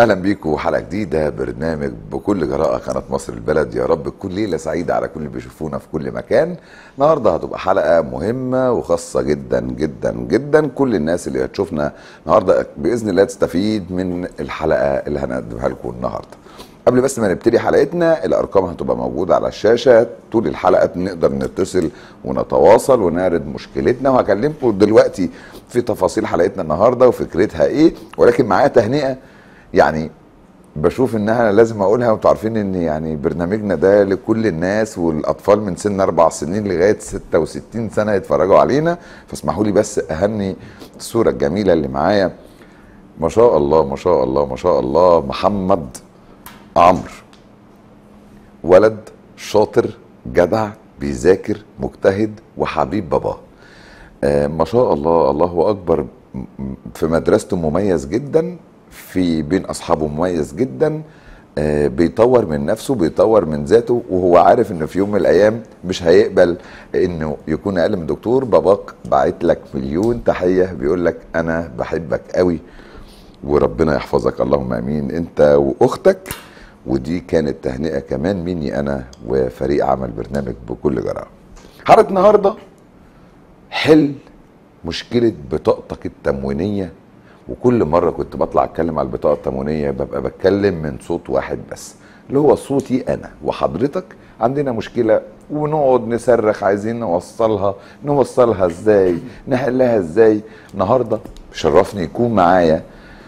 اهلا بيكم حلقه جديده برنامج بكل جراءه قناه مصر البلد يا رب تكون ليله سعيده على كل اللي بيشوفونا في كل مكان النهارده هتبقى حلقه مهمه وخاصه جدا جدا جدا كل الناس اللي هتشوفنا النهارده باذن الله تستفيد من الحلقه اللي هنقدمها لكم النهارده قبل بس ما نبتدي حلقتنا الارقام هتبقى موجوده على الشاشه طول الحلقه نقدر نتصل ونتواصل ونعرض مشكلتنا وهكلمكم دلوقتي في تفاصيل حلقتنا النهارده وفكرتها ايه ولكن معايا تهنئه يعني بشوف انها لازم اقولها وانتوا عارفين ان يعني برنامجنا ده لكل الناس والاطفال من سن اربع سنين لغايه 66 سنه يتفرجوا علينا فاسمحوا لي بس اهني الصوره الجميله اللي معايا ما شاء الله ما شاء الله ما شاء الله محمد عمرو ولد شاطر جدع بيذاكر مجتهد وحبيب باباه آه ما شاء الله الله اكبر م- م- في مدرسته مميز جدا في بين اصحابه مميز جدا آه بيطور من نفسه بيطور من ذاته وهو عارف انه في يوم من الايام مش هيقبل انه يكون اقل من دكتور باباك باعت لك مليون تحيه بيقول لك انا بحبك قوي وربنا يحفظك اللهم امين انت واختك ودي كانت تهنئه كمان مني انا وفريق عمل برنامج بكل جراءه حلقه النهارده حل مشكله بطاقتك التموينيه وكل مره كنت بطلع اتكلم على البطاقه التموينيه ببقى بتكلم من صوت واحد بس اللي هو صوتي انا وحضرتك عندنا مشكله ونقعد نصرخ عايزين نوصلها نوصلها ازاي نحلها ازاي النهارده شرفني يكون معايا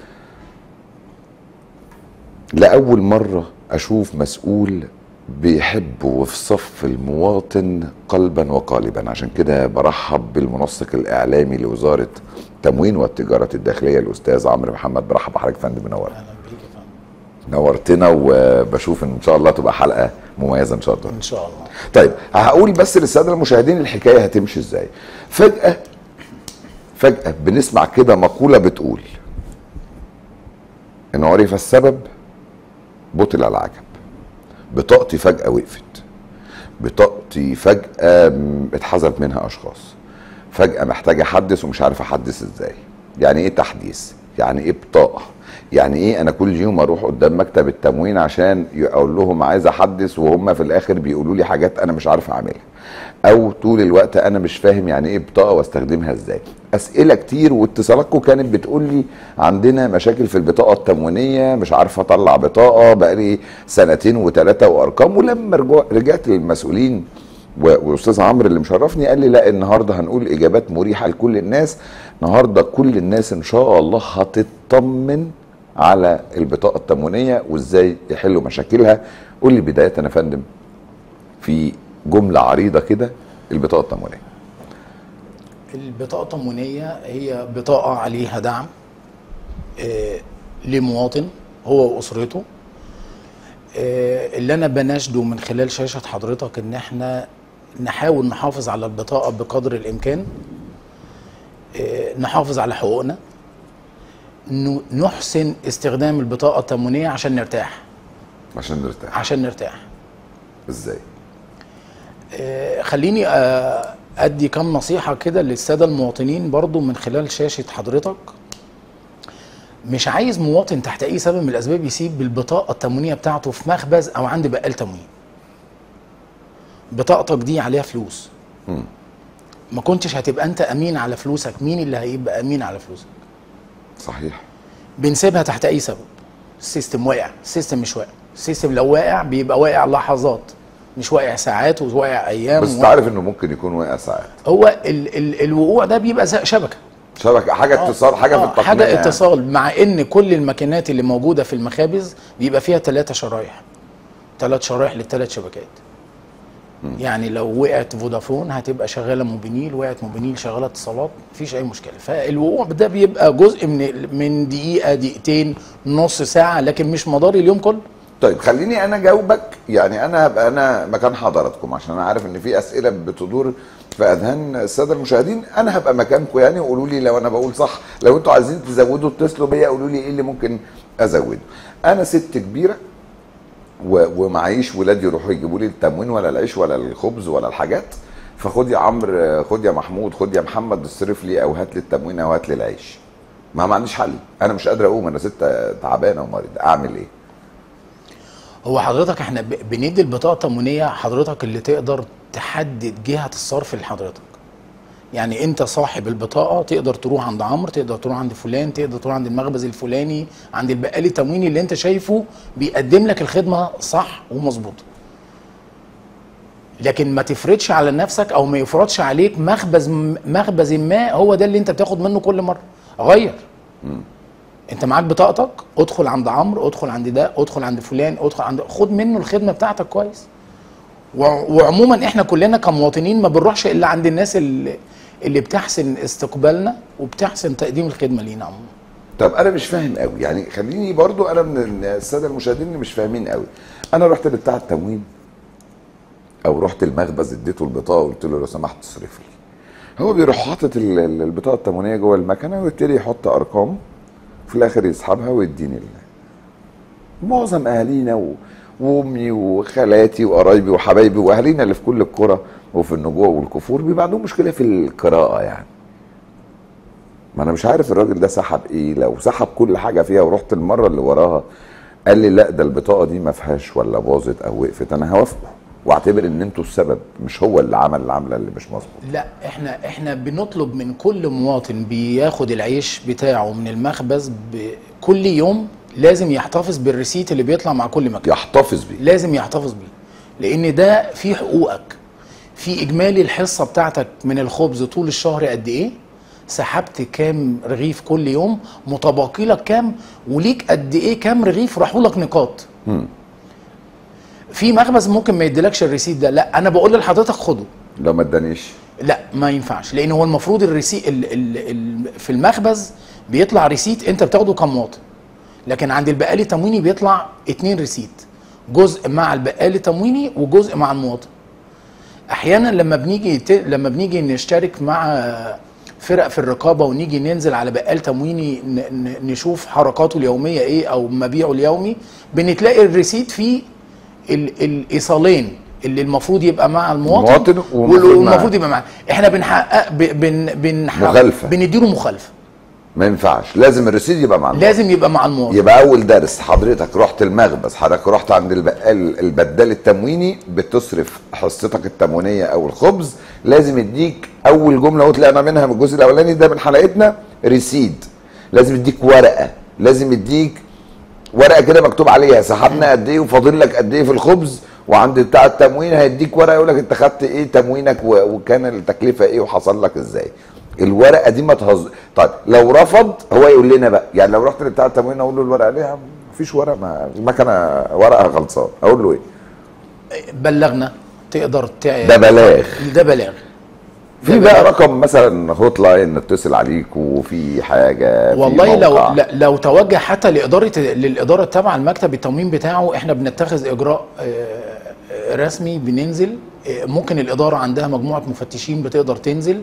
لأول مرة أشوف مسؤول بيحب وفي صف المواطن قلبا وقالبا عشان كده برحب بالمنسق الإعلامي لوزارة التموين والتجارة الداخلية الأستاذ عمرو محمد برحب بحضرتك يا فندم منور اهلا بيك يا فندم نورتنا وبشوف إن شاء الله تبقى حلقة مميزة إن شاء الله ان شاء الله طيب هقول بس للساده المشاهدين الحكايه هتمشي ازاي فجاه فجاه بنسمع كده مقوله بتقول ان عرف السبب بطل العجب بطاقتي فجاه وقفت بطاقتي فجاه م- اتحذف منها اشخاص فجاه محتاج احدث ومش عارف احدث ازاي يعني ايه تحديث يعني ايه بطاقه يعني ايه انا كل يوم اروح قدام مكتب التموين عشان اقول لهم عايز احدث وهم في الاخر بيقولوا لي حاجات انا مش عارف اعملها او طول الوقت انا مش فاهم يعني ايه بطاقه واستخدمها ازاي اسئله كتير واتصالاتكم كانت بتقول لي عندنا مشاكل في البطاقه التموينيه مش عارف اطلع بطاقه بقالي سنتين وثلاثه وارقام ولما رجوع- رجعت للمسؤولين و- واستاذ عمرو اللي مشرفني قال لي لا النهارده هنقول اجابات مريحه لكل الناس النهارده كل الناس ان شاء الله هتطمن على البطاقه التموينيه وازاي يحلوا مشاكلها قول لي بدايه يا فندم في جمله عريضه كده البطاقه التموينيه البطاقه التموينيه هي بطاقه عليها دعم آه، لمواطن هو واسرته آه، اللي انا بناشده من خلال شاشه حضرتك ان احنا نحاول نحافظ على البطاقه بقدر الامكان آه، نحافظ على حقوقنا ن- نحسن استخدام البطاقه التموينيه عشان نرتاح عشان نرتاح عشان نرتاح ازاي آه، خليني آه، ادي كم نصيحه كده للساده المواطنين برضو من خلال شاشه حضرتك مش عايز مواطن تحت اي سبب من الاسباب يسيب البطاقه التموينيه بتاعته في مخبز او عند بقال تموين بطاقتك دي عليها فلوس مم. ما كنتش هتبقى انت امين على فلوسك مين اللي هيبقى امين على فلوسك صحيح بنسيبها تحت اي سبب السيستم واقع السيستم مش واقع السيستم لو واقع بيبقى واقع لحظات مش واقع ساعات وواقع ايام بس وواقع- تعرف انه ممكن يكون واقع ساعات هو ال ال الوقوع ده بيبقى زي شبكه شبكه حاجه اتصال حاجه في آه، التقنيه حاجه يعني. اتصال مع ان كل الماكينات اللي موجوده في المخابز بيبقى فيها ثلاثه شرايح ثلاث شرايح للثلاث شبكات يعني لو وقعت فودافون هتبقى شغاله موبينيل وقعت موبينيل شغاله اتصالات مفيش اي مشكله فالوقوع ده بيبقى جزء من من دقيقه دقيقتين نص ساعه لكن مش مدار اليوم كله طيب خليني انا اجاوبك يعني انا هبقى انا مكان حضراتكم عشان انا عارف ان في اسئله بتدور في اذهان الساده المشاهدين انا هبقى مكانكم يعني وقولوا لي لو انا بقول صح لو انتوا عايزين تزودوا اتصلوا بيا قولوا لي ايه اللي ممكن ازوده انا ست كبيره و- ومعيش ولادي يروحوا يجيبوا لي التموين ولا العيش ولا الخبز ولا الحاجات فخد يا عمرو خد يا محمود خد يا محمد اصرف لي او هات لي التموين او هات لي العيش ما ما عنديش حل انا مش قادر اقوم انا ست تعبانه ومريض اعمل ايه هو حضرتك احنا ب- بندي البطاقه التموينيه حضرتك اللي تقدر تحدد جهه الصرف لحضرتك يعني انت صاحب البطاقه تقدر تروح عند عمرو تقدر تروح عند فلان تقدر تروح عند المخبز الفلاني عند البقال التمويني اللي انت شايفه بيقدم لك الخدمه صح ومظبوطه لكن ما تفرضش على نفسك او ما يفرضش عليك مخبز مخبز ما هو ده اللي انت بتاخد منه كل مره غير انت معاك بطاقتك ادخل عند عمرو ادخل عند ده ادخل عند فلان ادخل عند خد منه الخدمه بتاعتك كويس و- وعموما احنا كلنا كمواطنين ما بنروحش الا عند الناس اللي اللي بتحسن استقبالنا وبتحسن تقديم الخدمه لينا عموما طب انا مش فاهم قوي يعني خليني برضو انا من الساده المشاهدين اللي مش فاهمين قوي انا رحت لبتاع التموين او رحت المخبز اديته البطاقه وقلت له لو سمحت تصرف لي هو بيروح حاطط ال- ال- البطاقه التموينيه جوه المكنه ويبتدي يحط ارقام في الاخر يسحبها ويديني ال- معظم اهالينا و... وامي وخالاتي وقرايبي وحبايبي واهالينا اللي في كل القرى وفي النجوع والكفور بيبقى عندهم مشكله في القراءه يعني ما انا مش عارف الراجل ده سحب ايه لو سحب كل حاجه فيها ورحت المره اللي وراها قال لي لا ده البطاقه دي ما فيهاش ولا باظت او وقفت انا هوافقه واعتبر ان انتوا السبب مش هو اللي عمل العمله اللي مش مظبوط لا احنا احنا بنطلب من كل مواطن بياخد العيش بتاعه من المخبز ب- كل يوم لازم يحتفظ بالريسيت اللي بيطلع مع كل مكان يحتفظ بيه لازم يحتفظ بيه لان ده في حقوقك في اجمالي الحصه بتاعتك من الخبز طول الشهر قد ايه سحبت كام رغيف كل يوم متبقي لك كام وليك قد ايه كام رغيف راحوا لك نقاط في مخبز ممكن ما يديلكش الريسيت ده لا انا بقول لحضرتك خده لو ما ادانيش لا ما ينفعش لان هو المفروض الريسيت ال ال ال في المخبز بيطلع ريسيت انت بتاخده كمواطن لكن عند البقال التمويني بيطلع اتنين ريسيت جزء مع البقال التمويني وجزء مع المواطن احيانا لما بنيجي ت... لما بنيجي نشترك مع فرق في الرقابه ونيجي ننزل على بقال تمويني ن... ن... نشوف حركاته اليوميه ايه او مبيعه اليومي بنتلاقي الريسيت فيه ال... الايصالين اللي المفروض يبقى مع المواطن المواطن والمفروض والمفروض معاه. يبقى معاه احنا بنحقق ب... بن... بنحقق مخالفة. بنديله مخالفه ما ينفعش لازم الرصيد يبقى مع المواطن. لازم يبقى مع المواطن يبقى اول درس حضرتك رحت المخبز حضرتك رحت عند البقال البدال التمويني بتصرف حصتك التموينيه او الخبز لازم يديك اول جمله وطلعنا منها من الجزء الاولاني ده من حلقتنا ريسيد لازم يديك ورقه لازم يديك ورقه كده مكتوب عليها سحبنا قد ايه وفاضل لك قد ايه في الخبز وعند بتاع التموين هيديك ورقه يقول لك انت خدت ايه تموينك و- وكان التكلفه ايه وحصل لك ازاي الورقه دي ما تهز طيب لو رفض هو يقول لنا بقى يعني لو رحت لبتاع التموين اقول له الورقه ليه يا عم مفيش ورقه ما المكنه ورقه غلطان اقول له ايه بلغنا تقدر تع... ده بلاغ ده بلاغ في بقى رقم مثلا هوت لاين نتصل عليك وفي حاجه في والله لو موقع. لا- لو توجه حتى لاداره للاداره التابعه المكتب التموين بتاعه احنا بنتخذ اجراء آه، آه، رسمي بننزل آه، ممكن الاداره عندها مجموعه مفتشين بتقدر تنزل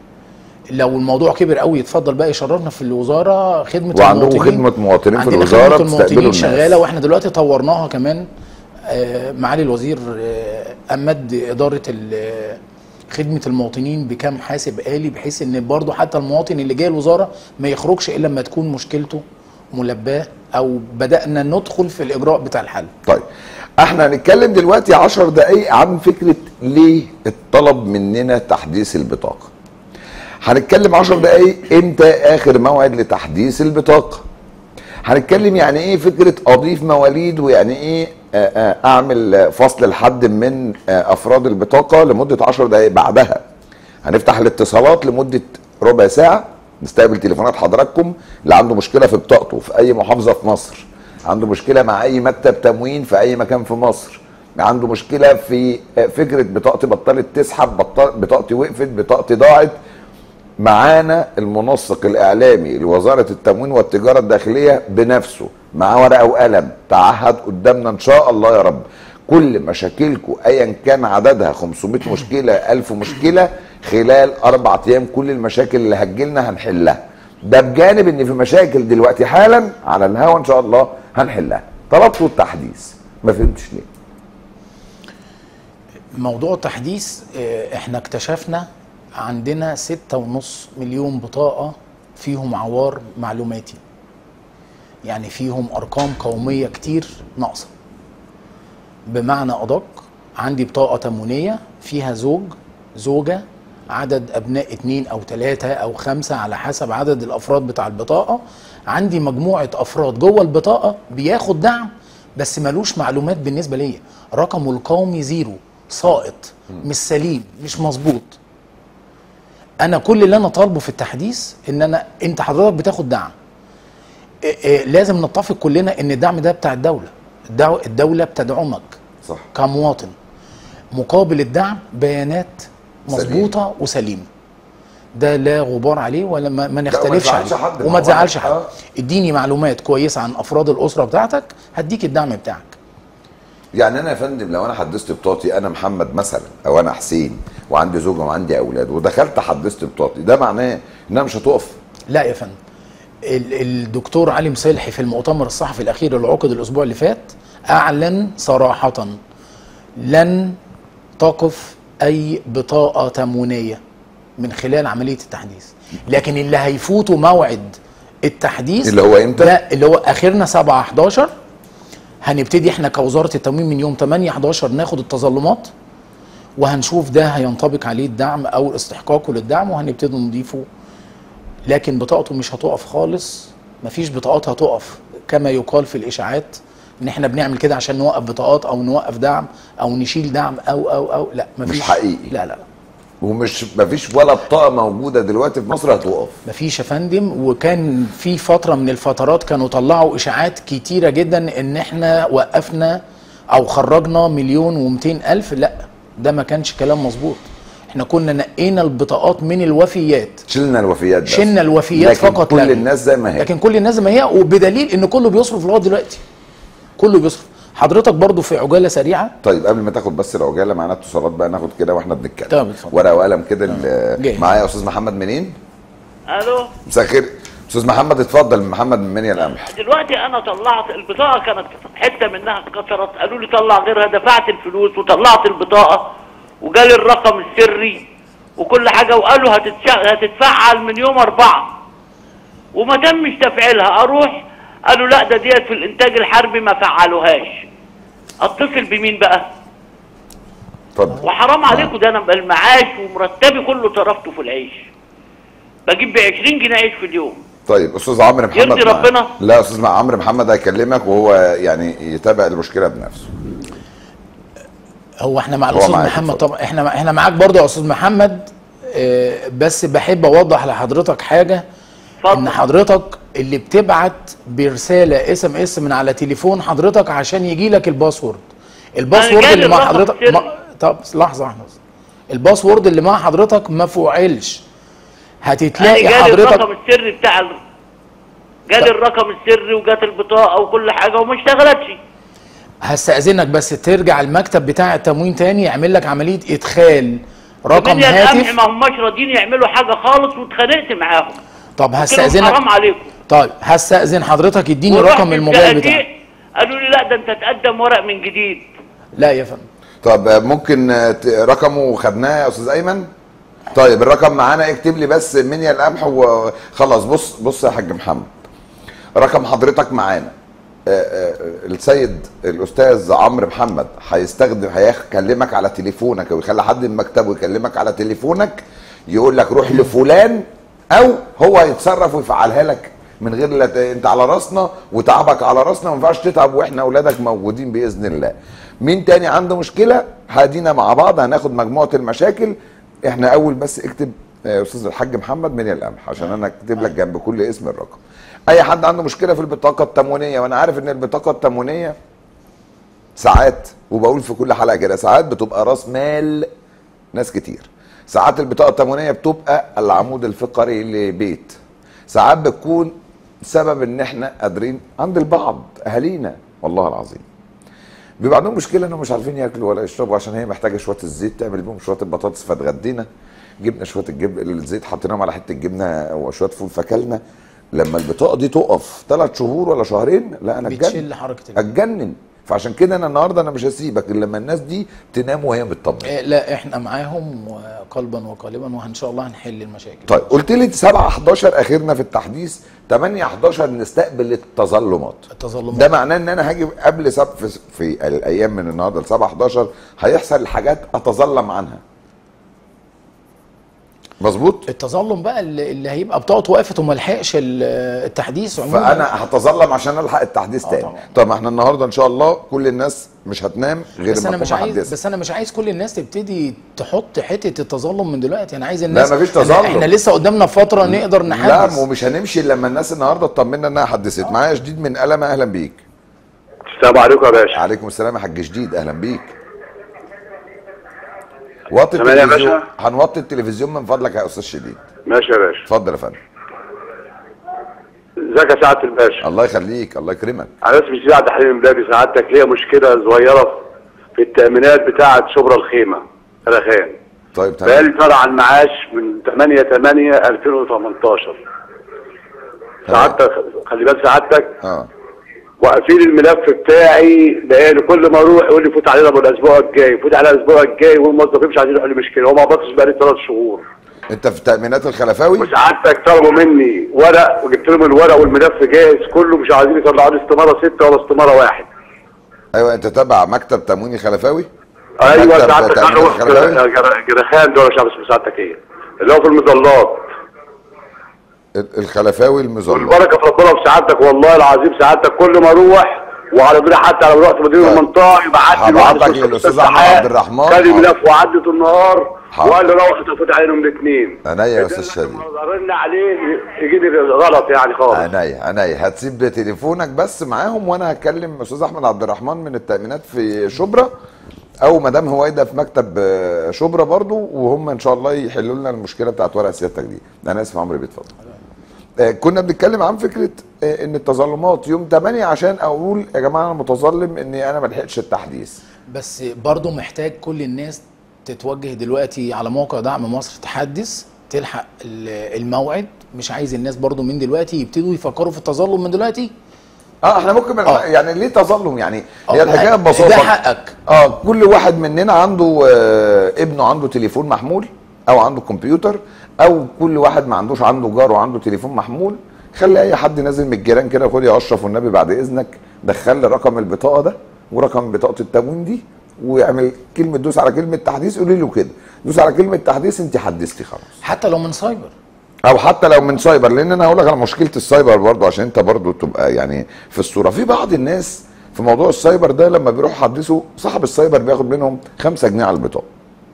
لو الموضوع كبر قوي يتفضل بقى يشرفنا في الوزاره خدمه وعندهم المواطنين خدمه مواطنين في عندنا الوزاره خدمه بتستقبلوا المواطنين الناس شغاله واحنا دلوقتي طورناها كمان آه، معالي الوزير آه، امد اداره ال- خدمه المواطنين بكام حاسب آلي بحيث ان برضه حتى المواطن اللي جاي الوزاره ما يخرجش الا لما تكون مشكلته ملباه او بدانا ندخل في الاجراء بتاع الحل طيب احنا هنتكلم دلوقتي عشر دقايق عن فكرة ليه الطلب مننا تحديث البطاقة هنتكلم عشر دقايق امتى اخر موعد لتحديث البطاقة هنتكلم يعني ايه فكرة اضيف مواليد ويعني ايه آه، آه، اعمل فصل لحد من آه، افراد البطاقة لمدة عشر دقايق بعدها هنفتح الاتصالات لمدة ربع ساعة نستقبل تليفونات حضراتكم اللي عنده مشكلة في بطاقته في اي محافظة في مصر عنده مشكلة مع اي مكتب تموين في اي مكان في مصر عنده مشكلة في آه، فكرة بطاقتي بطلت تسحب بطل- بطاقتي وقفت بطاقتي ضاعت معانا المنسق الاعلامي لوزاره التموين والتجاره الداخليه بنفسه معاه ورقه وقلم تعهد قدامنا ان شاء الله يا رب كل مشاكلكم ايا كان عددها 500 مشكله 1000 مشكله خلال اربع ايام كل المشاكل اللي هتجيلنا هنحلها ده بجانب ان في مشاكل دلوقتي حالا على الهوا ان شاء الله هنحلها طلبتوا التحديث ما فهمتش ليه موضوع التحديث آه، احنا اكتشفنا عندنا ستة ونص مليون بطاقة فيهم عوار معلوماتي يعني فيهم ارقام قوميه كتير ناقصه بمعنى ادق عندي بطاقه تموينيه فيها زوج زوجه عدد ابناء اتنين او تلاتة او خمسة على حسب عدد الافراد بتاع البطاقه عندي مجموعه افراد جوه البطاقه بياخد دعم بس ملوش معلومات بالنسبه ليا رقمه القومي زيرو ساقط مش سليم مش مظبوط انا كل اللي انا طالبه في التحديث ان انا انت حضرتك بتاخد دعم إيه إيه لازم نتفق كلنا ان الدعم ده بتاع الدوله الدو- الدوله بتدعمك صح كمواطن مقابل الدعم بيانات مظبوطه وسليمه ده لا غبار عليه ولا ما, ما نختلفش تزعلش عليه حد، ما وما هو تزعلش أنا- حد آه. اديني معلومات كويسه عن افراد الاسره بتاعتك هديك الدعم بتاعك يعني انا يا فندم لو انا حدثت بطاقتي انا محمد مثلا او انا حسين وعندي زوجه وعندي اولاد ودخلت حدثت بطاقتي ده معناه انها مش هتقف لا يا فندم ال- الدكتور علي مصلحي في المؤتمر الصحفي الاخير اللي عقد الاسبوع اللي فات اعلن صراحه لن تقف اي بطاقه تموينيه من خلال عمليه التحديث لكن اللي هيفوتوا موعد التحديث اللي هو إمتى؟ ده اللي هو اخرنا 7 11 هنبتدي احنا كوزاره التموين من يوم 8 11 ناخد التظلمات وهنشوف ده هينطبق عليه الدعم او استحقاقه للدعم وهنبتدي نضيفه لكن بطاقته مش هتقف خالص مفيش بطاقات هتقف كما يقال في الاشاعات ان احنا بنعمل كده عشان نوقف بطاقات او نوقف دعم او نشيل دعم او او او لا مفيش حقيقي. لا لا لا ومش مفيش ولا بطاقه موجوده دلوقتي في مصر هتقف مفيش يا فندم وكان في فتره من الفترات كانوا طلعوا اشاعات كتيره جدا ان احنا وقفنا او خرجنا مليون ومئتين الف لا ده ما كانش كلام مظبوط احنا كنا نقينا البطاقات من الوفيات شلنا الوفيات بس شلنا الوفيات لكن فقط كل لا غير. الناس زي ما هي لكن كل الناس زي ما هي وبدليل ان كله بيصرف لغايه دلوقتي كله بيصرف حضرتك برضو في عجاله سريعه طيب قبل ما تاخد بس العجاله معانا اتصالات بقى ناخد كده واحنا بنتكلم تمام، اتفضل. ورقه وقلم كده ال- جاي. معايا استاذ محمد منين الو مساء الخير استاذ محمد اتفضل محمد من منيا القمح دلوقتي انا طلعت البطاقه كانت حته منها اتكسرت قالوا لي طلع غيرها دفعت الفلوس وطلعت البطاقه وجالي الرقم السري وكل حاجه وقالوا هتتشع... هتتفعل من يوم اربعه وما تمش تفعيلها اروح قالوا لا ده ديت في الانتاج الحربي ما فعلوهاش اتصل بمين بقى اتفضل وحرام عليكم ده انا المعاش ومرتبي كله صرفته في العيش بجيب ب 20 جنيه عيش في اليوم طيب استاذ عمرو محمد يرضي معانا. ربنا؟ لا استاذ عمرو محمد هيكلمك وهو يعني يتابع المشكله بنفسه هو احنا مع هو الاستاذ معاك، محمد اتفضل. طبعا احنا احنا معاك برضو يا استاذ محمد اه، بس بحب اوضح لحضرتك حاجه اتفضل. ان حضرتك اللي بتبعت برساله اس ام اس من على تليفون حضرتك عشان يجي لك الباسورد الباسورد جالي اللي مع الرقم حضرتك السري. ما... طب لحظه واحده بس. الباسورد اللي مع حضرتك ما فعلش انا هتتلاقي جالي حضرتك الرقم السري بتاع ال... جالي الرقم السري وجات البطاقه وكل حاجه وما اشتغلتش هستأذنك بس ترجع المكتب بتاع التموين تاني يعمل لك عمليه ادخال رقم من القمح هاتف ما هماش راضيين يعملوا حاجه خالص واتخانقت معاهم طب قلت لهم هستأذنك حرام عليكم طيب هستأذن حضرتك اديني ورحت رقم الموبايل الزقازيق، بتاعك قالوا لي لا ده انت تقدم ورق من جديد لا يا فندم طب آه، ممكن آه، ت- رقمه خدناه يا استاذ ايمن طيب الرقم معانا اكتب لي بس منيا القمح وخلاص بص بص يا حاج محمد رقم حضرتك معانا آه، آه، السيد الاستاذ عمرو محمد هيستخدم هيكلمك على تليفونك او يخلي حد من مكتبه يكلمك على تليفونك يقول لك روح لفلان او هو هيتصرف ويفعلها لك من غير لا ت- انت على راسنا وتعبك على راسنا ما ينفعش تتعب واحنا اولادك موجودين باذن الله مين تاني عنده مشكله هادينا مع بعض هناخد مجموعه المشاكل احنا اول بس اكتب يا استاذ الحاج محمد من القمح عشان انا اكتب لك جنب كل اسم الرقم اي حد عنده مشكله في البطاقه التموينيه وانا عارف ان البطاقه التموينيه ساعات وبقول في كل حلقه كده ساعات بتبقى راس مال ناس كتير ساعات البطاقه التموينيه بتبقى العمود الفقري لبيت ساعات بتكون سبب ان احنا قادرين عند البعض اهالينا والله العظيم بيبقى عندهم مشكله انهم مش عارفين ياكلوا ولا يشربوا عشان هي محتاجه شويه الزيت تعمل بيهم شويه البطاطس فاتغدينا جبنا شويه الجب الزيت حطيناهم على حته جبنه وشويه فول فاكلنا لما البطاقه دي تقف ثلاث شهور ولا شهرين لا انا اتجنن بتشل حركه الجسم. اتجنن فعشان كده انا النهارده انا مش هسيبك الا لما الناس دي تنام وهي مطمنه آه، لا احنا معاهم قلبا وقالبا وان شاء الله هنحل المشاكل طيب قلت لي 7 11 اخرنا في التحديث 8 11 نستقبل التظلمات التظلمات. ده معناه ان انا هاجي قبل سب في, في الايام من النهارده ل 7 11 هيحصل حاجات اتظلم عنها مظبوط التظلم بقى اللي اللي هيبقى بطاقته وقفت وما لحقش ال- التحديث عموما فانا هتظلم عشان الحق التحديث آه تاني طبعا. طب ما احنا النهارده ان شاء الله كل الناس مش هتنام غير بس ما انا مش تكون عايز محدثة. بس انا مش عايز كل الناس تبتدي تحط حته التظلم من دلوقتي انا عايز الناس مفيش إحنا- تظلم. احنا لسه قدامنا فتره نقدر لا نحدث ومش هنمشي الا لما الناس النهارده تطمنا انها حدثت معايا جديد من قلم اهلا بيك السلام عليكم يا باشا عليكم السلام يا حاج جديد اهلا بيك وطي تمام يا التلفزيون باشا. هنوطي التلفزيون من فضلك يا استاذ شديد ماشي يا باشا اتفضل يا فندم ازيك يا سعاده الباشا الله يخليك الله يكرمك انا اسمي سيدي عبد الحليم امبابي سعادتك ليا مشكله صغيره في التامينات بتاعه شبرا الخيمه رخان طيب تمام بقالي طالع على المعاش من 8 8 2018 سعادتك خلي بال سعادتك اه واقفين الملف بتاعي بقالي كل ما اروح يقول لي فوت علينا الاسبوع الجاي فوت علينا الاسبوع الجاي والموظفين مش عايزين يحلوا مشكله هو ما بطش بقالي ثلاث شهور انت في تامينات الخلفاوي وسعادتك طلبوا مني ورق وجبت لهم الورق والملف جاهز كله مش عايزين يطلعوا لي استماره سته ولا استماره واحد ايوه انت تبع مكتب تمويني خلفاوي ايوه مكتب سعادتك تأمين اروح الخلفاوي؟ جرخان دول مش عارف اسم سعادتك ايه اللي هو في المظلات ال- الخلفاوي المظلم والبركه في ربنا وسعادتك والله العظيم سعادتك كل ما اروح وعلى بالي حتى لو رحت مدير طيب. المنطقه يبعت لي هبعت واحد لك اسمه للأستاذ أستاذ أحمد سحاق، عبد الرحمن. خد حاضر. ملف وعدت النهار حاضر. وقال لي روح تفوت عليهم الاثنين عينيا يا استاذ شادي رن عليه يجي لي غلط يعني خالص عينيا عينيا هتسيب تليفونك بس معاهم وانا هكلم استاذ احمد عبد الرحمن من التامينات في شبرا او مدام هويدا في مكتب آه، شبرا برضو وهم ان شاء الله يحلوا لنا المشكله بتاعت ورق سيادتك دي انا اسف عمرو بيتفضل آه، كنا بنتكلم عن فكره آه، ان التظلمات يوم 8 عشان اقول يا جماعه انا متظلم اني انا ما لحقتش التحديث بس برضو محتاج كل الناس تتوجه دلوقتي على موقع دعم مصر تحدث تلحق ال- الموعد مش عايز الناس برضو من دلوقتي يبتدوا يفكروا في التظلم من دلوقتي اه احنا ممكن من آه. يعني ليه تظلم يعني هي آه، الحكايه ده ببساطه حقك. اه كل واحد مننا عنده آه ابنه عنده تليفون محمول او عنده كمبيوتر او كل واحد ما عندوش عنده جار وعنده تليفون محمول خلي اي حد نازل من الجيران كده خد يا اشرف والنبي بعد اذنك دخل لي رقم البطاقه ده ورقم بطاقه التموين دي ويعمل كلمه دوس على كلمه تحديث قولي له كده دوس على كلمه تحديث انت حدثتي خلاص حتى لو من سايبر او حتى لو من سايبر لان انا هقول لك على مشكله السايبر برضه عشان انت برضه تبقى يعني في الصوره في بعض الناس في موضوع السايبر ده لما بيروحوا يحدثوا صاحب السايبر بياخد منهم 5 جنيه على البطاقه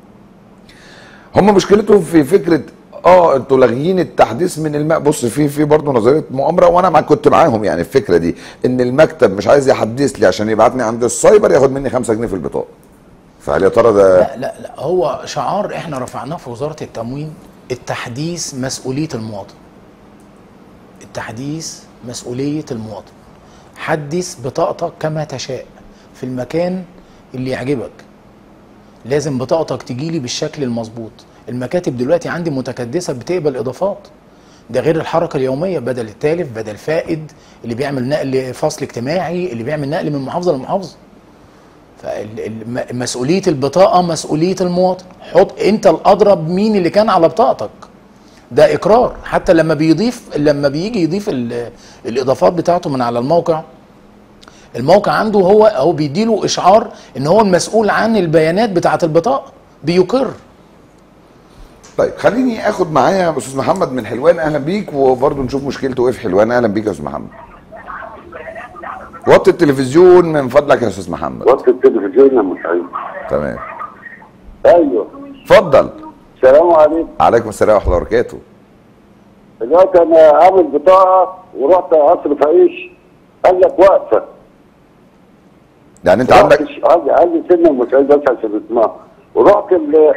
هم مشكلتهم في فكره اه انتوا لاغيين التحديث من الماء بص في في برضه نظريه مؤامره وانا مع كنت معاهم يعني الفكره دي ان المكتب مش عايز يحدث لي عشان يبعتني عند السايبر ياخد مني 5 جنيه في البطاقه فهل يا ترى ده لا لا لا هو شعار احنا رفعناه في وزاره التموين التحديث مسؤوليه المواطن التحديث مسؤوليه المواطن حدث بطاقتك كما تشاء في المكان اللي يعجبك لازم بطاقتك تجيلي بالشكل المظبوط المكاتب دلوقتي عندي متكدسه بتقبل اضافات ده غير الحركه اليوميه بدل التالف بدل فائد اللي بيعمل نقل فصل اجتماعي اللي بيعمل نقل من محافظه لمحافظه فمسؤوليه البطاقه مسؤوليه المواطن حط انت الاضرب مين اللي كان على بطاقتك ده اقرار حتى لما بيضيف لما بيجي يضيف ال- الاضافات بتاعته من على الموقع الموقع عنده هو هو بيديله اشعار ان هو المسؤول عن البيانات بتاعه البطاقه بيقر طيب خليني اخد معايا استاذ محمد من حلوان اهلا بيك وبرضه نشوف مشكلته ايه في حلوان اهلا بيك يا استاذ محمد وطي التلفزيون من فضلك يا استاذ محمد وقت التلفزيون يا مسعود تمام ايوه اتفضل السلام عليكم عليكم السلام ورحمه الله وبركاته دلوقتي انا عامل بطاقه ورحت اصرف عيش قال لك واقفه يعني انت رحت عندك ش- قال قال لي سنه مسعود بس عشان اسمها ورحت ال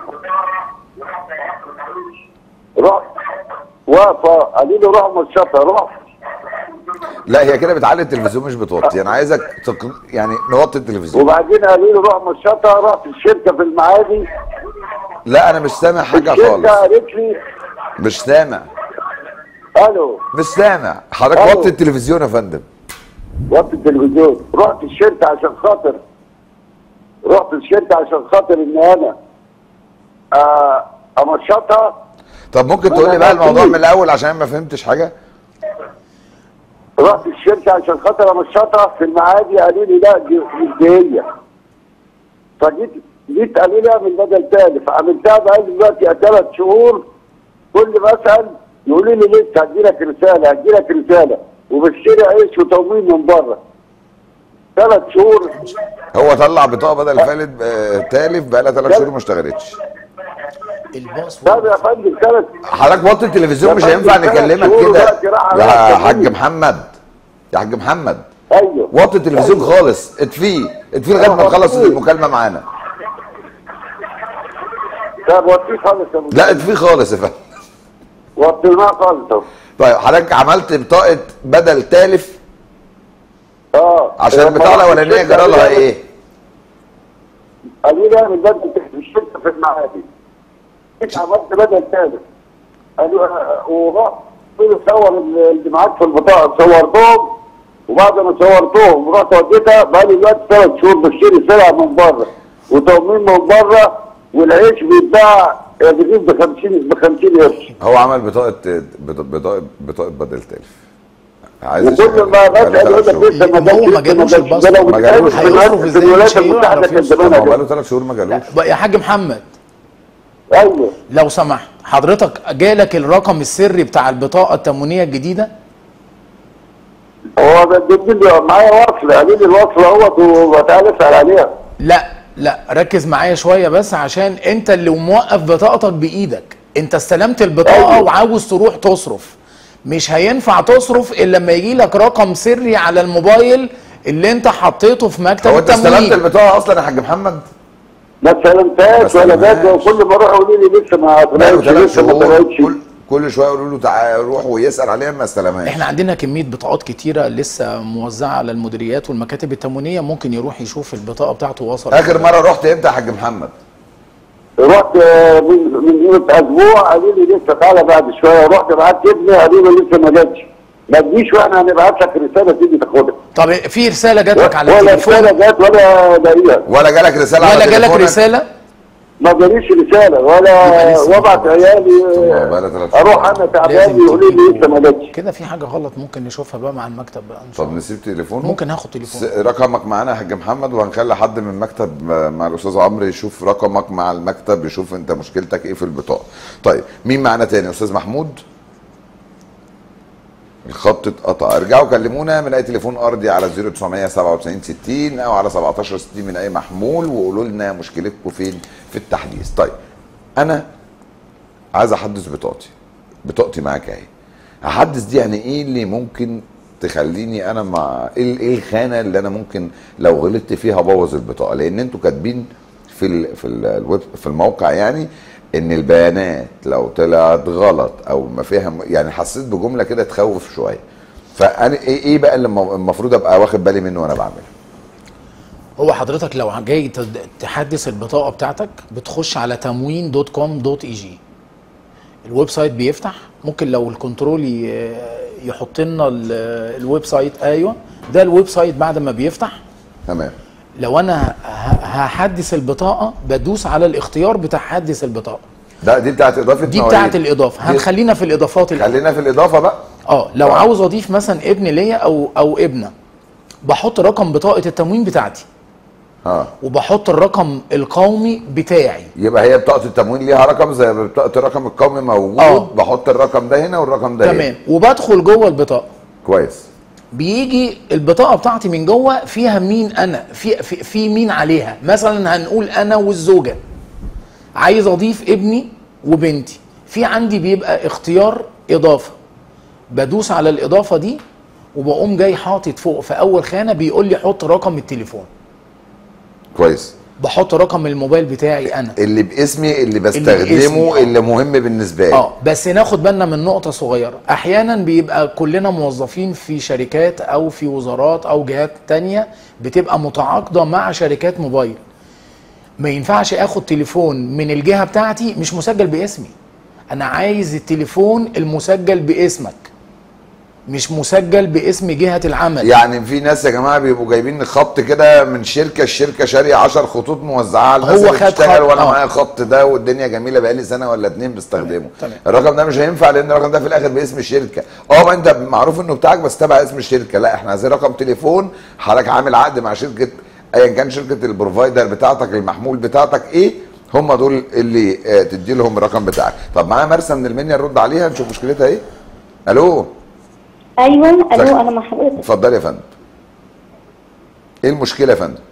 رحت واقفه قالوا لي روح مستشفى رحت لا هي كده بتعلي التلفزيون مش بتوطي انا عايزك تق... يعني نوطي التلفزيون وبعدين قالوا لي روح مستشفى رحت الشركه في المعادي لا انا مش سامع حاجه الشركه خالص قالت لي مش سامع الو مش سامع حضرتك ألو. وطي التلفزيون يا فندم وقت التلفزيون رحت الشركه عشان خاطر رحت الشركه عشان خاطر ان انا آه، امشطها طب ممكن ما تقول لي أنا بقى الموضوع بعتلي. من الاول عشان ما فهمتش حاجه رحت الشركه عشان خاطر امشطها في المعادي قالوا لي لا دي مش هي فجيت جيت قالوا لي اعمل بدل تاني فعملتها بقى دلوقتي ثلاث شهور كل ما اسال يقولوا لي لسه هدي لك رساله هدي لك رساله وبشتري عيش وتموين من بره ثلاث شهور هو طلع بطاقه بدل فالد آه، تالف بقى لها ثلاث شهور ما اشتغلتش الباسورد طب يا فندم ثلاث حضرتك وطي التلفزيون يا مش فندم، هينفع ثلاث نكلمك شهور كده دلوقتي راح على يا التموين. حاج محمد يا حاج محمد ايوه وطي التلفزيون خالص اطفيه اطفيه لغايه ما نخلص وطيه. المكالمه معانا طب وطيه خالص يا لا اطفيه خالص يا فندم وطيناه خالص أهو. طيب حضرتك عملت بطاقه بدل تالف اه عشان البطاقه الاولانيه جرى لها ايه؟ قالوا لي اعمل بدل في الشركه في المعادي جيت عملت بدل ثالث قالوا آه، ورحت قلت صور اللي معاك في البطاقه صورتهم وبعد ما صورتهم رحت وديتها بقى لي دلوقتي ثلاث شهور بشتري سلعه من بره وتومين من بره والعيش بيتباع جديد ب 50 ب 50 قرش هو عمل بطاقه بط- بطاقه بطاقه بدل تالف عايز وكل يشتغل. ما بقاله بسال يقول ثلاث لك شهور. لسه ما هو ما جابش لسه جالوش جابش. ده لو الباسورد. ما جالوش. بيتعمل في هيصرف إزاي؟ الولايات مش هيعرف المتحده كان يصرف. زمان طب هو أجل. بقاله ثلاث شهور ما جالوش بقى يا حاج محمد ايوه لو سمحت حضرتك جالك الرقم السري بتاع البطاقه التموينيه الجديده هو بدي لي معايا وصل قالوا لي الوصل اهوت وتعالى اسال عليها لا لا ركز معايا شويه بس عشان انت اللي موقف بطاقتك بايدك انت استلمت البطاقه أيوة. وعاوز تروح تصرف مش هينفع تصرف الا لما يجي لك رقم سري على الموبايل اللي انت حطيته في مكتب هو انت استلمت التموين البطاقه اصلا يا حاج محمد؟ ما استلمتهاش ما ولا استلمهاش. جات وكل ما اروح يقولوا لي لسه ما بقاله طلعتش ثلاث لسه ما شهور طلعتش كل كل شويه يقولوا له تعالى روح ويسال عليها ما استلمهاش احنا عندنا كميه بطاقات كتيره لسه موزعه على المديريات والمكاتب التموينيه ممكن يروح يشوف البطاقه بتاعته وصل اخر مره رحت امتى يا حاج محمد؟ رحت آه، من من قيمه اسبوع قالوا لي لسه تعالى بعد شويه رحت بعت ابني قالوا لي لسه ما جاتش ما تجيش واحنا هنبعت لك رساله تيجي تاخدها طب في رساله جات لك على ولا التليفون رساله جات ولا لاقيها ولا جالك رساله ولا على جالك تليفونك؟ رساله ما جاليش رساله يبقى ولا لسه وابعت ما عيالي طب بقى لها ثلاث آه، شهور. اروح انا تعبان لازم يقولوا لي تجيبه. لسه ما جاتش كده في حاجه غلط ممكن نشوفها بقى مع المكتب بقى ان شاء طب الله نسيب تليفونه ممكن هاخد تليفون س- رقمك معانا يا حاج محمد وهنخلي حد من المكتب مع الاستاذ عمرو يشوف رقمك مع المكتب يشوف انت مشكلتك ايه في البطاقه طيب مين معانا تاني استاذ محمود الخط اتقطع ارجعوا كلمونا من اي تليفون ارضي على 0997 60 او على 17 60 من اي محمول وقولوا لنا مشكلتكم فين في التحديث طيب انا عايز احدث بطاقتي بطاقتي معاك اهي هحدث دي يعني ايه اللي ممكن تخليني انا مع ايه إيه الخانه اللي انا ممكن لو غلطت فيها ابوظ البطاقه لان انتوا كاتبين في ال في ال الويب في الموقع يعني ان البيانات لو طلعت غلط او ما فيها يعني حسيت بجمله كده تخوف شويه فانا ايه ايه بقى اللي الم- المفروض ابقى واخد بالي منه وانا بعملها هو حضرتك لو جاي تد- تحدث البطاقه بتاعتك بتخش على تموين دوت كوم دوت اي جي الويب سايت بيفتح ممكن لو الكنترول ي- يحط لنا ال- الويب سايت ايوه ده الويب سايت بعد ما بيفتح تمام لو انا ه- هحدث البطاقه بدوس على الاختيار بتاع حدث البطاقه ده دي بتاعت اضافه دي مواليد. بتاعت الاضافه دي- هنخلينا في الاضافات الأول. خلينا في الاضافه بقى اه لو آه. عاوز اضيف مثلا ابن ليا او او ابنه بحط رقم بطاقه التموين بتاعتي اه وبحط الرقم القومي بتاعي يبقى هي بطاقه التموين ليها رقم زي بطاقه الرقم القومي موجود آه. بحط الرقم ده هنا والرقم ده تمام هنا وبدخل جوه البطاقه كويس بيجي البطاقه بتاعتي من جوه فيها مين انا في في, في مين عليها مثلا هنقول انا والزوجه عايز اضيف ابني وبنتي في عندي بيبقى اختيار اضافه بدوس على الاضافه دي وبقوم جاي حاطط فوق في اول خانه بيقول لي حط رقم التليفون كويس بحط رقم الموبايل بتاعي انا اللي باسمي اللي بستخدمه باسمي، اللي, آه. مهم بالنسبه لي اه بس ناخد بالنا من نقطه صغيره احيانا بيبقى كلنا موظفين في شركات او في وزارات او جهات تانية بتبقى متعاقده مع شركات موبايل ما ينفعش اخد تليفون من الجهه بتاعتي مش مسجل باسمي انا عايز التليفون المسجل باسمك مش مسجل باسم جهه العمل يعني في ناس يا جماعه بيبقوا جايبين خط كده من شركه الشركه شاريه 10 خطوط موزعه على الناس هو اللي خد بتشتغل خط، وانا آه. معايا الخط ده والدنيا جميله بقالي سنه ولا اتنين بستخدمه تمام. الرقم ده مش هينفع لان الرقم ده في الاخر باسم الشركه اه ما انت معروف انه بتاعك بس تبع اسم الشركه لا احنا عايزين رقم تليفون حضرتك عامل عقد مع شركه ايا كان شركه البروفايدر بتاعتك المحمول بتاعتك ايه هم دول اللي آه، تدي لهم الرقم بتاعك طب معايا مرسى من المنيا نرد عليها نشوف مشكلتها ايه الو ايوه ازيك؟ الو انا مع حضرتك اتفضلي يا فندم ايه المشكله يا فندم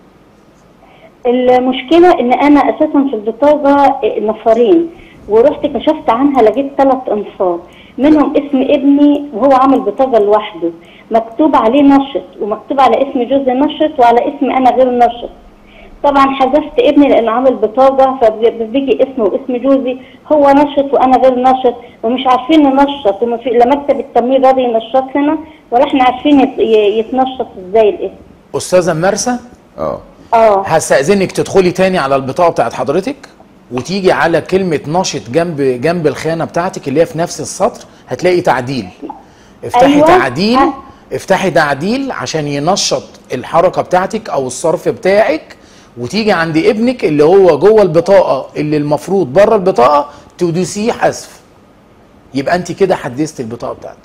المشكله ان انا اساسا في البطاقه نفرين ورحت كشفت عنها لقيت ثلاث انفار منهم اسم ابني وهو عامل بطاقه لوحده مكتوب عليه نشط ومكتوب على اسم جوزي نشط وعلى اسمي انا غير نشط طبعا حذفت ابني لانه عامل بطاقه فبيجي اسمه واسم جوزي هو نشط وانا غير نشط ومش عارفين ننشط وما في لا مكتب التمويل راضي ينشط لنا ولا احنا عارفين يت- ي- يتنشط ازاي الاسم استاذه مرسى اه اه هستأذنك تدخلي تاني على البطاقة بتاعت حضرتك وتيجي على كلمة نشط جنب جنب الخانة بتاعتك اللي هي في نفس السطر هتلاقي تعديل افتحي أيوة. تعديل أه. افتحي تعديل عشان ينشط الحركة بتاعتك او الصرف بتاعك وتيجي عند ابنك اللي هو جوه البطاقة اللي المفروض بره البطاقة تدوسيه حذف يبقى انت كده حدثت البطاقة بتاعتك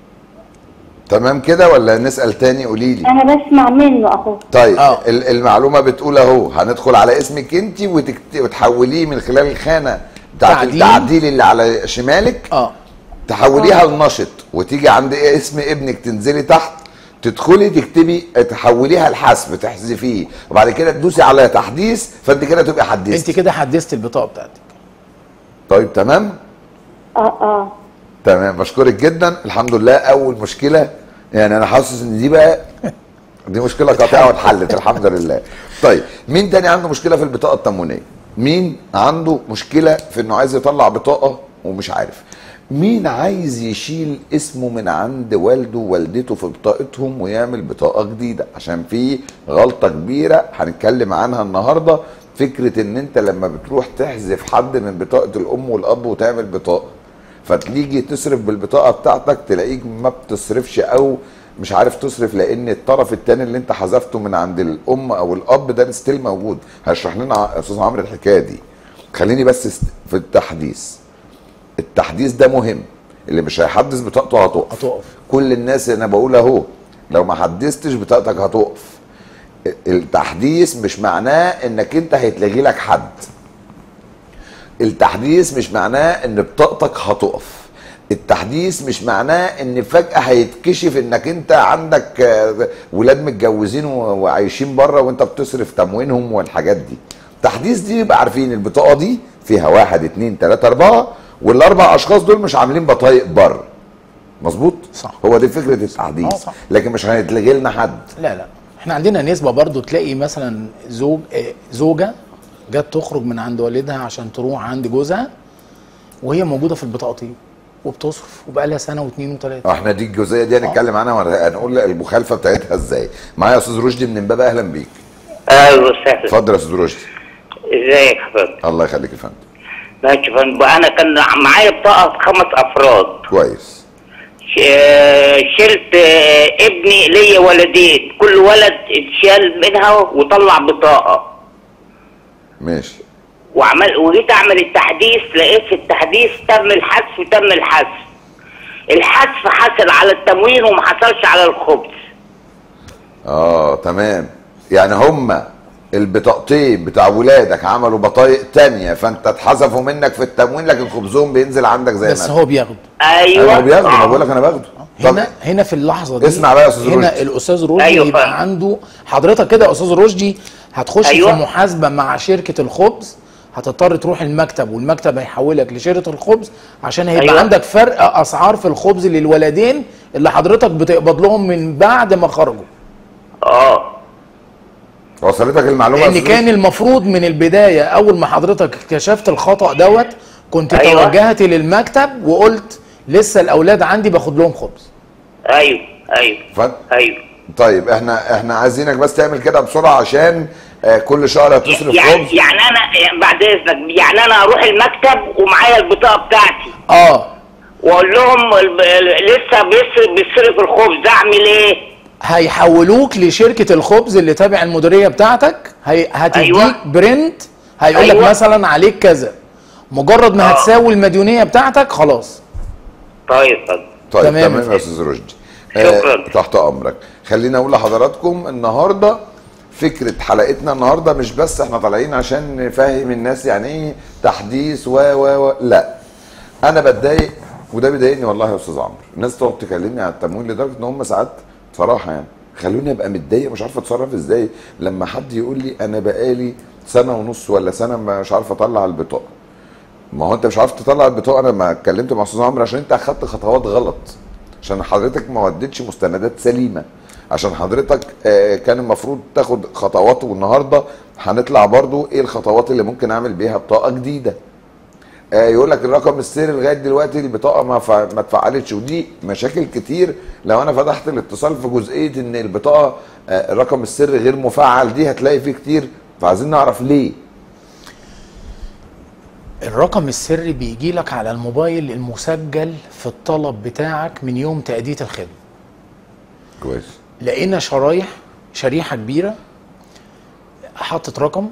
تمام كده ولا نسال تاني قولي لي انا بسمع منه اهو طيب آه. ال- المعلومه بتقول اهو هندخل على اسمك انت وتكت... وتحوليه من خلال الخانه بتاعت تعديل. التعديل اللي على شمالك اه تحوليها لنشط وتيجي عند إيه اسم ابنك تنزلي تحت تدخلي تكتبي تحوليها لحذف تحذفيه وبعد كده تدوسي على تحديث فانت كده تبقى انت حدثتي كده حدثت البطاقة بتاعتك طيب تمام اه اه تمام بشكرك جدا الحمد لله اول مشكله يعني انا حاسس ان دي بقى دي مشكله قاطعه واتحلت الحمد لله طيب مين تاني عنده مشكله في البطاقه التموينيه مين عنده مشكله في انه عايز يطلع بطاقه ومش عارف مين عايز يشيل اسمه من عند والده ووالدته في بطاقتهم ويعمل بطاقه جديده عشان في غلطه كبيره هنتكلم عنها النهارده فكره ان انت لما بتروح تحذف حد من بطاقه الام والاب وتعمل بطاقه فتيجي تصرف بالبطاقه بتاعتك تلاقيك ما بتصرفش او مش عارف تصرف لان الطرف الثاني اللي انت حذفته من عند الام او الاب ده ستيل موجود هشرح لنا ع- استاذ عمرو الحكايه دي خليني بس است- في التحديث التحديث ده مهم اللي مش هيحدث بطاقته هتقف هتقف. كل الناس انا بقول اهو لو ما حدثتش بطاقتك هتقف التحديث مش معناه انك انت هيتلغي لك حد التحديث مش معناه ان بطاقتك هتقف التحديث مش معناه ان فجأة هيتكشف انك انت عندك آه، ولاد متجوزين و- وعايشين بره وانت بتصرف تموينهم والحاجات دي التحديث دي يبقى عارفين البطاقة دي فيها واحد اتنين تلاتة اربعة والاربع اشخاص دول مش عاملين بطايق بره مظبوط صح. هو دي فكرة آه، التحديث صح. لكن مش هيتلغي لنا حد لا لا احنا عندنا نسبة برضو تلاقي مثلا زوج آه، زوجة جت تخرج من عند والدها عشان تروح عند جوزها وهي موجودة في البطاقتين وبتصرف وبقى لها سنة واثنين وثلاثة احنا دي الجزئيه دي هنتكلم عنها وهنقول المخالفه بتاعتها ازاي معايا يا استاذ رشدي من امبابه اهلا بيك اهلا وسهلا اتفضل يا استاذ رشدي ازيك يا فندم الله يخليك يا فندم ماشي يا فندم انا كان معايا بطاقه خمس افراد كويس ش- شلت آه، ابني ليا ولدين كل ولد اتشال منها وطلع بطاقه ماشي وعمل وجيت اعمل التحديث لقيت في التحديث تم الحذف وتم الحذف الحذف حصل على التموين وما حصلش على الخبز اه تمام يعني هما البطاقتين بتاع ولادك عملوا بطايق تانية فانت اتحذفوا منك في التموين لكن خبزهم بينزل عندك زي بس ما هو بياخده ايوه انا بياخده انا آه. بقول لك انا باخده طب هنا هنا في اللحظه دي اسمع بقى يا أستاذ هنا رشدي. الاستاذ رشدي أيوة يبقى فاهم. عنده حضرتك كده يا استاذ رشدي هتخش أيوة. في محاسبه مع شركه الخبز هتضطر تروح المكتب والمكتب هيحولك لشركه الخبز عشان هيبقى أيوة. عندك فرق اسعار في الخبز للولدين اللي حضرتك بتقبض لهم من بعد ما خرجوا اه وصلتك المعلومه يا لان أستاذ كان رشدي؟ المفروض من البدايه اول ما حضرتك اكتشفت الخطا دوت كنت أيوة. توجهت للمكتب وقلت لسه الاولاد عندي باخد لهم خبز ايوه ايوه ف... ايوه طيب احنا احنا عايزينك بس تعمل كده بسرعه عشان آه كل شهر هتصرف يعني خبز يعني انا يعني بعد اذنك يعني انا اروح المكتب ومعايا البطاقه بتاعتي اه واقول لهم ال- ال- لسه بيسرق بيسرق الخبز اعمل ايه؟ هيحولوك لشركه الخبز اللي تابع المديريه بتاعتك هي هتديك أيوة. برنت هيقول لك أيوة. مثلا عليك كذا مجرد ما آه. هتساوي المديونيه بتاعتك خلاص طيب طيب طيب تمام. تمام, يا استاذ رشدي شكراً. تحت امرك خليني اقول لحضراتكم النهارده فكره حلقتنا النهارده مش بس احنا طالعين عشان نفهم الناس يعني ايه تحديث و و و لا انا بتضايق وده بيضايقني والله يا استاذ عمرو الناس تقعد تكلمني عن التمويل لدرجه ان هم ساعات بصراحه يعني خلوني ابقى متضايق مش عارف اتصرف ازاي لما حد يقول لي انا بقالي سنه ونص ولا سنه مش عارف اطلع البطاقه ما هو انت مش عارف تطلع البطاقه انا لما اتكلمت مع استاذ عمرو عشان انت اخدت خطوات غلط عشان حضرتك ما وديتش مستندات سليمه عشان حضرتك آه، كان المفروض تاخد خطوات والنهارده هنطلع برضو ايه الخطوات اللي ممكن اعمل بيها بطاقه جديده آه، يقول لك الرقم السري لغايه دلوقتي البطاقه ما ف... ما اتفعلتش ودي مشاكل كتير لو انا فتحت الاتصال في جزئيه ان البطاقه آه، الرقم السري غير مفعل دي هتلاقي فيه كتير فعايزين نعرف ليه الرقم السري بيجي لك على الموبايل المسجل في الطلب بتاعك من يوم تأدية الخدمة كويس لقينا شرايح شريحة كبيرة حطت رقم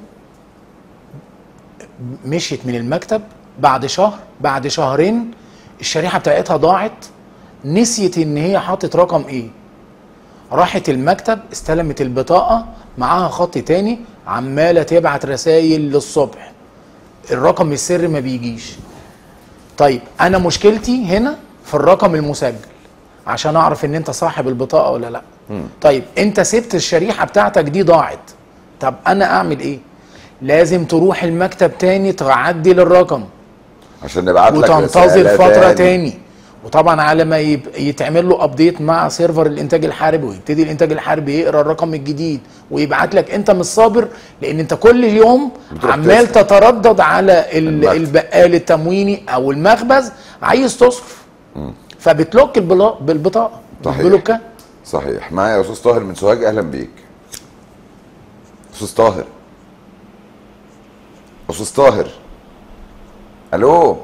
مشيت من المكتب بعد شهر بعد شهرين الشريحة بتاعتها ضاعت نسيت ان هي حطت رقم ايه راحت المكتب استلمت البطاقة معاها خط تاني عمالة تبعت رسائل للصبح الرقم السري ما بيجيش طيب انا مشكلتي هنا في الرقم المسجل عشان اعرف ان انت صاحب البطاقه ولا لا طيب انت سبت الشريحه بتاعتك دي ضاعت طب انا اعمل ايه لازم تروح المكتب تاني تعدل الرقم عشان نبعت لك وتنتظر رسالة فتره تاني وطبعا على ما يب... يتعمل له ابديت مع سيرفر الانتاج الحربي ويبتدي الانتاج الحربي يقرا الرقم الجديد ويبعت لك انت مش صابر لان انت كل يوم بتروح عمال تسأل. تتردد على ال... المكتب. البقال التمويني او المخبز عايز تصرف فبتلوك البلا... بالبطاقه صحيح. بلوكه صحيح معايا يا استاذ طاهر من سوهاج اهلا بيك استاذ طاهر استاذ طاهر الو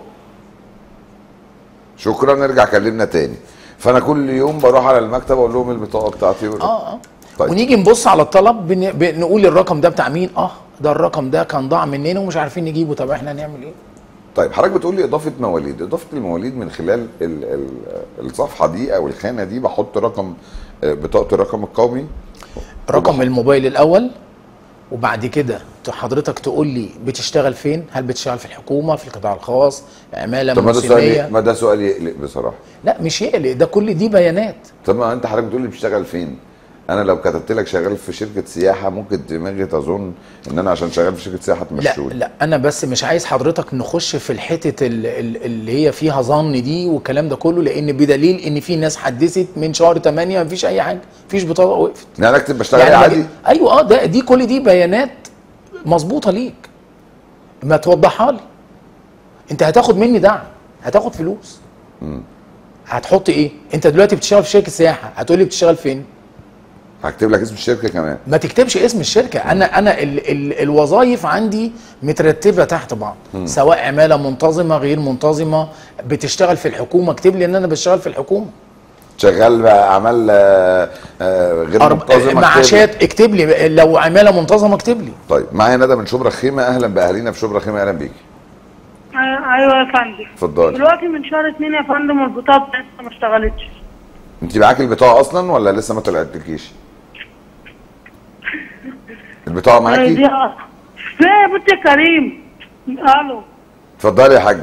شكرا نرجع كلمنا تاني فانا كل يوم بروح على المكتب اقول لهم البطاقه بتاعتي اه اه طيب. ونيجي نبص على الطلب بن... بنقول الرقم ده بتاع مين اه ده الرقم ده كان ضاع مننا ومش عارفين نجيبه طب احنا هنعمل ايه طيب حضرتك بتقول لي اضافه مواليد اضافه المواليد من خلال ال ال الصفحه دي او الخانه دي بحط رقم آه، بطاقه الرقم القومي رقم الموبايل الاول وبعد كده حضرتك تقول لي بتشتغل فين هل بتشتغل في الحكومه في القطاع الخاص عماله طب ما ده سؤال موسميه ما ده سؤال يقلق بصراحه لا مش يقلق ده كل دي بيانات طب ما انت حضرتك بتقول لي بتشتغل فين انا لو كتبت لك شغال في شركه سياحه ممكن دماغي تظن ان انا عشان شغال في شركه سياحه لا تمشوني لا انا بس مش عايز حضرتك نخش في الحته ال- ال- اللي هي فيها ظن دي والكلام ده كله لان بدليل ان في ناس حدثت من شهر 8 مفيش اي حاجه مفيش بطاقه وقفت يعني اكتب بشتغل يعني عادي ما- ايوه اه ده دي كل دي بيانات مظبوطه ليك ما توضحها لي انت هتاخد مني دعم هتاخد فلوس هتحط ايه انت دلوقتي بتشتغل في شركه سياحه هتقول لي بتشتغل فين هكتب لك اسم الشركه كمان ما تكتبش اسم الشركه انا انا ال ال الوظائف عندي مترتبه تحت بعض سواء عماله منتظمه غير منتظمه بتشتغل في الحكومه اكتب لي ان انا بشتغل في الحكومه شغال بقى اعمال آه، آه، غير أرب... منتظمه اكتب لي. معاشات اكتب لي لو عماله منتظمه اكتب لي طيب معايا ندى من شبرا خيمه اهلا باهالينا في شبرا خيمه اهلا بيكي آه، ايوه يا فندم اتفضلي دلوقتي من شهر اتنين يا فندم البطاقه لسه ما اشتغلتش انت معاكي البطاقه اصلا ولا لسه ما طلعتلكيش البطاقه آه، معاكي دي آه. فين يا بنت يا كريم الو اتفضلي يا حاج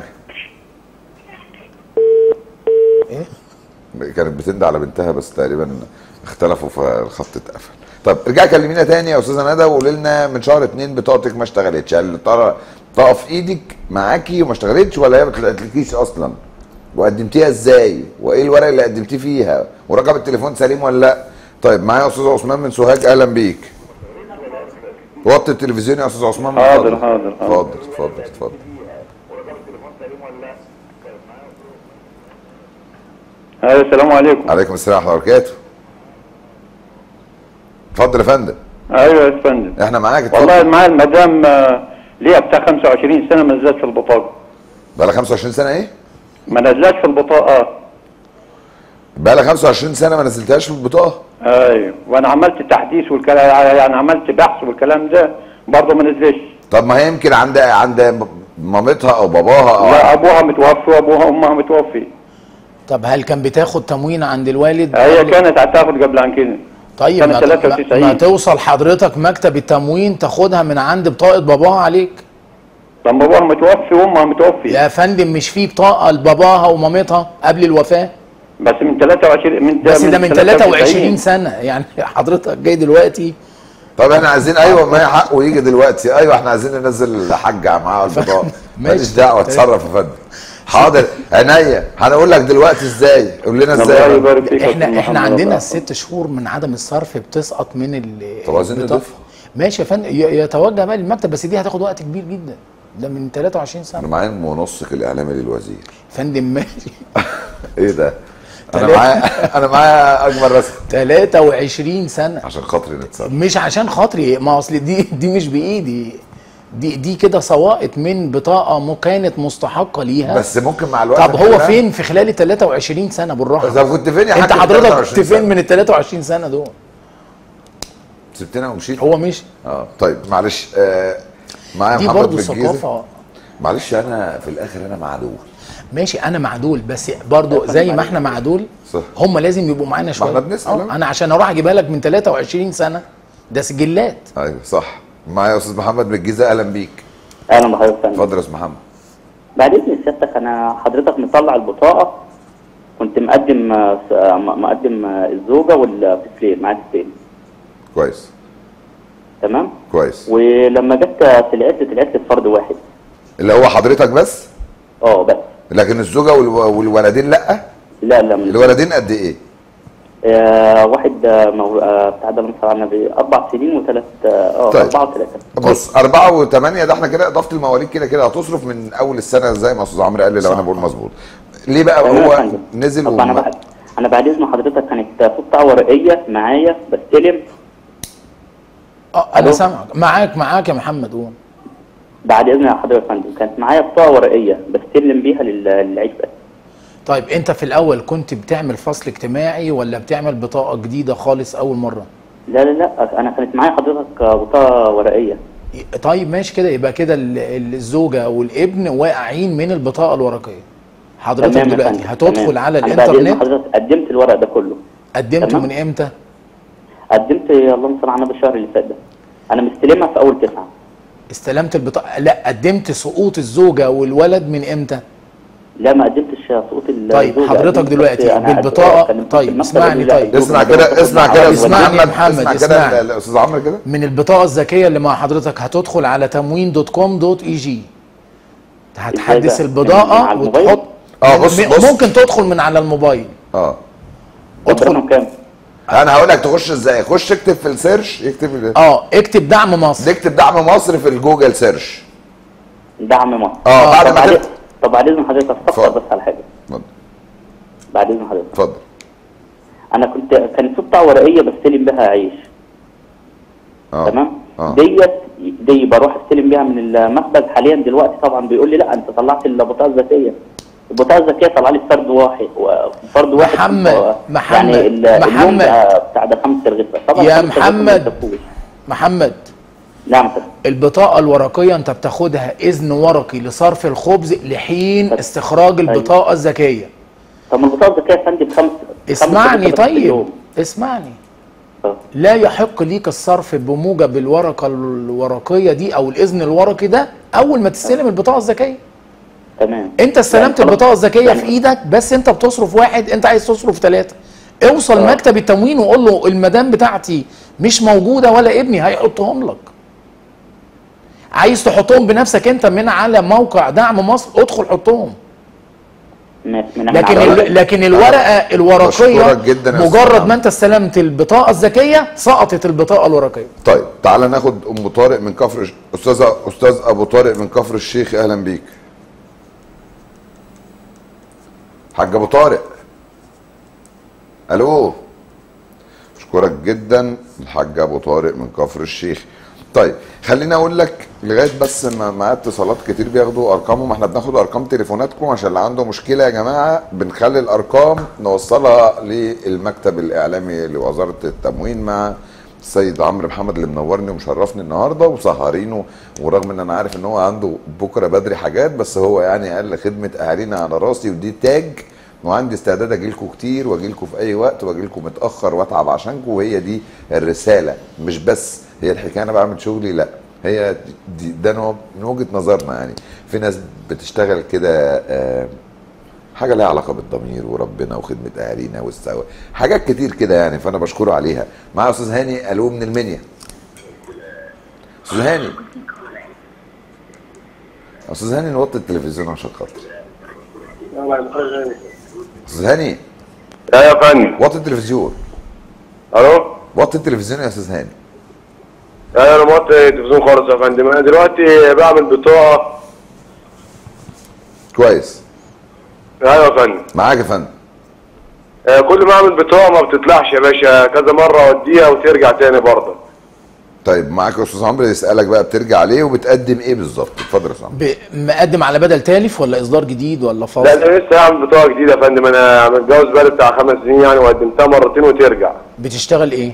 ايه كانت بتندى على بنتها بس تقريبا اختلفوا فالخط اتقفل طب ارجعي كلمينا تاني يا استاذه ندى وقولي لنا من شهر اتنين بطاقتك ما اشتغلتش هل ترى بطاقه في ايدك معاكي وما اشتغلتش ولا هي ما طلعتلكيش اصلا وقدمتيها ازاي وايه الورق اللي قدمتيه فيها ورقم التليفون سليم ولا لا طيب معايا استاذ عثمان من سوهاج اهلا بيك وطي التلفزيون يا استاذ عثمان من حاضر، فضلك. حاضر، حاضر. اتفضل اتفضل اتفضل ايوه السلام عليكم عليكم السلام ورحمه الله وبركاته اتفضل يا فندم ايوه يا فندم احنا معاك والله اتفضل معايا المدام آه، ليها بتاع 25 سنه ما زادت في البطاقه بقى 25 سنه ايه ما نزلهاش في البطاقه بقى لك 25 سنه ما نزلتهاش في البطاقه ايوه وانا عملت تحديث والكلام يعني عملت بحث والكلام ده برضه ما نزلش طب ما هي يمكن عند عند مامتها او باباها او لا ابوها متوفي وابوها وامها متوفي طب هل كان بتاخد تموين عند الوالد هي قبل- كانت هتاخد قبل عن كده طيب سنة ما, ما, 93. ما توصل حضرتك مكتب التموين تاخدها من عند بطاقه باباها عليك طب باباها متوفي وامها متوفي يا فندم مش في بطاقه لباباها ومامتها قبل الوفاه بس من 23 من بس ده من 23 93 سنه يعني حضرتك جاي دلوقتي طب احنا عايزين ايوه ما هي حقه يجي دلوقتي ايوه احنا عايزين ننزل حاجه معاه البطاقه ماشي. ماليش دعوه اتصرف يا فندم حاضر عينيا هنقول لك دلوقتي ازاي قول لنا الله ازاي يبارك فيك يا احنا أستاذ احنا محمد عندنا الله. الست شهور من عدم الصرف بتسقط من ال طب عايزين البطاقة. نضيفها. ماشي يا فندم ي- يتوجه بقى للمكتب بس دي هتاخد وقت كبير جدا ده من 23 انا سنه معايا المنسق الاعلامي للوزير فندم ماشي ايه ده انا تلاتة. معايا انا معايا اجمل رسم 23 سنه عشان خاطري نتصرف مش عشان خاطري ما اصل دي دي مش بايدي دي دي كده سواقط من بطاقه م- كانت مستحقه ليها بس ممكن مع الوقت طب هو كده- فين في خلال ال 23 سنه بالراحه طب كنت فين يا حاج انت في حضرتك 23 كنت فين سنة؟ من ال 23 سنه دول سبتنا ومشيت هو مشي اه طيب معلش آه معايا دي محمد برضه بالجيزة. ثقافه معلش انا في الاخر انا معدول ماشي انا مع دول بس برضو زي ما احنا مع دول صح. هم لازم يبقوا معانا شويه احنا بنسأل آه، أهو. انا عشان اروح اجيبها لك من 23 سنه ده سجلات ايوه صح معايا استاذ محمد من الجيزه اهلا بيك اهلا بحضرتك فندم اتفضل يا استاذ محمد بعد اذن سيادتك انا حضرتك مطلع البطاقه كنت مقدم آه، س- آه، م- مقدم آه، الزوجه والطفلين معايا طفلين كويس تمام كويس ولما جت طلعت لي طلعت لي فرد واحد اللي هو حضرتك بس اه بس لكن الزوجه والو- والولدين لا لا لا من الولدين قد ايه آه واحد آه مو- آه بتاع ده من صلى على النبي اربع سنين وثلاث اه طيب. اربعه وثلاثه بص أربعة وثمانية ده احنا كده إضافة المواليد كده كده هتصرف من أول السنة زي ما أستاذ عمرو قال لي لو أنا بقول مظبوط. ليه بقى تمام يا هو فندم. نزل طب انا وما- بعد انا بعد اذن حضرتك كانت في بطاقه ورقيه معايا بستلم اه انا ألو؟ سامعك معاك معاك يا محمد قول بعد اذن حضرتك يا فندم كانت معايا بطاقه ورقيه بستلم بيها لل- للعيش بس طيب انت في الاول كنت بتعمل فصل اجتماعي ولا بتعمل بطاقه جديده خالص اول مره لا لا لا انا كانت معايا حضرتك بطاقه ورقيه طيب ماشي كده يبقى كده ال- ال- الزوجه والابن واقعين من البطاقه الورقيه حضرتك تمام يا دلوقتي فندم، هتدخل تمام. على أنا بعد إذن الانترنت حضرتك قدمت الورق ده كله قدمته تمام. من امتى قدمت اللهم صل على النبي الشهر اللي فات ده انا مستلمها في اول تسعه استلمت البطاقه لا قدمت سقوط الزوجه والولد من امتى لا ما قدمتش سقوط ال- طيب الزوجة، حضرتك قدمت دلوقتي بس أنا بالبطاقة- كلمت في طيب، المكتب اسمعني قالوا لي لا، طيب. الزوجة اسمع ما كده تاخد اسمع معاها كده يا ولا- أستاذ اسمعني يا محمد محمد، اسمع اسمعني. كده الأستاذ عمرو كده من البطاقه الذكيه اللي مع حضرتك هتدخل على تموين دوت كوم دوت اي جي هتحدث بقى؟ من البضاءه على الموبايل؟ وتحط اه بص م- بص ممكن تدخل من على الموبايل اه طب ادخل رقم كام؟ انا هقول لك تخش ازاي خش اكتب في السيرش يكتب اه اكتب دعم مصر اكتب دعم مصر في الجوجل سيرش دعم مصر اه بعد طب ما بعد تكتب طب بعد اذن حضرتك استفسر اتفضل. بس على حاجه اتفضل بعد اذن حضرتك اتفضل انا كنت كانت في بطاقه ورقيه بستلم بها عيش اه تمام اه ديت دي بروح استلم بيها من المخبز حاليا دلوقتي طبعا بيقول لي لا انت طلعت البطاقه الذكيه البطاقه الذكيه طلع لي فرد واحد وفرد واحد محمد- آه، محمد- يعني ال- اليوم محمد. ده بتاع ده خمس ترغيفات طبعا يا خمس ترغيفات ما محمد. يكفوش. محمد نعم يا فندم. البطاقة الورقية انت بتاخدها اذن ورقي لصرف الخبز لحين طيب. استخراج البطاقة الذكية طب ما البطاقه الذكيه يا فندم خمس خمس اسمعني ترغيفات في طيب اليوم. اسمعني آه. لا يحق ليك الصرف بموجب الورقة الورقية دي او الاذن الورقي ده اول ما تستلم البطاقة الذكية تمام انت استلمت يعني البطاقة الذكية يعني- في ايدك بس انت بتصرف واحد انت عايز تصرف ثلاثة اوصل آه. مكتب التموين وقول له المدام بتاعتي مش موجودة ولا ابني هيحطهم لك عايز تحطهم بنفسك انت من على موقع دعم مصر ادخل حطهم ماشي من لكن على- ال... لكن الورقه الورقيه بشكرك جدا يا مجرد أستاذ ما انت استلمت البطاقه الذكيه سقطت البطاقه الورقيه طيب تعالى ناخد ام طارق من كفر الش- استاذه استاذ ابو طارق من كفر الشيخ اهلا بيك حاج ابو طارق الو اشكرك جدا الحاج ابو طارق من كفر الشيخ طيب خليني اقول لك لغايه بس ما معايا اتصالات كتير بياخدوا ارقامهم احنا بناخد ارقام تليفوناتكم عشان اللي عنده مشكله يا جماعه بنخلي الارقام نوصلها للمكتب الاعلامي لوزاره التموين مع السيد عمرو محمد اللي منورني ومشرفني النهارده وسهرينه ورغم ان انا عارف ان هو عنده بكره بدري حاجات بس هو يعني قال لي خدمه اهالينا على راسي ودي تاج وعندي استعداد اجي لكم كتير واجي لكم في اي وقت واجي لكم متاخر واتعب عشانكم وهي دي الرساله مش بس هي الحكايه انا بعمل شغلي لا هي دي ده نوع- من وجهه نظرنا يعني في ناس بتشتغل كده آه، حاجه لها علاقه بالضمير وربنا وخدمه اهالينا والسوا حاجات كتير كده يعني فانا بشكره عليها معايا استاذ هاني الو من المنيا استاذ هاني استاذ هاني نوطي التلفزيون عشان خاطر استاذ هاني ايوه يا فندم وطي التلفزيون الو وطي التلفزيون يا استاذ هاني ايوه انا موطي التلفزيون خالص يا فندم انا دلوقتي بعمل بطاقه كويس ايوه يا فندم معاك يا فندم آه، كل ما اعمل بطاقه ما بتطلعش يا باشا كذا مره اوديها وترجع تاني برضه طيب معاك يا استاذ عمرو يسالك بقى بترجع ليه وبتقدم ايه بالظبط اتفضل يا استاذ عمرو ب- مقدم على بدل تالف ولا اصدار جديد ولا لا فاصل انا لسه هعمل بطاقه جديده يا فندم انا متجوز بقالي بتاع خمس سنين يعني وقدمتها مرتين وترجع بتشتغل ايه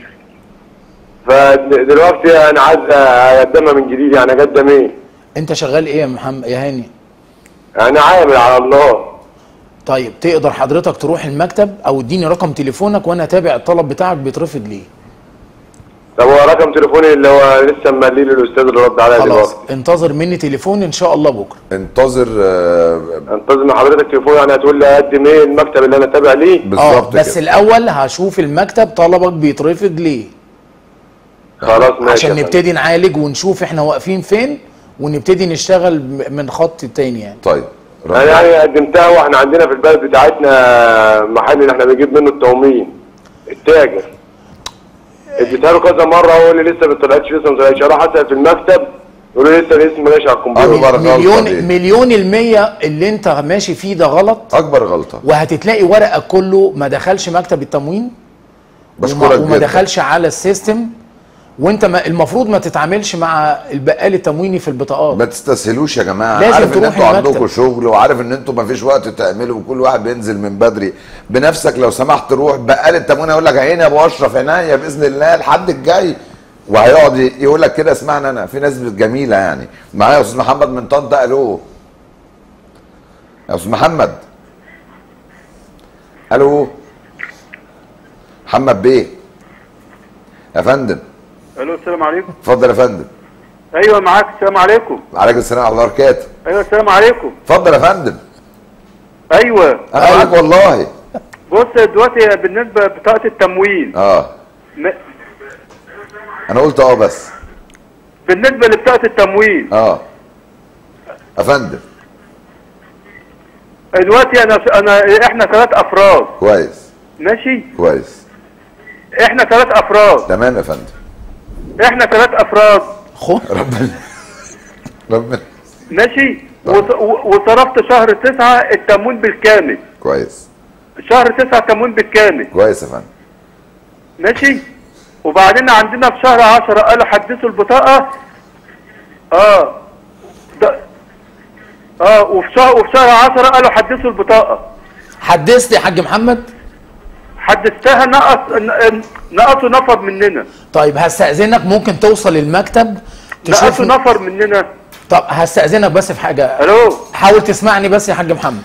فدلوقتي انا عايز اقدمها من جديد يعني اقدم ايه؟ انت شغال ايه يا محمد يا هاني انا عامل على الله طيب تقدر حضرتك تروح المكتب او اديني رقم تليفونك وانا اتابع الطلب بتاعك بيترفض ليه طب هو رقم تليفوني اللي هو لسه ماليه الاستاذ اللي رد عليا خلاص دلوقتي انتظر مني تليفون ان شاء الله بكره انتظر آه، انتظر من حضرتك تليفون يعني هتقول لي اقدم ايه المكتب اللي انا تابع ليه اه بس الاول هشوف المكتب طلبك بيترفض ليه خلاص ماشي عشان يا فندم. نبتدي نعالج ونشوف احنا واقفين فين ونبتدي نشتغل م- من خط تاني يعني طيب انا يعني قدمتها واحنا عندنا في البلد بتاعتنا محل اللي احنا بنجيب منه التومين التاجر اديتها له كذا مره هو اللي لسه ما طلعتش لسه ما طلعتش اروح اسال في المكتب يقولوا لي لسه الاسم ما جاش على الكمبيوتر مليون مليون المية اللي انت ماشي فيه ده غلط اكبر غلطه وهتتلاقي ورقك كله ما دخلش مكتب التموين بشكرك وما, وما جدا. دخلش على السيستم وانت ما المفروض ما تتعاملش مع البقال التمويني في البطاقات ما تستسهلوش يا جماعه لازم عارف ان تروح انتوا المكتب. عندكم شغل وعارف ان انتوا ما فيش وقت تعملوا وكل واحد بينزل من بدري بنفسك لو سمحت روح بقال التموين يقول لك عيني يا ابو اشرف عينيا باذن الله الحد الجاي وهيقعد يقول لك كده اسمعنا انا في ناس جميله يعني معايا يا استاذ محمد من طنطا الو يا استاذ محمد الو محمد بيه يا فندم الو السلام عليكم اتفضل يا فندم ايوه معاك السلام عليكم عليكم السلام ورحمه الله وبركاته ايوه السلام عليكم اتفضل يا فندم ايوه انا معاك والله بص دلوقتي بالنسبه لبطاقه التموين اه م- انا قلت اه بس بالنسبه لبطاقه التموين اه يا فندم دلوقتي انا انا احنا ثلاث افراد كويس ماشي كويس احنا ثلاث افراد تمام يا فندم احنا ثلاث افراد ربنا ربنا ماشي وص- و- وصرفت شهر تسعة التموين بالكامل كويس شهر تسعة التموين بالكامل كويس يا فندم ماشي وبعدين عندنا في شهر عشرة قالوا حدثوا البطاقة اه ده اه وفي شهر وفي شهر عشرة قالوا حدثوا البطاقة حدثت يا حاج محمد حدثتها نقص ن- نقصوا نفر مننا طيب هستأذنك ممكن توصل المكتب تشوف نقصوا نفر مننا طب هستأذنك بس في حاجة الو حاول تسمعني بس يا حاج محمد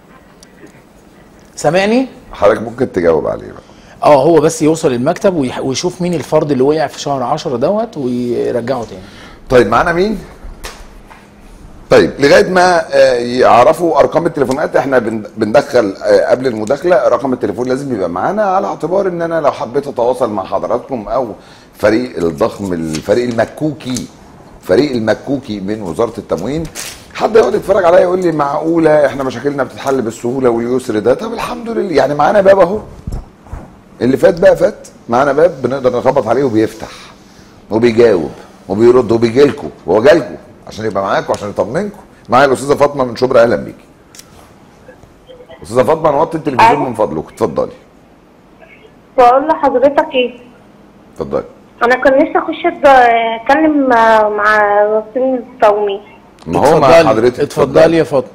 سامعني؟ حضرتك ممكن تجاوب عليه بقى اه هو بس يوصل المكتب ويح- ويشوف مين الفرد اللي وقع في شهر 10 دوت ويرجعه تاني طيب معانا مين؟ طيب لغايه ما آه، يعرفوا ارقام التليفونات احنا بن- بندخل آه، قبل المداخله رقم التليفون لازم يبقى معانا على اعتبار ان انا لو حبيت اتواصل مع حضراتكم او فريق الضخم الفريق المكوكي فريق المكوكي من وزاره التموين حد يقعد يتفرج عليا يقول لي معقوله احنا مشاكلنا بتتحل بالسهوله واليسر ده طب الحمد لله يعني معانا باب اهو اللي فات بقى فات معانا باب بنقدر نخبط عليه وبيفتح وبيجاوب وبيرد وبيجي لكم وهو جالكم عشان يبقى معاكم عشان يطمنكم معايا الاستاذه فاطمه من شبرا اهلا بيكي استاذه فاطمه نوطي التلفزيون من فضلك اتفضلي بقول لحضرتك ايه اتفضلي انا كان نفسي اخش أت- اتكلم مع مع وسيم التومي ما هو مع اتفضلي حضرتك اتفضلي يا فاطمه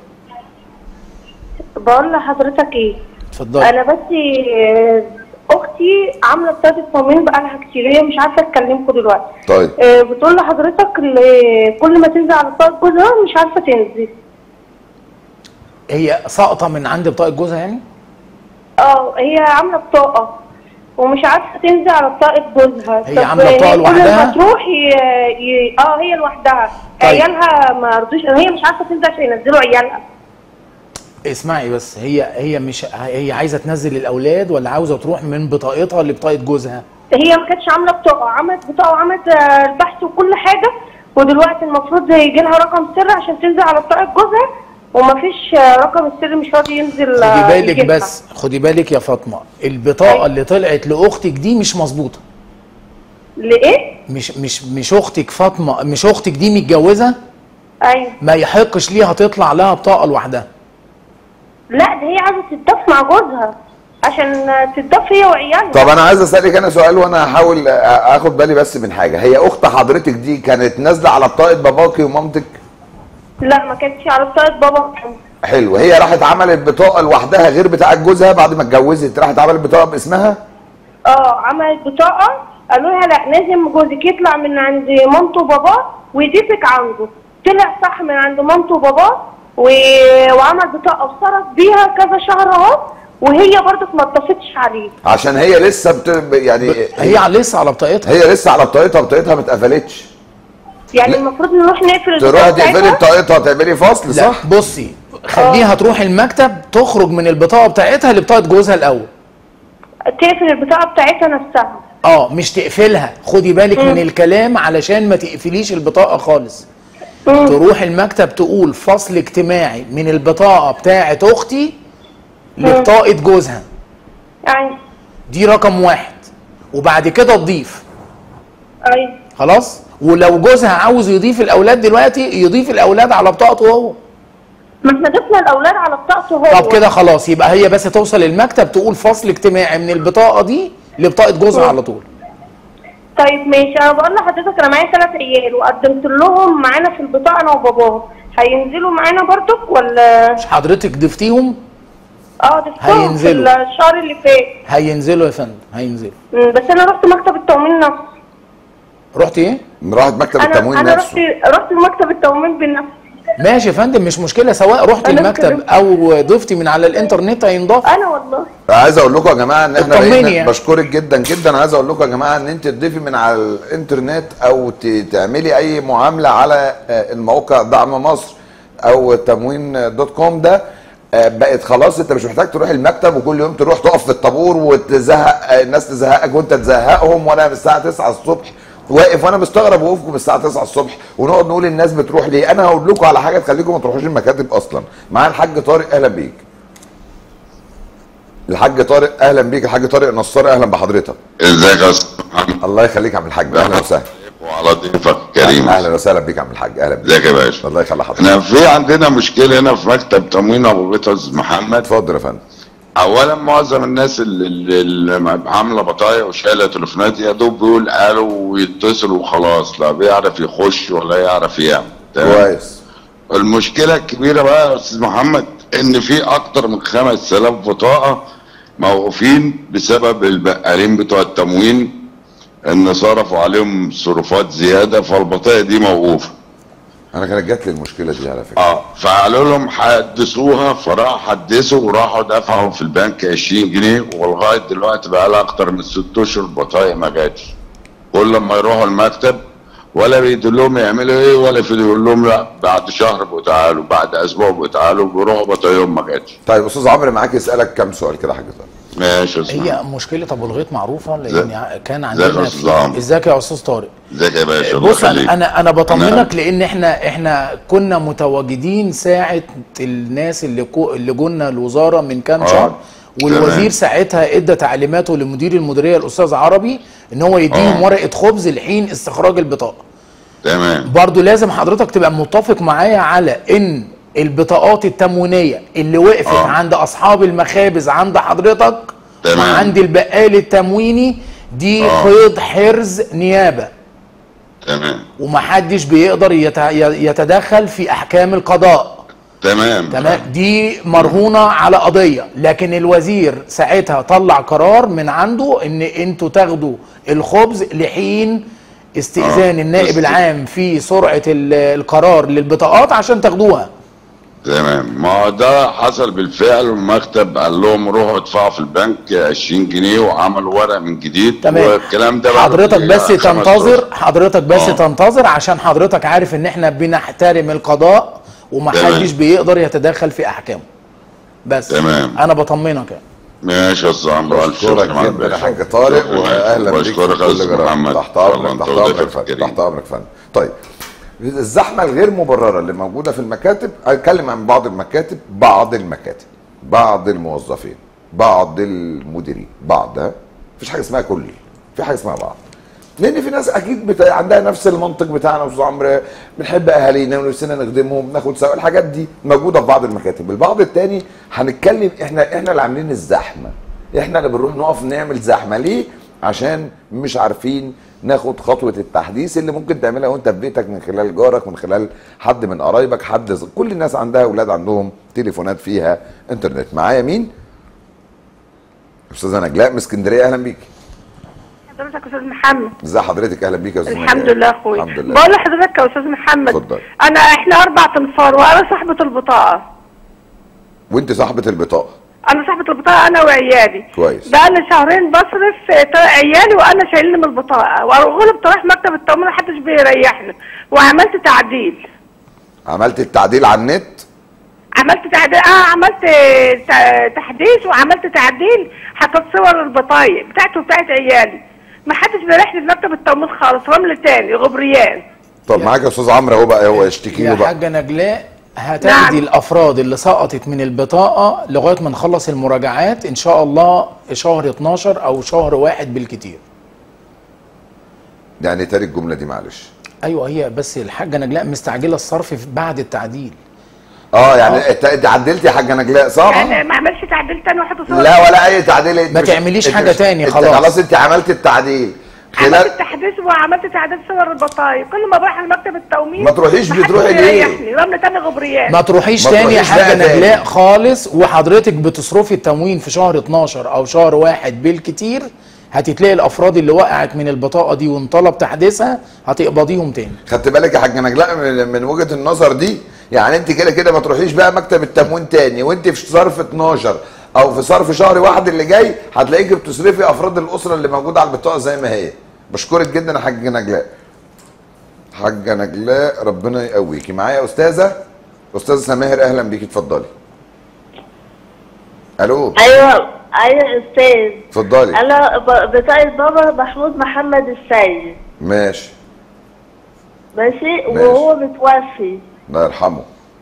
بقول لحضرتك ايه اتفضلي انا بس آه، اختي عامله بطاقه التموين بقالها كتير هي مش عارفه تكلمكم دلوقتي طيب آه، بتقول لحضرتك ال- كل ما تنزل على بطاقه جوزها مش عارفه تنزل هي ساقطه من عند بطاقه جوزها يعني اه هي عامله بطاقه ومش عارفه تنزل على بطاقه جوزها هي طب عاملة بطاقة هي لوحدها؟ كل ما تروح ي... ي... اه هي لوحدها طيب. عيالها ما رضوش هي مش عارفه تنزل عشان ينزلوا عيالها اسمعي بس هي هي مش هي عايزه تنزل الاولاد ولا عاوزه تروح من بطاقتها لبطاقه جوزها هي ما كانتش عامله بطاقه عملت بطاقه وعملت آه، البحث وكل حاجه ودلوقتي المفروض يجي لها رقم سر عشان تنزل على بطاقه جوزها ومفيش آه، رقم السر مش راضي ينزل آه، خدي بالك يجيبها. بس خدي بالك يا فاطمه البطاقه اللي طلعت لاختك دي مش مظبوطه لايه؟ مش مش مش اختك فاطمه مش اختك دي متجوزه ايوه ما يحقش ليها تطلع لها بطاقه لوحدها لا ده هي عايزه تتضاف مع جوزها عشان آه، تتضاف هي وعيالها طب انا عايز اسالك انا سؤال وانا هحاول آ- اخد بالي بس من حاجه هي اخت حضرتك دي كانت نازله على بطاقه باباكي ومامتك لا ما كانتش على بطاقه بابا حلو هي راحت عملت بطاقه لوحدها غير بتاعه جوزها بعد ما اتجوزت راحت عملت بطاقه باسمها اه عملت بطاقه قالوا لها لا لازم جوزك يطلع من عند مامته وباباه ويضيفك عنده طلع صح من عند مامته وباباه و... وعمل بطاقه وصرف بيها كذا شهر اهو وهي برضه ما اتفقتش عليه عشان هي لسه بت... يعني هي لسه على بطاقتها هي لسه على بطاقتها بطاقتها ما اتقفلتش يعني المفروض نروح نقفل تروح البطاقة تقفلي بتاعتها؟ بطاقتها تعملي فصل لا صح؟ بصي خليها تروح المكتب تخرج من البطاقه بتاعتها لبطاقه جوزها الاول تقفل البطاقه بتاعتها نفسها اه مش تقفلها خدي بالك من الكلام علشان ما تقفليش البطاقه خالص تروح المكتب تقول فصل اجتماعي من البطاقه بتاعه اختي لبطاقه جوزها يعني دي رقم واحد وبعد كده تضيف ايوه خلاص ولو جوزها عاوز يضيف الاولاد دلوقتي يضيف الاولاد على بطاقته هو ما احنا ضفنا الاولاد على بطاقته هو طب كده خلاص يبقى هي بس توصل المكتب تقول فصل اجتماعي من البطاقه دي لبطاقه جوزها على طول طيب ماشي انا بقول لحضرتك انا معايا ثلاث عيال وقدمت لهم معانا في البطاقه انا وباباهم هينزلوا معانا برضك ولا مش حضرتك ضفتيهم اه ضفتهم في هينزلوا. الشهر اللي فات هينزلوا يا فندم هينزلوا مم، بس انا رحت مكتب التموين نفسه رحت ايه راحت مكتب انا انا رحت رحت مكتب التموين بنفسي ماشي يا فندم مش مشكله سواء رحت أنا المكتب اتكلمت. او ضفتي من على الانترنت هينضاف انا والله عايز اقول لكم يا جماعه ان احنا اطمني بقينا يعني. بشكرك جدا جدا عايز اقول لكم يا جماعه ان انت تضيفي من على الانترنت او ت- تعملي اي معامله على آه، الموقع دعم مصر او تموين دوت كوم ده آه، بقت خلاص انت مش محتاج تروح المكتب وكل يوم تروح تقف في الطابور وتزهق آه، الناس تزهقك وانت تزهقهم وانا من الساعه 9 الصبح واقف وانا مستغرب وقوفكم الساعه 9 الصبح ونقعد نقول الناس بتروح ليه انا هقول لكم على حاجه تخليكم ما تروحوش المكاتب اصلا معايا الحاج طارق اهلا بيك الحاج طارق اهلا بيك الحاج طارق نصار اهلا بحضرتك ازيك يا استاذ محمد الله يخليك يا عم الحاج اهلا وسهلا وعلى ضيفك الكريم اهلا وسهلا بيك يا عم الحاج اهلا بيك ازيك يا باشا الله يخلي حضرتك احنا في عندنا مشكله هنا في مكتب تموين ابو بيت أستاذ محمد اتفضل يا فندم اولا معظم الناس اللي, اللي اللي عامله بطايق وشايله تليفونات يا دوب بيقول قالوا ويتصلوا وخلاص لا بيعرف يخش ولا يعرف يعمل تمام؟ كويس المشكله الكبيره بقى يا استاذ محمد ان في اكتر من 5000 بطاقه موقوفين بسبب البقالين بتوع التموين ان صرفوا عليهم صرفات زياده فالبطايق دي موقوفه انا كانت جات لي المشكله دي على فكره اه فقالوا لهم حدثوها فراحوا حدثوا وراحوا دفعوا في البنك 20 جنيه ولغايه دلوقتي بقى لها اكتر من ست اشهر بطايق ما جاتش كل ما يروحوا المكتب ولا بيدلهم يعملوا ايه ولا في يقول لهم لا بعد شهر بقوا تعالوا بعد اسبوع بقوا تعالوا بيروحوا بطايقهم ما جاتش طيب استاذ عمرو معاك يسالك كام سؤال كده يا حاج طارق ماشي يا استاذ هي مشكله ابو الغيط معروفه لان ازاي- كان ازيك يا عندنا أستاذ في- عمرو؟ ازيك يا استاذ طارق ازيك يا باشا الله بص يخليك انا انا انا بطمنك لان احنا احنا كنا متواجدين ساعه الناس اللي كو اللي جولنا الوزاره من كام آه، شهر والوزير تمام. ساعتها ادى تعليماته لمدير المديريه الاستاذ عربي ان هو يديهم آه. ورقه خبز لحين استخراج البطاقه تمام برضو لازم حضرتك تبقى متفق معايا على ان البطاقات التموينيه اللي وقفت آه. عند اصحاب المخابز عند حضرتك تمام. وعند البقال التمويني دي آه. قيد حرز نيابه تمام ومحدش بيقدر يت- يتدخل في احكام القضاء تمام تمام دي مرهونه على قضيه لكن الوزير ساعتها طلع قرار من عنده ان انتوا تاخدوا الخبز لحين استئذان آه، النائب بس- العام في سرعه ال- القرار للبطاقات عشان تاخدوها تمام ما هو ده حصل بالفعل والمكتب قال لهم روحوا ادفعوا في البنك 20 جنيه وعملوا ورق من جديد تمام والكلام ده بعد حضرتك بس خمس تنتظر أشهر. حضرتك بس آه. تنتظر عشان حضرتك عارف ان احنا بنحترم القضاء ومحدش تمام. بيقدر يتدخل في احكامه بس تمام. انا بطمنك يعني. ماشي يا استاذ عمرو ألف بشكرك شكر على جدا يا الباشا. حاج طارق شكرا. واهلا بيك في بشكرك يا كل استاذ جرام. محمد تحت الله امرك أنت تحت وضيفك امرك فندم الكريم. تحت امرك فندم طيب الزحمه الغير مبرره اللي موجوده في المكاتب اتكلم عن بعض المكاتب بعض المكاتب بعض الموظفين بعض المديرين بعض ها مفيش حاجه اسمها كل في حاجه اسمها بعض لان في ناس اكيد بتا... عندها نفس المنطق بتاعنا يا استاذ عمرو بنحب اهالينا ونفسنا نخدمهم ناخد سوا الحاجات دي موجوده في بعض المكاتب البعض التاني هنتكلم احنا احنا اللي عاملين الزحمه احنا اللي بنروح نقف نعمل زحمه ليه عشان مش عارفين ناخد خطوه التحديث اللي ممكن تعملها وانت في بيتك من خلال جارك من خلال حد من قرايبك حد ز- كل الناس عندها اولاد عندهم تليفونات فيها انترنت معايا مين استاذه نجلاء من اسكندريه اهلا بيك حضرتك يا استاذ محمد ازي حضرتك اهلا بيك يا استاذ الحمد نجلاء. لله اخويا الحمد لله بقول لحضرتك يا استاذ محمد اتفضل انا احنا اربع تنفار وانا صاحبه البطاقه وانت صاحبه البطاقه انا صاحبه البطاقه انا وعيالي كويس بقى لي شهرين بصرف آه، تا- عيالي وانا شايلني من البطاقه واغلب تروح مكتب التموين محدش بيريحني وعملت تعديل عملت التعديل على النت عملت تعديل اه عملت آه، ت- تحديث وعملت تعديل حطيت صور البطايق بتاعتي وبتاعت عيالي ما حدش بيريحني في مكتب التموين خالص رمل تاني غبريان طب معاك يا استاذ عمرو اهو بقى هو يشتكي له يا بقى حاجه نجلاء هتاخدي الافراد اللي سقطت من البطاقه لغايه ما نخلص المراجعات ان شاء الله شهر 12 او شهر واحد بالكتير يعني تاني الجمله دي معلش ايوه هي بس الحاجه نجلاء مستعجله الصرف في- بعد التعديل اه يعني انت انت عدلت يا حاجه نجلاء صح؟ يعني ما اعملش تعديل تاني واحد صور لا ولا اي تعديل انت ما مش- تعمليش انت حاجة مش- تاني انت خلاص. خلاص انت عملت التعديل عملت خلال تحديث وعملت تعديل صور البطايق كل ما بروح المكتب التومين ما تروحيش محدش بتروحي ليه؟ بيريحني رمل تاني غبريان ما تروحيش ما تاني يا تروحيش حاجه بقى تاني. نجلاء خالص وحضرتك بتصرفي التموين في شهر 12 او شهر واحد بالكتير هتتلاقي الافراد اللي وقعت من البطاقه دي وانطلب تحديثها هتقبضيهم تاني خدت بالك يا حاجه نجلاء من, من وجهه النظر دي يعني انت كده كده ما تروحيش بقى مكتب التموين تاني وانت في صرف 12 او في صرف شهر واحد اللي جاي هتلاقيكي بتصرفي افراد الاسره اللي موجوده على البطاقه زي ما هي بشكرك جدا يا حاجه نجلاء حاجه نجلاء ربنا يقويكي معايا استاذه استاذه سماهر اهلا بيكي اتفضلي الو ايوه ايوه يا استاذ اتفضلي انا ب- بطاقة بابا محمود محمد السيد ماشي ماشي وهو متوفي الله يرحمه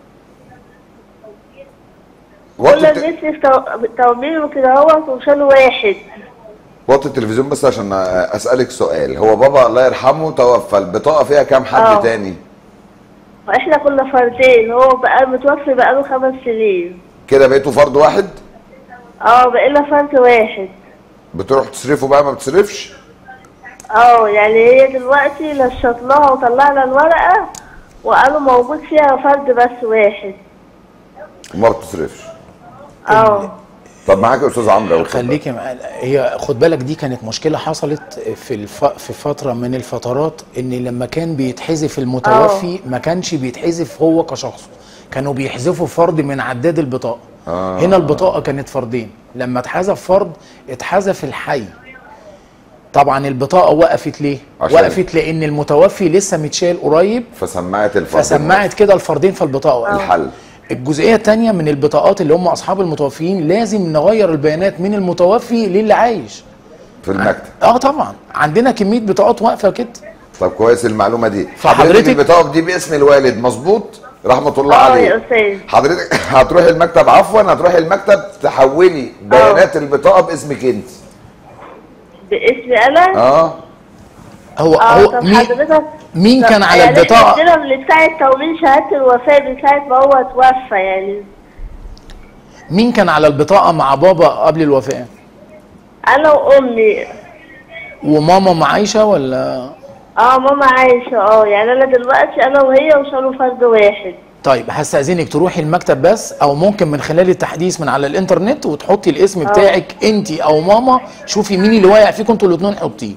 كل وطي الت- الناس في تومين وكده هو وشال واحد وطي التلفزيون بس عشان اسالك سؤال هو بابا الله يرحمه توفى البطاقه فيها كام حد اه. تاني واحنا كنا فردين هو بقى متوفي بقاله خمس سنين كده بقيتوا فرد واحد اه بقينا فرد واحد بتروح تصرفوا بقى ما بتصرفش اه يعني هي دلوقتي نشط لها وطلعنا الورقة وقالوا موجود فيها فرد بس واحد وما بتصرفش اه طب معاك يا استاذ عمرو أهو. خليكي مع- هي خد بالك دي كانت مشكله حصلت في الف... في فتره من الفترات ان لما كان بيتحذف المتوفي ما كانش بيتحذف هو كشخص كانوا بيحذفوا فرد من عداد البطاقه آه. هنا البطاقه كانت فردين لما اتحذف فرد اتحذف الحي طبعا البطاقه وقفت ليه عشان- وقفت لان المتوفي لسه متشال قريب فسمعت الفرد فسمعت كده الفردين فالبطاقه وقفت. الحل الجزئيه الثانيه من البطاقات اللي هم اصحاب المتوفيين لازم نغير البيانات من المتوفي للي عايش في المكتب اه طبعا عندنا كميه بطاقات واقفه كده طب كويس المعلومه دي فحضرتك- حضرتك البطاقه دي باسم الوالد مظبوط رحمه الله اه يا عليه استاذ حضرتك هتروحي المكتب عفوا هتروحي المكتب تحولي بيانات البطاقه باسمك انت باسمي انا اه هو اه هو طب مين حضرتك مين طب كان على يعني البطاقة؟ احنا عندنا من ساعة تومين شهادة الوفاة من ساعة ما هو اتوفى يعني مين كان على البطاقه مع بابا قبل الوفاه انا وامي وماما معايشه ولا اه ماما عايشة اه يعني انا دلوقتي انا وهي وصالوا فرد واحد طيب هستأذنك تروحي المكتب بس او ممكن من خلال التحديث من على الانترنت وتحطي الاسم آه. بتاعك انت او ماما شوفي مين اللي واقع فيكم انتوا الاثنين حطيه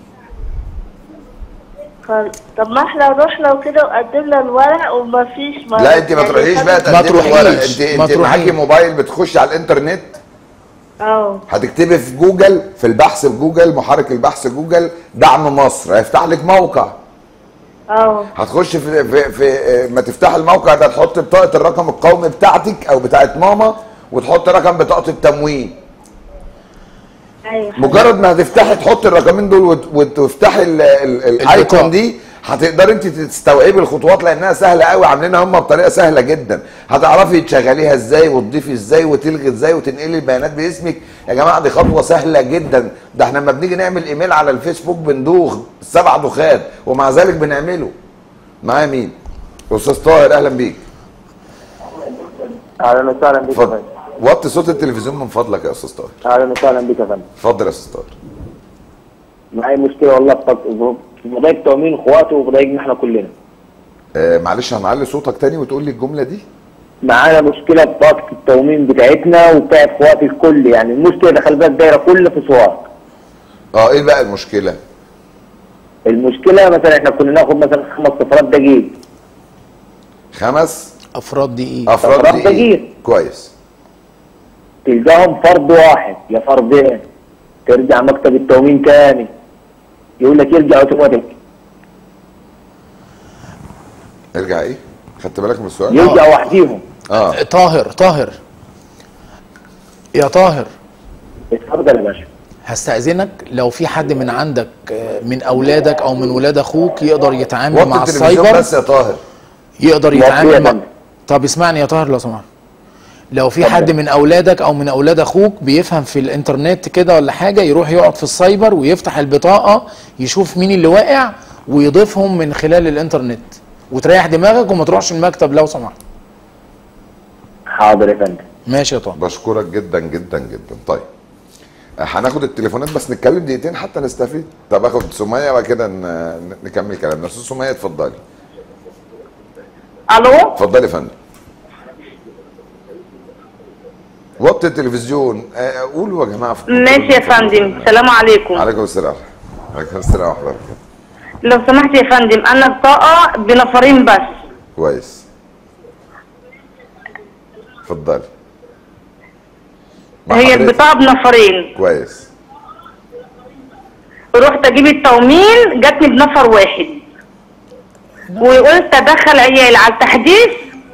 خل- طب ما احنا رحنا وكده وقدمنا الورق وما فيش ما لا انت ما يعني تروحيش خد- بقى تقدمي تروحيش، ورق انت ما انت تروحيش. معاكي موبايل بتخشي على الانترنت اه هتكتبي في جوجل في البحث في جوجل محرك البحث جوجل دعم مصر هيفتح لك موقع اه هتخش في في, في ما تفتح الموقع ده تحط بطاقه الرقم القومي بتاعتك او بتاعت ماما وتحط رقم بطاقه التموين ايوه مجرد ما هتفتحي تحطي الرقمين دول وت- وتفتحي ال- ال- الايكون دي هتقدري انت تستوعبي الخطوات لانها سهله قوي عاملينها هم بطريقه سهله جدا هتعرفي تشغليها ازاي وتضيفي ازاي وتلغي ازاي وتنقلي البيانات باسمك يا جماعه دي خطوه سهله جدا ده احنا لما بنيجي نعمل ايميل على الفيسبوك بندوخ سبع دخات ومع ذلك بنعمله معايا مين استاذ طاهر اهلا بيك اهلا وسهلا بك يا اتفضل فندم وطي صوت التلفزيون من فضلك يا استاذ طاهر اهلا وسهلا بك يا فندم اتفضل يا استاذ طاهر معايا مشكله والله في فض- في مضايق تأمين اخواته ومضايقنا احنا كلنا آه معلش هنعلي صوتك تاني وتقول لي الجمله دي معانا مشكله في بطاقه التأمين بتاعتنا وبتاعت اخواتي الكل يعني المشكله دخل بها الدايره كل في سوار اه ايه بقى المشكله المشكله مثلا احنا كنا ناخد مثلا خمس صفرات دقيق خمس افراد دي ايه افراد أفراد دي دقيق. إيه؟ كويس تلقاهم فرد واحد يا فردين ترجع مكتب التأمين تاني يقول لك يرجع اوتوماتيك ارجع ايه خدت بالك من السؤال يرجع وحديهم اه طاهر طاهر يا طاهر اتفضل يا باشا هستأذنك لو في حد من عندك آه، من اولادك او من ولاد اخوك يقدر يتعامل وطي مع التلفزيون السايبر بس يا طاهر يقدر وطي يا يتعامل مع فندم. طب اسمعني يا طاهر لو سمحت لو في حد من اولادك او من اولاد اخوك بيفهم في الانترنت كده ولا حاجه يروح يقعد في السايبر ويفتح البطاقه يشوف مين اللي واقع ويضيفهم من خلال الانترنت وتريح دماغك وما تروحش المكتب لو سمحت حاضر يا فندم ماشي يا طاهر بشكرك جدا جدا جدا طيب آه، هناخد التليفونات بس نتكلم دقيقتين حتى نستفيد طب اخد سميه وبعد كده ن- نكمل كلامنا استاذ سميه اتفضلي الو اتفضلي يا فندم وطي التلفزيون آه، قولوا يا جماعه في ماشي يا فندم سلام عليكم عليكم السلام عليكم السلام ورحمه الله وبركاته لو سمحت يا فندم انا بطاقه بنفرين بس كويس اتفضلي مع هي حضرتك. البطاقه بنفرين كويس رحت اجيب التومين جاتني بنفر واحد وقلت ادخل عيالي على التحديث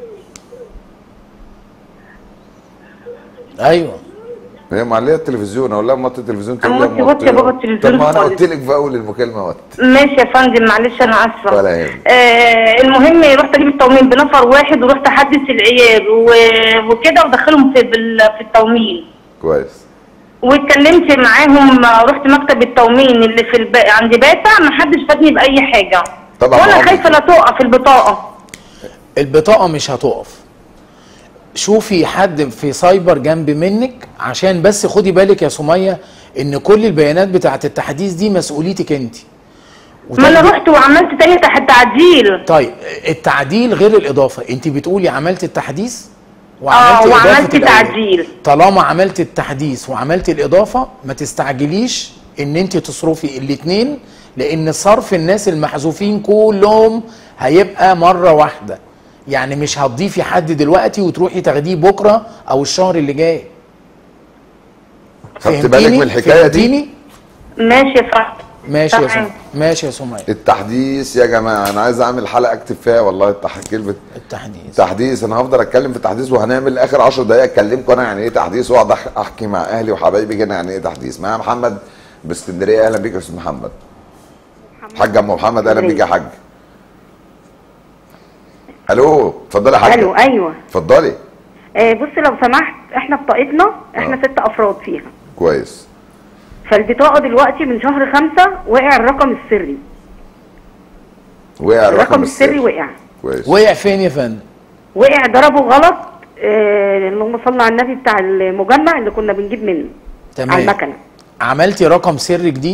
ايوه هي معليه التلفزيون اقول لها موطي التلفزيون تقول موطي- لي موطي يا بابا التلفزيون طب ما انا خالص. قلت لك في اول المكالمه وطي ماشي يا فندم معلش انا اسفه ولا يهمك آه المهم رحت اجيب التومين بنفر واحد ورحت احدث العيال و- وكده ودخلهم في بال- في التومين كويس واتكلمت معاهم رحت مكتب التومين اللي في الب... عند باسع ما حدش فادني باي حاجه طبعا وانا معروف. خايفه لا تقع في البطاقه البطاقه مش هتقف شوفي حد في سايبر جنب منك عشان بس خدي بالك يا سميه ان كل البيانات بتاعه التحديث دي مسؤوليتك انت ما انا رحت وعملت تاني تحت تعديل طيب التعديل غير الاضافه انت بتقولي عملت التحديث اه وعملت إضافة وعملت الأول. تعديل طالما عملت التحديث وعملت الاضافه ما تستعجليش ان انت تصرفي الاثنين لان صرف الناس المحذوفين كلهم هيبقى مره واحده يعني مش هتضيفي حد دلوقتي وتروحي تاخديه بكره او الشهر اللي جاي خدت بالك فهمتيني؟ من الحكايه دي فهمتيني؟ ماشي يا فندم ماشي يا تمام. سمية ماشي يا سمية التحديث يا جماعه انا عايز اعمل حلقه اكتب فيها والله التح... كلمه التحديث تحديث انا هفضل اتكلم في التحديث وهنعمل اخر 10 دقائق اكلمكم انا يعني ايه تحديث واقعد أح- احكي مع اهلي وحبايبي كده يعني ايه تحديث معايا محمد باسكندريه اهلا بيك يا استاذ محمد حاج ام محمد اهلا بيك يا حاج الو اتفضلي يا حاج الو ايوه اتفضلي آه بص لو سمحت احنا بطاقتنا احنا ست افراد فيها كويس فالبطاقه دلوقتي من شهر خمسة وقع الرقم السري وقع الرقم السري وقع كويس وقع فين يا فندم وقع ضربه غلط آه اللهم صل على النبي بتاع المجمع اللي كنا بنجيب منه على تمام المكنه عملتي رقم سري جديد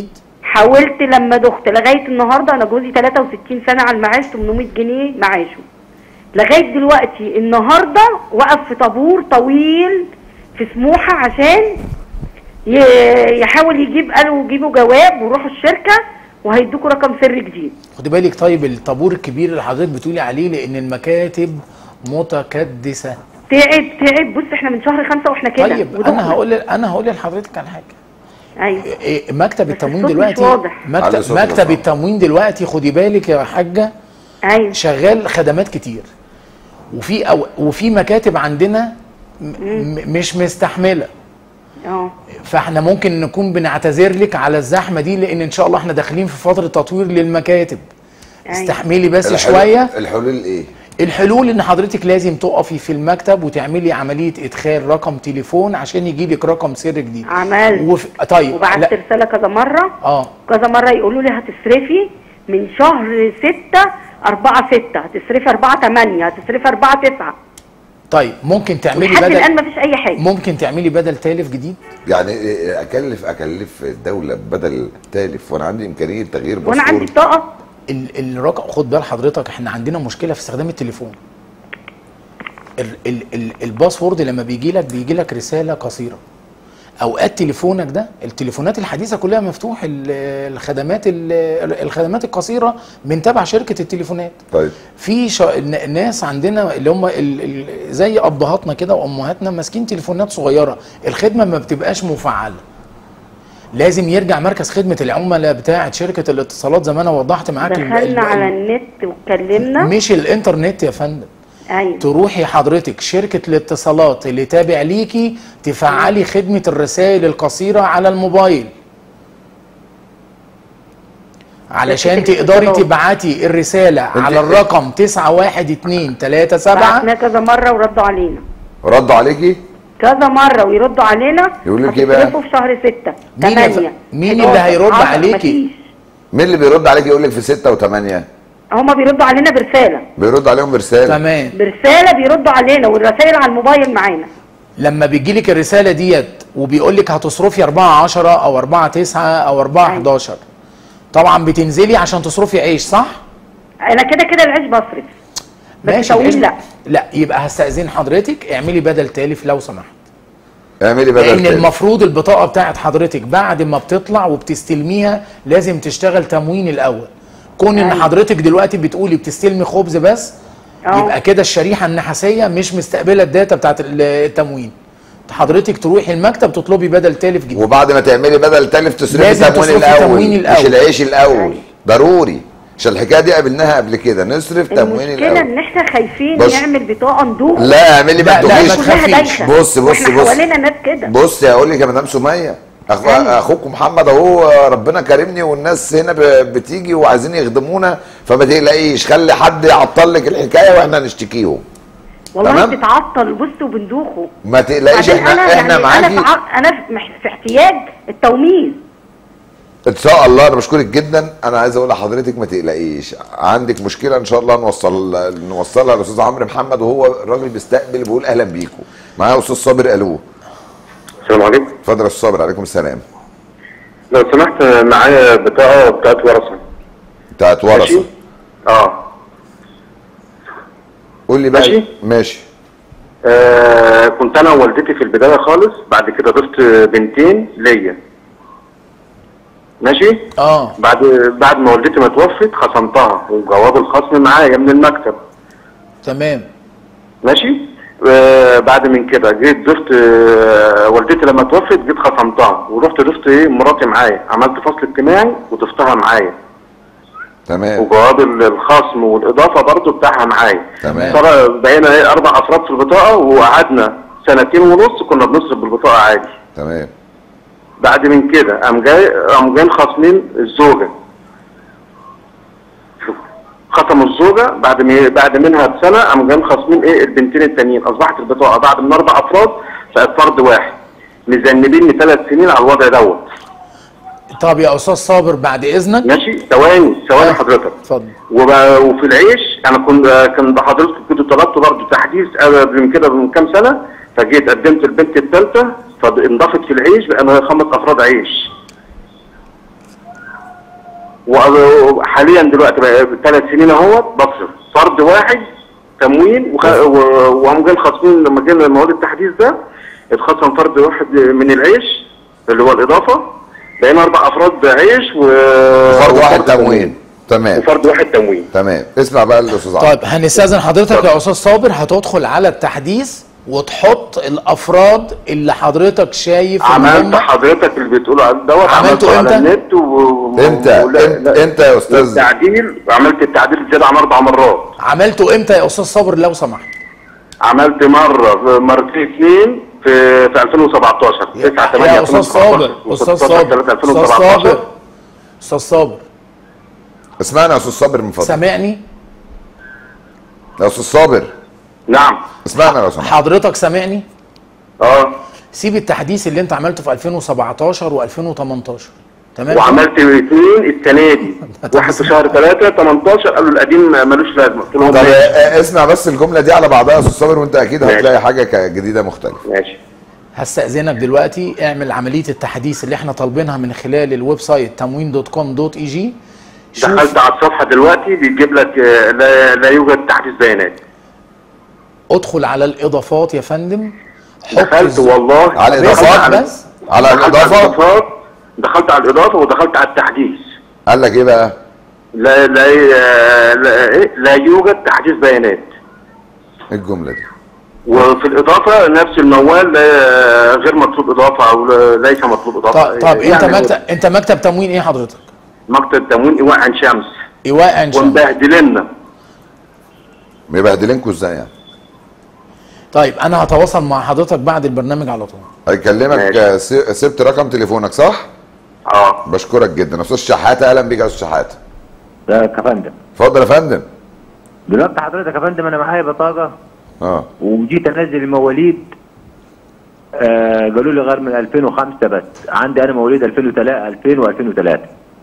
حاولت لما دخت لغايه النهارده انا جوزي 63 سنه على المعاش 800 جنيه معاشه لغايه دلوقتي النهارده وقف في طابور طويل في سموحه عشان ي- يحاول يجيب قالوا جيبوا جواب وروحوا الشركه وهيدوكوا رقم سر جديد خدي بالك طيب الطابور الكبير اللي حضرتك بتقولي عليه لان المكاتب متكدسه تعب تعب بص احنا من شهر خمسة واحنا كده طيب ودخنا. انا هقول انا هقول لحضرتك على حاجه ايوه إيه مكتب التموين الصوت مش دلوقتي واضح. علي مكتب, صوتك مكتب صعب. التموين دلوقتي خدي بالك يا حاجه ايوه شغال خدمات كتير وفي أو وفي مكاتب عندنا م- م- مش مستحمله اه فاحنا ممكن نكون بنعتذر لك على الزحمه دي لان ان شاء الله احنا داخلين في فتره تطوير للمكاتب استحملي بس الحلول- شويه الحلول ايه؟ الحلول ان حضرتك لازم تقفي في المكتب وتعملي عمليه ادخال رقم تليفون عشان يجي لك رقم سر جديد عملت وف... طيب وبعت لا رساله كذا مره اه كذا مره يقولوا لي هتصرفي من شهر 6 4 6 هتصرفي 4 8 هتصرفي 4 9 طيب ممكن تعملي لحد بدل الان مفيش اي حاجه ممكن تعملي بدل تالف جديد يعني إيه اكلف اكلف الدوله بدل تالف وانا عندي امكانيه تغيير وانا عندي باسبور بطاقه ال- الرقم خد بال حضرتك احنا عندنا مشكله في استخدام التليفون ال ال ال الباسورد لما بيجي لك بيجي لك رساله قصيره اوقات تليفونك ده التليفونات الحديثه كلها مفتوح ال- الخدمات ال- الخدمات القصيره من تبع شركه التليفونات طيب في شا... ن- ناس عندنا اللي هم ال... ال... زي ابهاتنا كده وامهاتنا ماسكين تليفونات صغيره الخدمه ما بتبقاش مفعله لازم يرجع مركز خدمه العملاء بتاعه شركه الاتصالات زي ما انا وضحت معاك ال- ال- دخلنا على النت واتكلمنا مش الانترنت يا فندم ايوه تروحي حضرتك شركة الاتصالات اللي تابع ليكي تفعلي خدمة الرسائل القصيرة على الموبايل علشان شركة تقدري الاتصالات. تبعتي الرسالة على الرقم 912337 بعتنا كذا مره وردوا علينا ردوا عليكي كذا مره ويردوا علينا يقول لك ايه بقى؟ هتصرفوا في شهر 6 مين يا ف- 8 مين اللي هيرد عليكي؟ مفيش مين اللي بيرد عليكي يقول لك في 6 و8 هما بيردوا علينا برساله بيرد عليهم برساله تمام برساله بيردوا علينا والرسائل على الموبايل معانا لما بيجيلك الرسالة ديت وبيقول لك هتصرفي 4 10 او 4 9 او 4 11 طبعا بتنزلي عشان تصرفي عيش صح؟ انا كده كده العيش بصرف بس ماشي تموين العيش- لا لا يبقى هستأذن حضرتك اعملي بدل تالف لو سمحت اعملي بدل لان تالف. المفروض البطاقه بتاعت حضرتك بعد ما بتطلع وبتستلميها لازم تشتغل تموين الاول كون ان أيوة. حضرتك دلوقتي بتقولي بتستلمي خبز بس أه. يبقى كده الشريحه النحاسيه مش مستقبله الداتا بتاعت ال- التموين حضرتك تروحي المكتب تطلبي بدل تالف جديد وبعد ما تعملي بدل تالف تصرفي لازم تموين تصرفي الاول تموين مش الأول. العيش الاول ضروري عشان الحكايه دي قابلناها قبل كده نصرف تموين المشكله الاول ان احنا خايفين بص. نعمل بطاقه ندوخ لا اعملي ما لا، لا، ما تدوخيش كلها تخافيش. دايخه بص بص واحنا بص حوالينا ناس كده بص هقول لك يا مدام سميه أخ... اخوكم محمد اهو ربنا كرمني والناس هنا ب... بتيجي وعايزين يخدمونا فما تقلقيش خلي حد يعطل لك الحكايه واحنا نشتكيهم والله تمام. بتتعطل بص وبندوخه ما تقلقيش بعدين احنا احنا يعني انا معاكي في ع- انا في مح- في احتياج التوميز ان شاء الله انا بشكرك جدا انا عايز اقول لحضرتك ما تقلقيش عندك مشكله ان شاء الله نوصل نوصلها للاستاذ عمرو محمد وهو الراجل بيستقبل بيقول اهلا بيكم معايا استاذ صابر الو السلام عليكم اتفضل يا استاذ صابر عليكم السلام لو سمحت معايا بطاقه بتاعت ورثه بتاعت ورثه ماشي اه قول لي بقى ماشي. ماشي آه كنت انا ووالدتي في البدايه خالص بعد كده ضفت بنتين ليا ماشي اه بعد بعد ما والدتي ما توفت خصمتها وجواب الخصم معايا من المكتب تمام ماشي آه بعد من كده جيت ضفت آه والدتي لما توفت جيت خصمتها ورحت ضفت ايه مراتي معايا عملت فصل اجتماعي وضفتها معايا تمام وجواب ال- الخصم والاضافه برضو بتاعها معايا تمام. صار بقينا ايه اربع افراد في البطاقه وقعدنا سنتين ونص كنا بنصرف بالبطاقه عادي تمام بعد من كده قام جاي قام جايين خاصمين الزوجه خصموا الزوجه بعد ما بعد منها بسنه قام جايين خاصمين ايه البنتين التانيين اصبحت البطاقه بعد من اربع افراد بقت فرد واحد مذنبيني ثلاث سنين على الوضع دوت طب يا استاذ صابر بعد اذنك ماشي ثواني ثواني حضرتك اتفضل وب- وفي العيش انا كنت كان حضرتك كنت طلبت برضه تحديث قبل من كده من كام سنه فجيت قدمت البنت الثالثه فانضافت في العيش بقى خمس افراد عيش وحاليا دلوقتي بقى ثلاث سنين اهوت بصرف فرد واحد تموين وخ... و- وهم جايين خاصمين لما جينا مواد التحديث ده اتخصم فرد واحد من العيش اللي هو الاضافه بقينا اربع افراد عيش و فرد واحد تموين تمام وفرد واحد تموين تمام اسمع بقى الاستاذ عمرو طيب هنستاذن حضرتك يا استاذ صابر هتدخل على التحديث وتحط الافراد اللي حضرتك شايف ان عملت هم حضرتك اللي بتقوله على دوت عملته عملته على امتى؟ النت و... امتى؟ ولا- إم- لا. امتى يا أستاذ؟ التعديل عملت التعديل زياده عن اربع مرات عملته امتى يا استاذ صابر لو سمحت عملت مره مرتين اثنين في في 2017 9 8 يا استاذ صابر استاذ صابر استاذ صابر استاذ صابر اسمعنا يا استاذ صابر من فضلك سامعني يا استاذ صابر نعم اسمعنا لو سمحت حضرتك سامعني اه سيب التحديث اللي انت عملته في 2017 و2018 تمام وعملت اثنين السنه دي واحد في شهر 3 18 قالوا القديم ملوش لازمه قلت لهم طب ماشي. آه، اسمع بس الجمله دي على بعضها يا استاذ صابر وانت اكيد ماشي. هتلاقي حاجه ك- جديده مختلفه ماشي هستأذنك دلوقتي اعمل عملية التحديث اللي احنا طالبينها من خلال الويب سايت تموين دوت كوم دوت اي جي دخلت على الصفحه دلوقتي بيجيب لك آه، لا, لا يوجد تحديث بيانات ادخل على الاضافات يا فندم دخلت والله على الإضافات؟ بس على دخلت الإضافة؟ الإضافات، دخلت على الاضافه ودخلت على التحديث قال لك ايه بقى؟ لا لا لا, إيه؟ لا يوجد تحديث بيانات إيه الجمله دي وفي الاضافه نفس الموال لا- غير مطلوب اضافه او لا- ليس مطلوب اضافه طب, طب انت يعني مكتب انت مكتب تموين ايه حضرتك؟ مكتب تموين ايواء عن شمس ايواء عن شمس ومبهدلنا مبهدلينكوا ازاي يعني؟ طيب انا هتواصل مع حضرتك بعد البرنامج على طول هيكلمك آه، س- سبت رقم تليفونك صح؟ اه بشكرك جدا استاذ شحاته اهلا بيك يا استاذ شحاته لا يا فندم اتفضل يا فندم دلوقتي حضرتك يا فندم انا معايا بطاقه اه وجيت انزل المواليد آه قالوا لي غير من 2005 بس عندي انا مواليد 2003 2000 و2003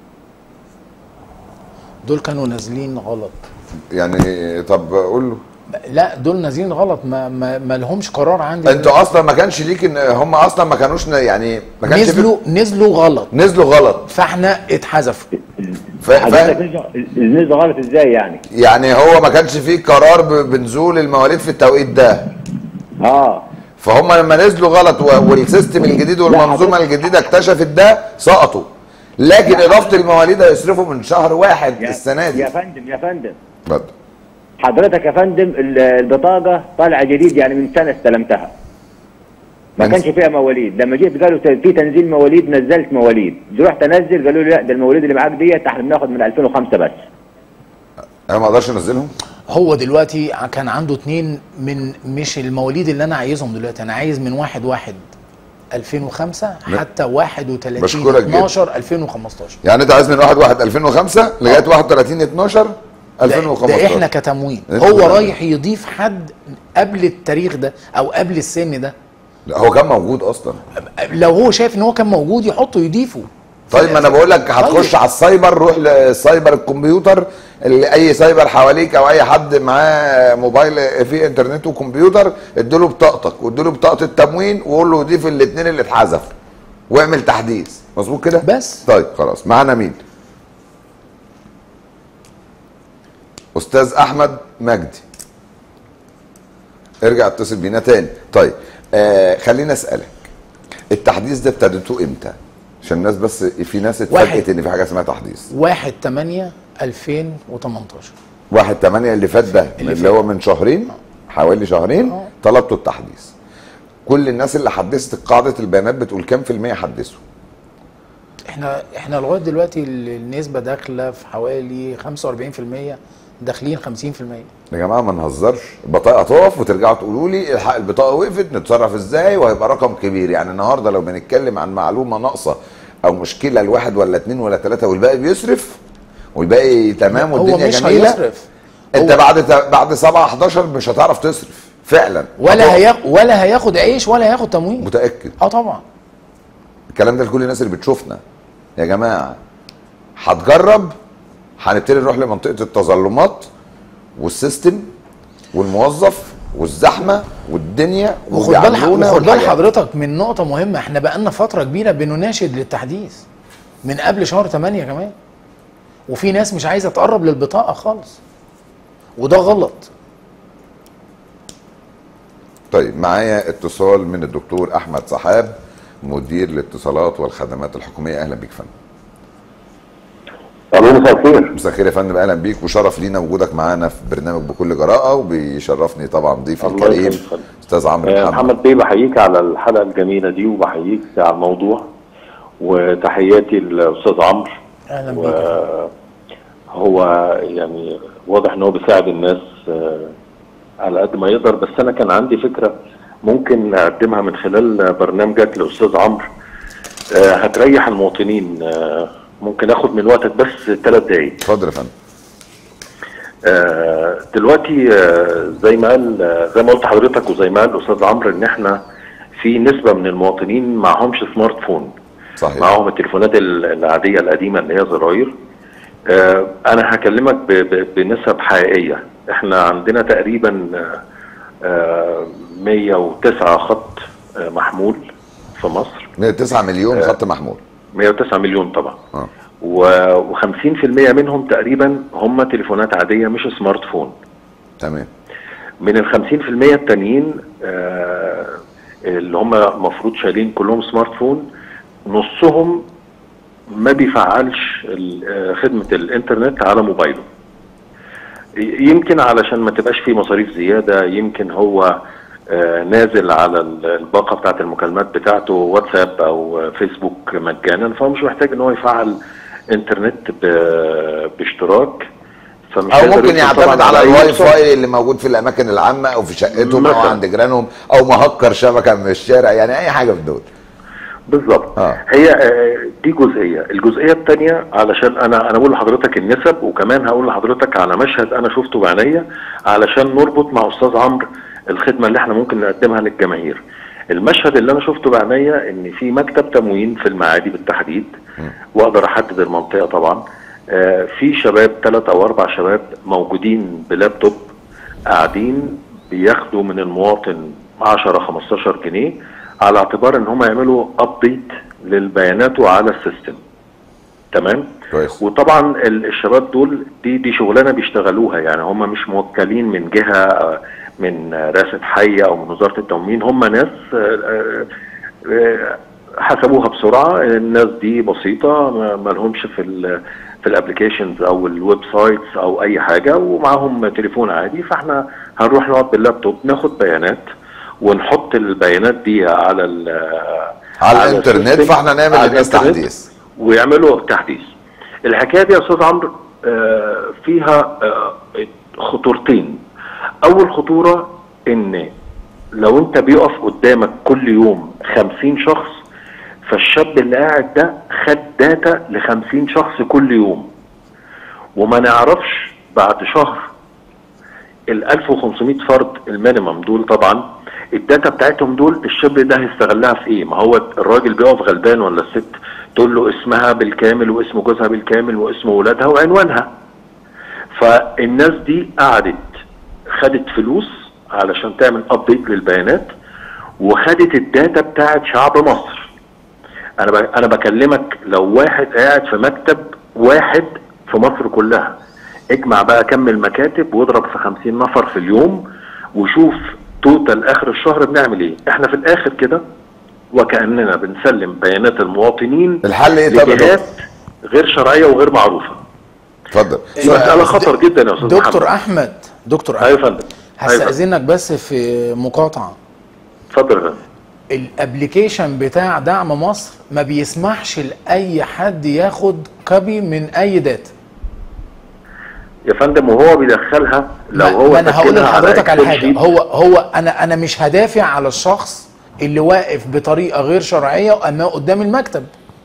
دول كانوا نازلين غلط يعني طب قول له لا دول نازلين غلط ما ما, ما لهمش قرار عندي انتوا اصلا ما كانش ليك ان هم اصلا ما كانوش ن- يعني ما كانش في- نزلوا نزلوا غلط نزلوا غلط فاحنا اتحذفوا فا- حضرتك فاهم نزلوا- نزلوا غلط ازاي يعني؟ يعني هو ما كانش فيه قرار ب- بنزول المواليد في التوقيت ده اه فهم لما نزلوا غلط و- والسيستم الجديد والمنظومه الجديده اكتشفت ده سقطوا لكن اضافه المواليد هيصرفوا من شهر واحد السنه دي يا فندم يا فندم اتفضل حضرتك يا فندم ال- البطاقه طالعه جديد يعني من سنه استلمتها ما من- كانش فيها مواليد لما جيت قالوا ت- في تنزيل مواليد نزلت مواليد رحت انزل قالوا لي لا ده المواليد اللي معاك ديت احنا بناخد من 2005 بس انا ما اقدرش انزلهم هو دلوقتي كان عنده اتنين من مش المواليد اللي انا عايزهم دلوقتي انا عايز من واحد واحد 2005 لا. حتى 31 بشكرك جدا. 12 2015 يعني انت عايز من 1 1 2005 لغايه 31 12 ده, 2015 ده احنا كتموين انتوا هو كده. رايح يضيف حد قبل التاريخ ده او قبل السن ده لا هو كان موجود اصلا لو هو شايف ان هو كان موجود يحطه يضيفه طيب ما انا بقول لك هتخش طيب. على السايبر روح للسايبر الكمبيوتر اللي اي سايبر حواليك او اي حد معاه موبايل فيه انترنت وكمبيوتر اديله بطاقتك واديله بطاقه التموين وقول له ضيف الاثنين اللي اتحذفوا واعمل تحديث مظبوط كده بس طيب خلاص معانا مين استاذ احمد مجدي ارجع اتصل بينا تاني طيب آه خليني اسالك التحديث ده ابتديتوه امتى عشان الناس بس في ناس اتفاجئت واحد. ان في حاجه اسمها تحديث 1 8 2018 واحد تمانية اللي فات ده اللي, هو من شهرين حوالي شهرين طلبتوا التحديث كل الناس اللي حدثت قاعده البيانات بتقول كام في المية حدثوا احنا احنا لغايه دلوقتي ال- النسبه داخله في حوالي 45% داخلين 50% يا جماعه ما نهزرش البطاقه تقف وترجعوا تقولوا لي الحق البطاقه وقفت نتصرف ازاي وهيبقى رقم كبير يعني النهارده لو بنتكلم عن معلومه ناقصه او مشكله لواحد ولا اتنين ولا تلاته والباقي بيصرف والباقي تمام هو والدنيا مش جميله هيصرف انت هو- بعد بعد 7 11 مش هتعرف تصرف فعلا ولا هتقف. هياخد ولا هياخد عيش ولا هياخد تموين متاكد اه طبعا الكلام ده لكل الناس اللي بتشوفنا يا جماعه هتجرب هنبتدي نروح لمنطقه التظلمات والسيستم والموظف والزحمه والدنيا وخد بال وبيعاملونا وخد بال والحاجات. حضرتك من نقطه مهمه احنا بقالنا فتره كبيره بنناشد للتحديث من قبل شهر 8 كمان وفي ناس مش عايزه تقرب للبطاقه خالص وده غلط طيب معايا اتصال من الدكتور احمد سحاب مدير الاتصالات والخدمات الحكوميه اهلا بيك يا فندم الو مساء الخير مساء الخير يا فندم اهلا بيك وشرف لينا وجودك معانا في برنامج بكل جراءه وبيشرفني طبعا ضيفي الله الكريم يخليك. استاذ عمرو آه، محمد محمد بيه بحييك على الحلقه الجميله دي وبحييك على الموضوع وتحياتي للاستاذ عمرو اهلا بيك هو يعني واضح ان هو بيساعد الناس آه، على قد ما يقدر بس انا كان عندي فكره ممكن اقدمها من خلال برنامجك لاستاذ عمرو آه، هتريح المواطنين آه، ممكن اخد من وقتك بس ثلاث دقايق اتفضل يا فندم آه، دلوقتي آه، زي ما قال آه، زي ما قلت حضرتك وزي ما قال الاستاذ عمرو ان احنا في نسبه من المواطنين معهمش سمارت فون صحيح معاهم التليفونات ال- العاديه القديمه اللي هي زراير آه، انا هكلمك ب- ب- بنسب حقيقيه احنا عندنا تقريبا آه، آه، 109 خط آه، محمول في مصر 109 مليون خط محمول 109 مليون طبعا اه و50% منهم تقريبا هم تليفونات عاديه مش سمارت فون تمام من ال 50% التانيين آه، اللي هم المفروض شايلين كلهم سمارت فون نصهم ما بيفعلش ال- آه، خدمة الانترنت على موبايله ي- يمكن علشان ما تبقاش فيه مصاريف زيادة يمكن هو آه، نازل على ال- الباقة بتاعت المكالمات بتاعته واتساب او فيسبوك مجانا فهو مش محتاج ان هو يفعل انترنت ب- باشتراك فمش او هيقدر ممكن يدخل يعتمد طبعاً على أي الواي ويب سايت. فاي اللي موجود في الاماكن العامه او في شقتهم او مثلاً. عند جيرانهم او مهكر شبكه من الشارع يعني اي حاجه في دول بالظبط اه هي آه، دي جزئيه الجزئيه الثانيه علشان انا انا بقول لحضرتك النسب وكمان هقول لحضرتك على مشهد انا شفته بعينيا علشان نربط مع استاذ عمرو الخدمه اللي احنا ممكن نقدمها للجماهير المشهد اللي انا شفته بعينيا ان في مكتب تموين في المعادي بالتحديد واقدر احدد المنطقه طبعا آه، في شباب ثلاث او اربع شباب موجودين بلابتوب قاعدين بياخدوا من المواطن 10 15 جنيه على اعتبار ان هم يعملوا ابديت للبيانات على السيستم تمام كويس وطبعا ال- الشباب دول دي دي شغلانه بيشتغلوها يعني هم مش موكلين من جهه آه، من آه، رئاسه حي او من وزاره التموين هم ناس آه، آه، آه، حسبوها بسرعه الناس دي بسيطه ما ما لهمش في ال في الابلكيشنز او الويب سايتس او اي حاجه ومعاهم تليفون عادي فاحنا هنروح نقعد باللابتوب ناخد بيانات ونحط البيانات دي على ال على الانترنت السيستم، فاحنا نعمل على للناس الإنترنت تحديث ويعملوا تحديث الحكايه دي يا استاذ عمرو آه، فيها آه، خطورتين اول خطوره ان لو انت بيقف قدامك كل يوم خمسين شخص فالشاب اللي قاعد ده خد داتا لخمسين شخص كل يوم وما نعرفش بعد شهر ال 1500 فرد المينيمم دول طبعا الداتا بتاعتهم دول الشاب ده هيستغلها في ايه؟ ما هو الراجل بيقف غلبان ولا الست تقول له اسمها بالكامل واسم جوزها بالكامل واسم ولادها وعنوانها. فالناس دي قعدت خدت فلوس علشان تعمل ابديت للبيانات وخدت الداتا بتاعت شعب مصر. انا ب- انا بكلمك لو واحد قاعد في مكتب واحد في مصر كلها اجمع بقى كم المكاتب واضرب في 50 نفر في اليوم وشوف توتال اخر الشهر بنعمل ايه احنا في الاخر كده وكاننا بنسلم بيانات المواطنين الحل ايه طب يا لجهات غير شرعيه وغير معروفه اتفضل مساله خطر جدا يا استاذ دكتور محمد. احمد دكتور ايوه يا احمد فندم أيوة يا فندم. هستاذنك بس في مقاطعه اتفضل يا فندم الابلكيشن بتاع دعم مصر ما بيسمحش لاي حد ياخد كوبي من اي داتا يا فندم وهو بيدخلها لو هو ما انا هقول سجلها على لحضرتك على Excel حاجه sheet، هو هو انا انا مش هدافع على الشخص اللي واقف بطريقه غير شرعيه امام قدام المكتب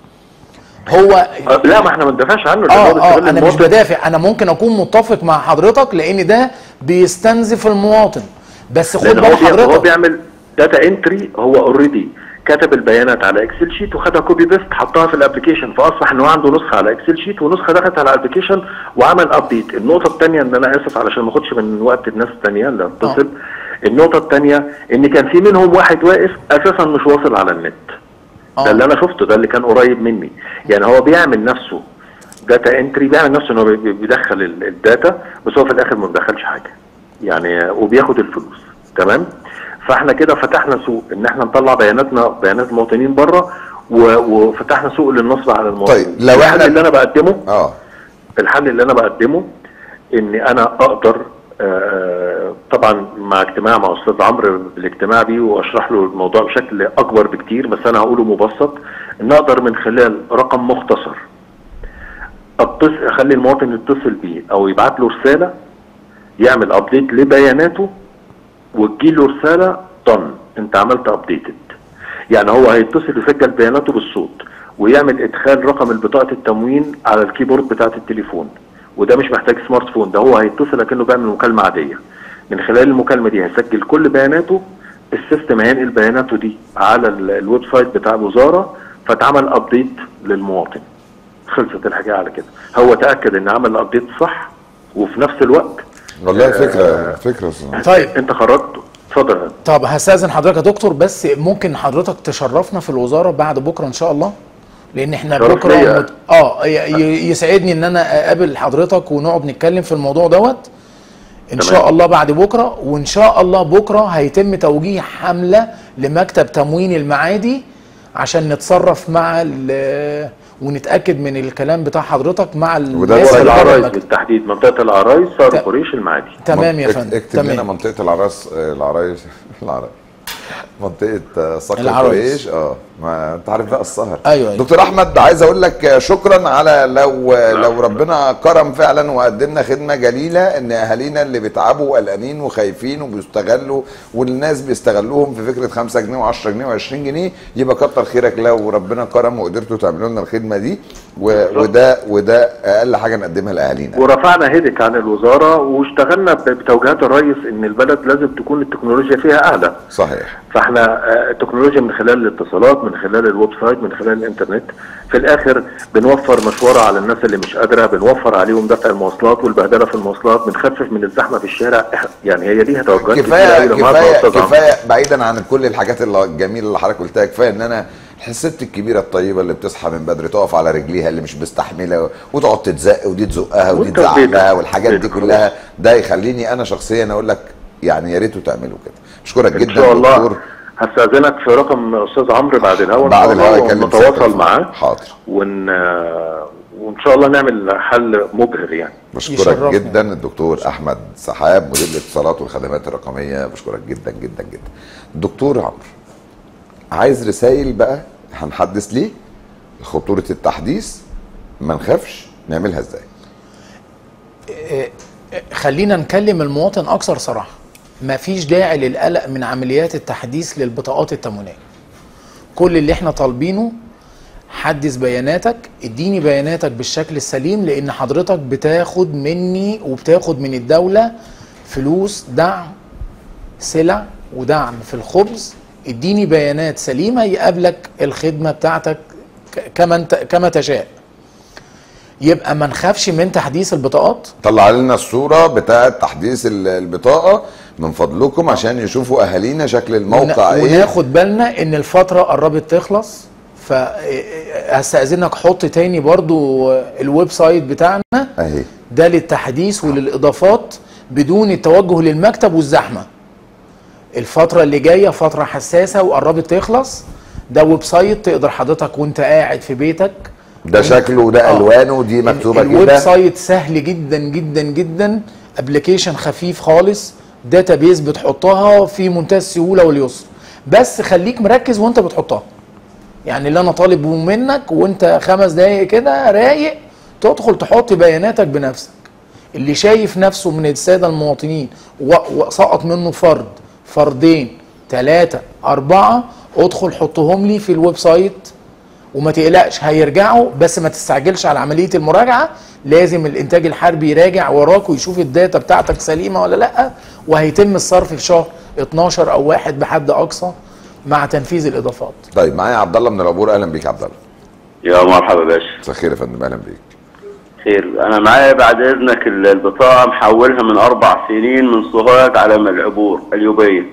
هو آه، لا ما احنا ما ندافعش عنه لأن هو اه اه بيستغل انا مش المواطن. بدافع انا ممكن اكون متفق مع حضرتك لان ده بيستنزف المواطن بس خد لان بال هو بي- هو حضرتك بيعمل داتا انتري هو اوريدي كتب البيانات على اكسل شيت وخدها كوبي بيست حطها في الابلكيشن فاصبح ان هو عنده نسخه على اكسل شيت ونسخه دخلت على الابلكيشن وعمل ابديت النقطه الثانيه ان انا اسف علشان ما اخدش من وقت الناس الثانيه اللي هتتصل النقطه الثانيه ان كان في منهم واحد واقف اساسا مش واصل على النت ده اللي انا شفته ده اللي كان قريب مني يعني هو بيعمل نفسه داتا انتري بيعمل نفسه انه بي- بيدخل ال- الداتا بس هو في الاخر ما بيدخلش حاجه يعني وبياخد الفلوس تمام فاحنا كده فتحنا سوق ان احنا نطلع بياناتنا بيانات المواطنين بره و- وفتحنا سوق للنصب على المواطنين طيب، لو الحل إحنا- اللي انا بقدمه اه الحل اللي انا بقدمه اني انا اقدر آه، طبعا مع اجتماع مع استاذ عمرو بالاجتماع بيه واشرح له الموضوع بشكل اكبر بكتير بس انا هقوله مبسط ان اقدر من خلال رقم مختصر اتصل اخلي المواطن يتصل بيه او يبعت له رساله يعمل ابديت لبياناته وتجيله رساله طن انت عملت ابديتد يعني هو هيتصل يسجل بياناته بالصوت ويعمل ادخال رقم البطاقه التموين على الكيبورد بتاعه التليفون وده مش محتاج سمارت فون ده هو هيتصل كأنه بيعمل مكالمه عاديه من خلال المكالمه دي هيسجل كل بياناته السيستم هينقل بياناته دي على ال- الويب سايت بتاع الوزاره فتعمل ابديت للمواطن خلصت الحكايه على كده هو تاكد ان عمل الابديت صح وفي نفس الوقت والله آه، فكره فكره طيب انت خرجت اتفضل يا طب هستاذن حضرتك يا دكتور بس ممكن حضرتك تشرفنا في الوزاره بعد بكره ان شاء الله لان احنا شرف بكره ليا. مت... اه ي- ي- يسعدني ان انا اقابل حضرتك ونقعد نتكلم في الموضوع دوت ان تمام. شاء الله بعد بكره وان شاء الله بكره هيتم توجيه حمله لمكتب تموين المعادي عشان نتصرف مع ال- ونتاكد من الكلام بتاع حضرتك مع الناس منطقه اللي بره العرايس المكتب. بالتحديد منطقه العرايس صار قريش المعادي تمام يا اكت- فندم اكتب لنا تمام منطقه العرايس آه، العرايس العرايس منطقه آه، صقر العرايس. قريش اه ما انت عارف بقى السهر أيوة، أيوة. دكتور احمد عايز اقول لك آه، شكرا على لو لو ربنا كرم فعلا وقدمنا خدمه جليله ان اهالينا اللي بيتعبوا وقلقانين وخايفين وبيستغلوا والناس بيستغلوهم في فكره 5 جنيه و10 جنيه و20 جنيه يبقى كتر خيرك لو ربنا كرم وقدرتوا تعملوا لنا الخدمه دي و- وده وده اقل حاجه نقدمها لاهالينا ورفعنا هيدك عن الوزاره واشتغلنا ب- بتوجيهات الرئيس ان البلد لازم تكون التكنولوجيا فيها اعلى صحيح فاحنا آه، التكنولوجيا من خلال الاتصالات من خلال الويب سايت من خلال الانترنت في الاخر بنوفر مشوره على الناس اللي مش قادره بنوفر عليهم دفع المواصلات والبهدله في المواصلات بنخفف من الزحمه في الشارع إح- يعني هي ليها توجهات كتير كفايه أوي لما أسمع كفايه أستاذ عمرو. كفايه بعيدا عن كل الحاجات اللي- الجميله اللي حضرتك قلتها كفايه ان انا الست الكبيره الطيبه اللي بتصحى من بدري تقف على رجليها اللي مش مستحمله وتقعد تتزق ودي تزقها ودي وأنت في بيتك. تزعلها والحاجات دي بيتك كلها ده يخليني انا شخصيا اقول لك يعني يا ريتوا تعملوا كده اشكرك جدا ان شاء الله دكتور. هستاذنك في رقم استاذ عمرو بعد الهوا بعد إن شاء الهوا الله يكلم ونتواصل سيادتك. معاه حاضر ون وان شاء الله نعمل حل مبهر يعني بشكرك يشرفنا. جدا الدكتور احمد سحاب مدير الاتصالات والخدمات الرقميه بشكرك جدا جدا جدا دكتور عمرو عايز رسائل بقى هنحدث ليه خطوره التحديث ما نخافش نعملها ازاي خلينا نكلم المواطن اكثر صراحه مفيش داعي للقلق من عمليات التحديث للبطاقات التموينيه كل اللي احنا طالبينه حدث بياناتك اديني بياناتك بالشكل السليم لان حضرتك بتاخد مني وبتاخد من الدوله فلوس دعم سلع ودعم في الخبز اديني بيانات سليمه يقابلك الخدمه بتاعتك ك- كما انت كما تشاء يبقى ما نخافش من تحديث البطاقات طلع لنا الصوره بتاعه تحديث ال- البطاقه من فضلكم عشان يشوفوا اهالينا شكل الموقع ون- ايه وناخد بالنا ان الفتره قربت تخلص فهستأذنك حط تاني برضو الويب سايت بتاعنا اهي ده للتحديث وللإضافات بدون التوجه للمكتب والزحمة الفترة اللي جاية فترة حساسة وقربت تخلص ده ويب سايت تقدر حضرتك وانت قاعد في بيتك ده شكله وده آه. الوانه ودي مكتوبه الويب كده سايت سهل جدا جدا جدا ابلكيشن خفيف خالص داتابيز بتحطها في منتهى السهوله واليسر بس خليك مركز وانت بتحطها يعني اللي انا طالبه منك وانت خمس دقايق كده رايق تدخل تحط بياناتك بنفسك اللي شايف نفسه من الساده المواطنين و- وسقط منه فرد فردين ثلاثة أربعة ادخل حطهم لي في الويب سايت وما تقلقش هيرجعوا بس ما تستعجلش على عمليه المراجعه لازم الانتاج الحربي يراجع وراك ويشوف الداتا بتاعتك سليمه ولا لا وهيتم الصرف في شهر 12 او واحد بحد اقصى مع تنفيذ الاضافات طيب معايا عبد الله من العبور اهلا بيك يا عبد الله يا مرحبا باشا مساء الخير يا فندم اهلا بيك خير انا معايا بعد اذنك ال- البطاقه محولها من اربع سنين من سوهاج على من العبور اليوبيه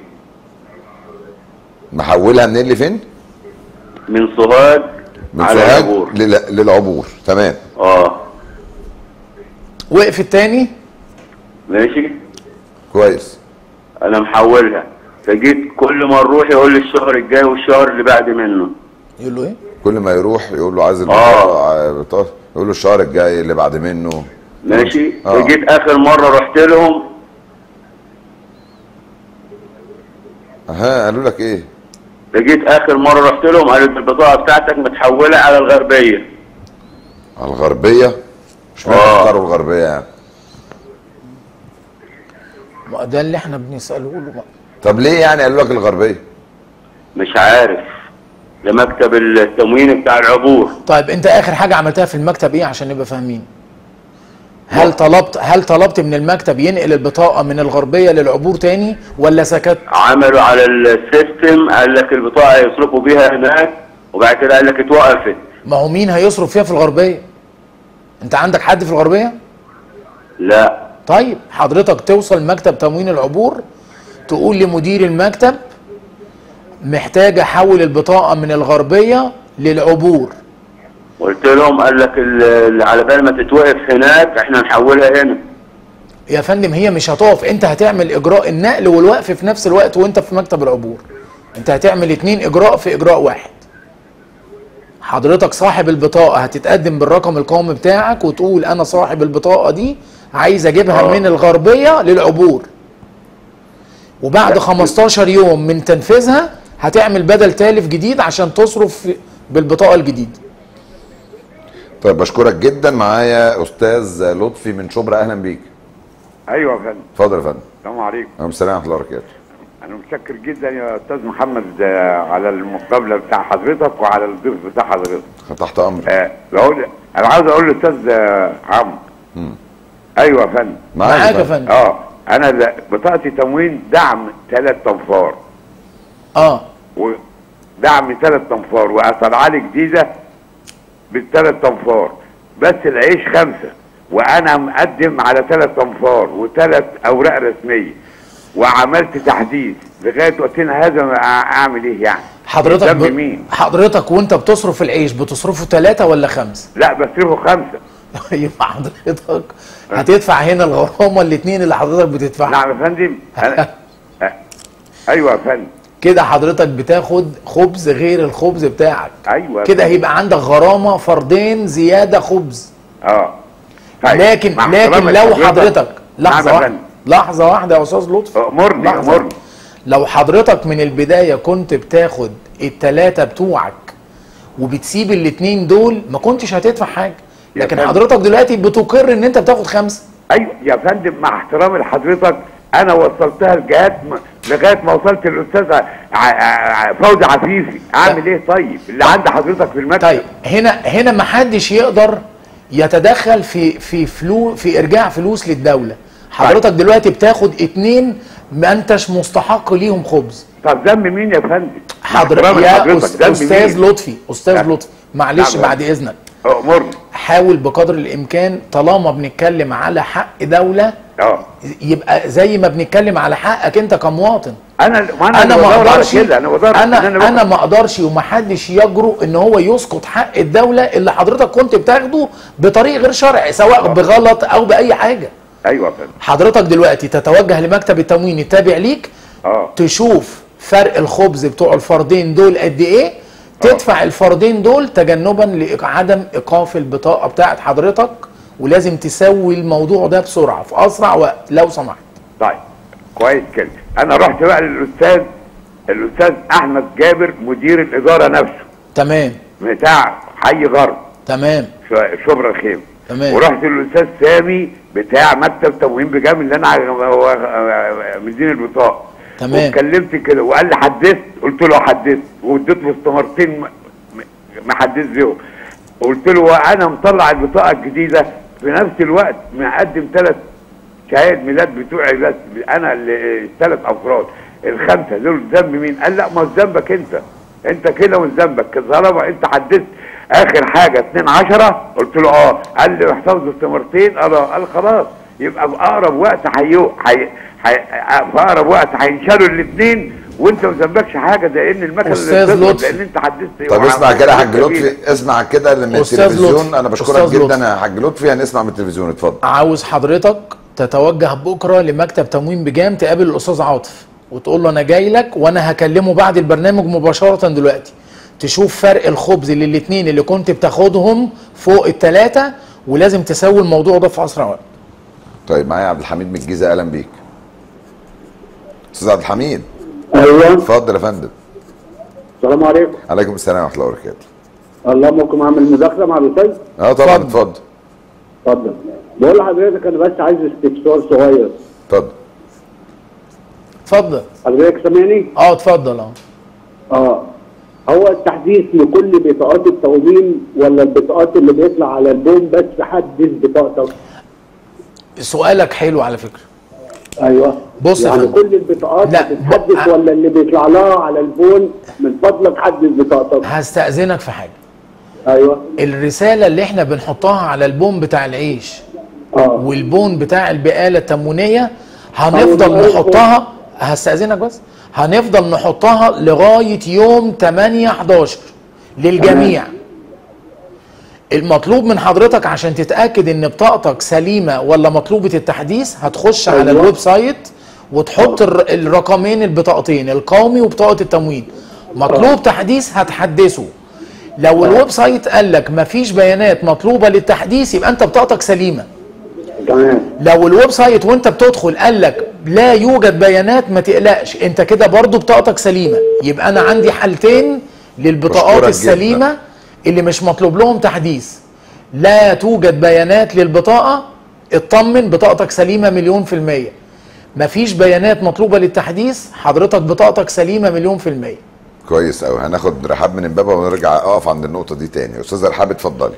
محولها منين لفين؟ من سوهاج من على سوهاج العبور لل- للعبور تمام اه وقف التاني ماشي كويس انا محولها فجيت كل ما نروح يقول لي الشهر الجاي والشهر اللي بعد منه يقول له ايه كل ما يروح يقول له عايز البطاقه بطاقة، يقول له الشهر الجاي اللي بعد منه ماشي آه. فجيت اخر مره رحت لهم ها قالوا لك ايه فجيت اخر مره رحت لهم قالوا لي البطاقه بتاعتك متحوله على الغربيه على الغربيه اشمعنى آه. اختاروا الغربيه يعني ما ده اللي احنا بنساله له بقى طب ليه يعني قالوا لك الغربيه مش عارف ده مكتب التموين بتاع العبور طيب انت اخر حاجه عملتها في المكتب ايه عشان نبقى فاهمين هل طلبت هل طلبت من المكتب ينقل البطاقه من الغربيه للعبور تاني ولا سكت عملوا على السيستم قال لك البطاقه يصرفوا بيها هناك وبعد كده قال لك اتوقفت ما هو مين هيصرف فيها في الغربيه انت عندك حد في الغربيه لا طيب حضرتك توصل مكتب تموين العبور تقول لمدير المكتب محتاج احول البطاقه من الغربيه للعبور قلت لهم قال لك ال- اللي على بال ما تتوقف هناك احنا نحولها هنا يا فندم هي مش هتقف انت هتعمل اجراء النقل والوقف في نفس الوقت وانت في مكتب العبور انت هتعمل اتنين اجراء في اجراء واحد حضرتك صاحب البطاقه هتتقدم بالرقم القومي بتاعك وتقول انا صاحب البطاقه دي عايز اجيبها آه. من الغربيه للعبور وبعد 15 يوم من تنفيذها هتعمل بدل تالف جديد عشان تصرف بالبطاقه الجديده طيب بشكرك جدا معايا استاذ لطفي من شبرا اهلا بيك ايوه يا فندم اتفضل يا فندم السلام عليكم عليكم السلام ورحمه الله وبركاته انا متشكر جدا يا استاذ محمد آه، على المقابله بتاع حضرتك وعلى الضيف بتاع حضرتك تحت امرك آه بقول انا عاوز اقول للاستاذ آه، عمرو مم. ايوه يا فندم معاك يا معاك يا فندم. فندم. اه انا ل- بطاقتي تموين دعم ثلاث انفار اه ودعم ثلاث انفار وطلع لي جديده بالثلاث انفار بس العيش خمسه وانا مقدم على ثلاث انفار وثلاث اوراق رسميه وعملت تحديث لغايه وقتنا هذا ما أع- اعمل ايه يعني حضرتك ذنب ب... مين حضرتك وانت بتصرف العيش بتصرفه ثلاثة ولا خمسة؟ لا بصرفه خمسه يبقى حضرتك هتدفع هنا الغرامة الاثنين اللي حضرتك بتدفعها نعم يا فندم أنا... أ- ايوه يا فندم كده حضرتك بتاخد خبز غير الخبز بتاعك ايوه يا كده فندم. هيبقى عندك غرامة فردين زيادة خبز اه لكن مع لكن احترامي لو لحضرتك. حضرتك نعم لحظة يا واحدة فندم. لحظة واحدة يا أستاذ لطفي امرني لحظة. امرني لو حضرتك من البداية كنت بتاخد التلاتة بتوعك وبتسيب الاتنين دول ما كنتش هتدفع حاجة يا لكن فندم. حضرتك دلوقتي بتقر ان انت بتاخد خمسة ايوه يا فندم مع احترامي لحضرتك انا وصلتها لجهات م... لغايه ما وصلت للاستاذ ع... ع... فوزي عفيفي اعمل ايه طيب اللي عند حضرتك في المكتب طيب هنا هنا ما حدش يقدر يتدخل في في فلو في ارجاع فلوس للدولة حضرتك دلوقتي بتاخد اتنين ما انتش مستحق ليهم خبز طب ذنب مين يا فندم حضرتك احترامي يا لحضرتك، أس- ذنب استاذ مين؟ لطفي استاذ نعم. لطفي معلش نعم. بعد اذنك امرني حاول بقدر الامكان طالما بنتكلم على حق دوله اه يبقى زي ما بنتكلم على حقك انت كمواطن انا ما انا انا اللي ما بدور على اقدرش كده انا بدور إن انا باخد- انا ما اقدرش ومحدش يجرؤ ان هو يسقط حق الدوله اللي حضرتك كنت بتاخده بطريق غير شرعي سواء بغلط او باي حاجه ايوه يا فندم حضرتك دلوقتي تتوجه لمكتب التموين التابع ليك اه تشوف فرق الخبز بتوع الفردين دول قد ايه تدفع الفردين دول تجنبا لعدم ايقاف البطاقه بتاعت حضرتك ولازم تسوي الموضوع ده بسرعه في اسرع وقت لو سمحت طيب كويس كده انا رحت بقى للاستاذ الاستاذ احمد جابر مدير الاداره نفسه تمام بتاع حي غرب تمام ش- شبرا الخيمه تمام. ورحت للاستاذ سامي بتاع مكتب تموين بجام اللي انا ع- هو مدير البطاقه تمام. واتكلمت كده وقال لي حدثت قلت له حدثت واديت له استمارتين م- م- محدث بيهم قلت له وانا مطلع البطاقه الجديده في نفس الوقت مقدم ثلاث شهاده ميلاد بتوعي بس انا الثلاث افراد الخمسه دول ذنب مين؟ قال لا ما هو ذنبك انت انت كده مش ذنبك طالما انت حددت اخر حاجه 2 10 قلت له اه قال لي احتفظ استمارتين قال قال خلاص يبقى في اقرب وقت هيو حي... حي... في اقرب وقت هينشالوا الاثنين وانت ما ذنبكش حاجه ده ان المكنه أستاذ اللي بتضرب لطفي. لان انت حدثت طب اسمع كده يا حاج جميلة. لطفي اسمع كده من أستاذ التلفزيون لطفي. انا بشكرك أستاذ جدا لطفي. يا حاج لطفي هنسمع من التلفزيون اتفضل عاوز حضرتك تتوجه بكره لمكتب تموين بجام تقابل الاستاذ عاطف وتقول له انا جاي لك وانا هكلمه بعد البرنامج مباشره دلوقتي تشوف فرق الخبز للاثنين اللي كنت بتاخدهم فوق الثلاثه ولازم تسوي الموضوع ده في اسرع وقت طيب معايا عبد الحميد من الجيزه اهلا بيك استاذ عبد الحميد ايوه اتفضل يا فندم السلام عليكم عليكم السلام ورحمه الله وبركاته اللهم ممكن اعمل مداخله مع الاستاذ اه طبعا اتفضل اتفضل بقول لحضرتك انا بس عايز استفسار صغير اتفضل اتفضل حضرتك سامعني؟ اه اتفضل اه اه هو التحديث لكل بطاقات التومين ولا البطاقات اللي بيطلع على البوم بس حدث بطاقتك؟ سؤالك حلو على فكره ايوه بص يا يعني فندم. كل البطاقات لا، بتتحدث ولا اللي بيطلع لها على البون من فضلك حدث بطاقتك هستأذنك في حاجه ايوه الرساله اللي احنا بنحطها على البون بتاع العيش والبون بتاع البقاله التموينيه هنفضل أيوة. نحطها هستأذنك بس هنفضل نحطها لغايه يوم 8 11 للجميع المطلوب من حضرتك عشان تتاكد ان بطاقتك سليمه ولا مطلوبه التحديث هتخش على أيوة. الويب سايت وتحط الر- الرقمين البطاقتين القومي وبطاقه التموين مطلوب تحديث هتحدثه لو الويب سايت قال لك مفيش بيانات مطلوبه للتحديث يبقى انت بطاقتك سليمه تمام لو الويب سايت وانت بتدخل قال لك لا يوجد بيانات ما تقلقش انت كده برضو بطاقتك سليمه يبقى انا عندي حالتين للبطاقات بشكرك السليمه اللي مش مطلوب لهم تحديث لا توجد بيانات للبطاقه اطمن بطاقتك سليمه مليون في الميه مفيش بيانات مطلوبه للتحديث حضرتك بطاقتك سليمه مليون في الميه كويس قوي هناخد رحاب من امبابه ونرجع اقف عند النقطه دي تاني استاذ رحاب اتفضلي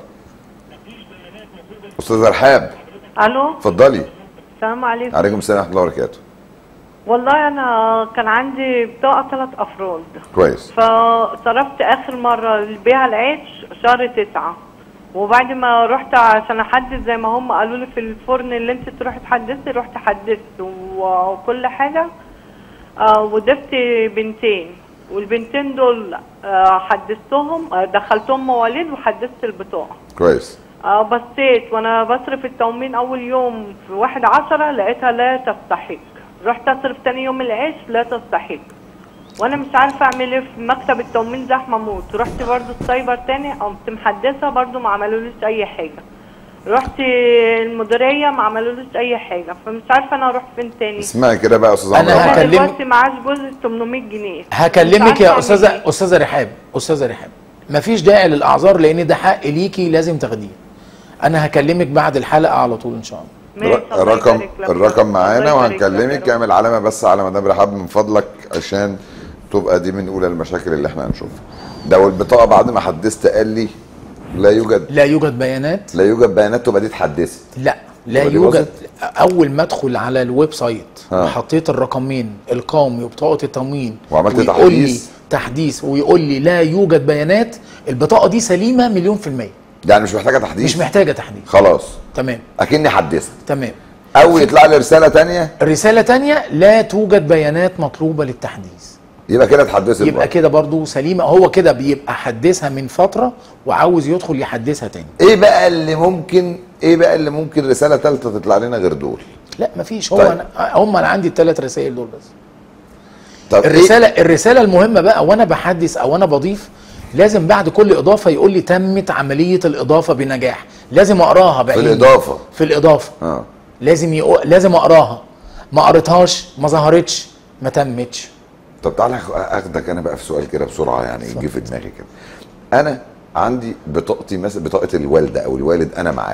استاذ رحاب الو اتفضلي السلام عليكم عليكم السلام ورحمه الله وبركاته والله انا كان عندي بطاقه ثلاث افراد كويس فصرفت اخر مره لبيع العيش شهر تسعة وبعد ما رحت عشان احدث زي ما هم قالوا لي في الفرن اللي انت تروحي تحدثي رحت حدثت و- وكل حاجه آه وضفت بنتين والبنتين دول آه حدثتهم آه دخلتهم مواليد وحدثت البطاقه كويس اه بصيت وانا بصرف التومين اول يوم في واحد عشرة لقيتها لا تستحق رحت اصرف تاني يوم العيش لا تستحق وانا مش عارفه اعمل ايه في مكتب التومين زحمه موت رحت برضو السايبر تاني قمت محدثه برضو ما عملوليش اي حاجه رحت المديريه ما عملوليش اي حاجه فمش عارفه انا اروح فين تاني اسمعي كده بقى يا استاذ أنا عمرو هكلمك- دلوقتي معاش جزء 800 جنيه هكلمك مش يا عارفة استاذه أعمل إيه. استاذه رحاب استاذه رحاب مفيش داعي للاعذار لان ده حق ليكي لازم تاخديه انا هكلمك بعد الحلقه على طول ان شاء الله الر- الرقم الرقم معانا وهنكلمك اعمل علامه بس على مدام رحاب من فضلك عشان تبقى دي من اولى المشاكل اللي احنا هنشوفها لو البطاقه بعد ما حدثت قال لي لا يوجد لا يوجد بيانات لا يوجد بيانات تبقى دي اتحدثت لا لا يبقى دي يوجد باظت؟ اول ما ادخل على الويب سايت آه. حطيت الرقمين القومي وبطاقه التموين وعملت ويقول لي تحديث؟ تحديث ويقول لي لا يوجد بيانات البطاقه دي سليمه مليون في الميه يعني مش محتاجه تحديث مش محتاجه تحديث خلاص تمام اكني حدثت تمام او يطلع لي رساله تانية رساله تانية لا توجد بيانات مطلوبه للتحديث يبقى كده اتحدثت يبقى برضه. كده برضو سليمه هو كده بيبقى حدثها من فتره وعاوز يدخل يحدثها تاني ايه بقى اللي ممكن ايه بقى اللي ممكن رساله ثالثه تطلع لنا غير دول لا مفيش هو طيب. أنا هم انا عندي الثلاث رسائل دول بس طب الرساله إيه؟ الرساله المهمه بقى وانا بحدث او انا بضيف لازم بعد كل اضافه يقول لي تمت عمليه الاضافه بنجاح لازم اقراها في بعيني الاضافه في الاضافه اه لازم يقو... لازم اقراها ما قريتهاش ما ظهرتش ما تمتش طب تعالى أخ- اخدك انا بقى في سؤال كده بسرعه يعني يجي في دماغي كده انا عندي بطاقتي مثلا بطاقه الوالده او الوالد انا معاهم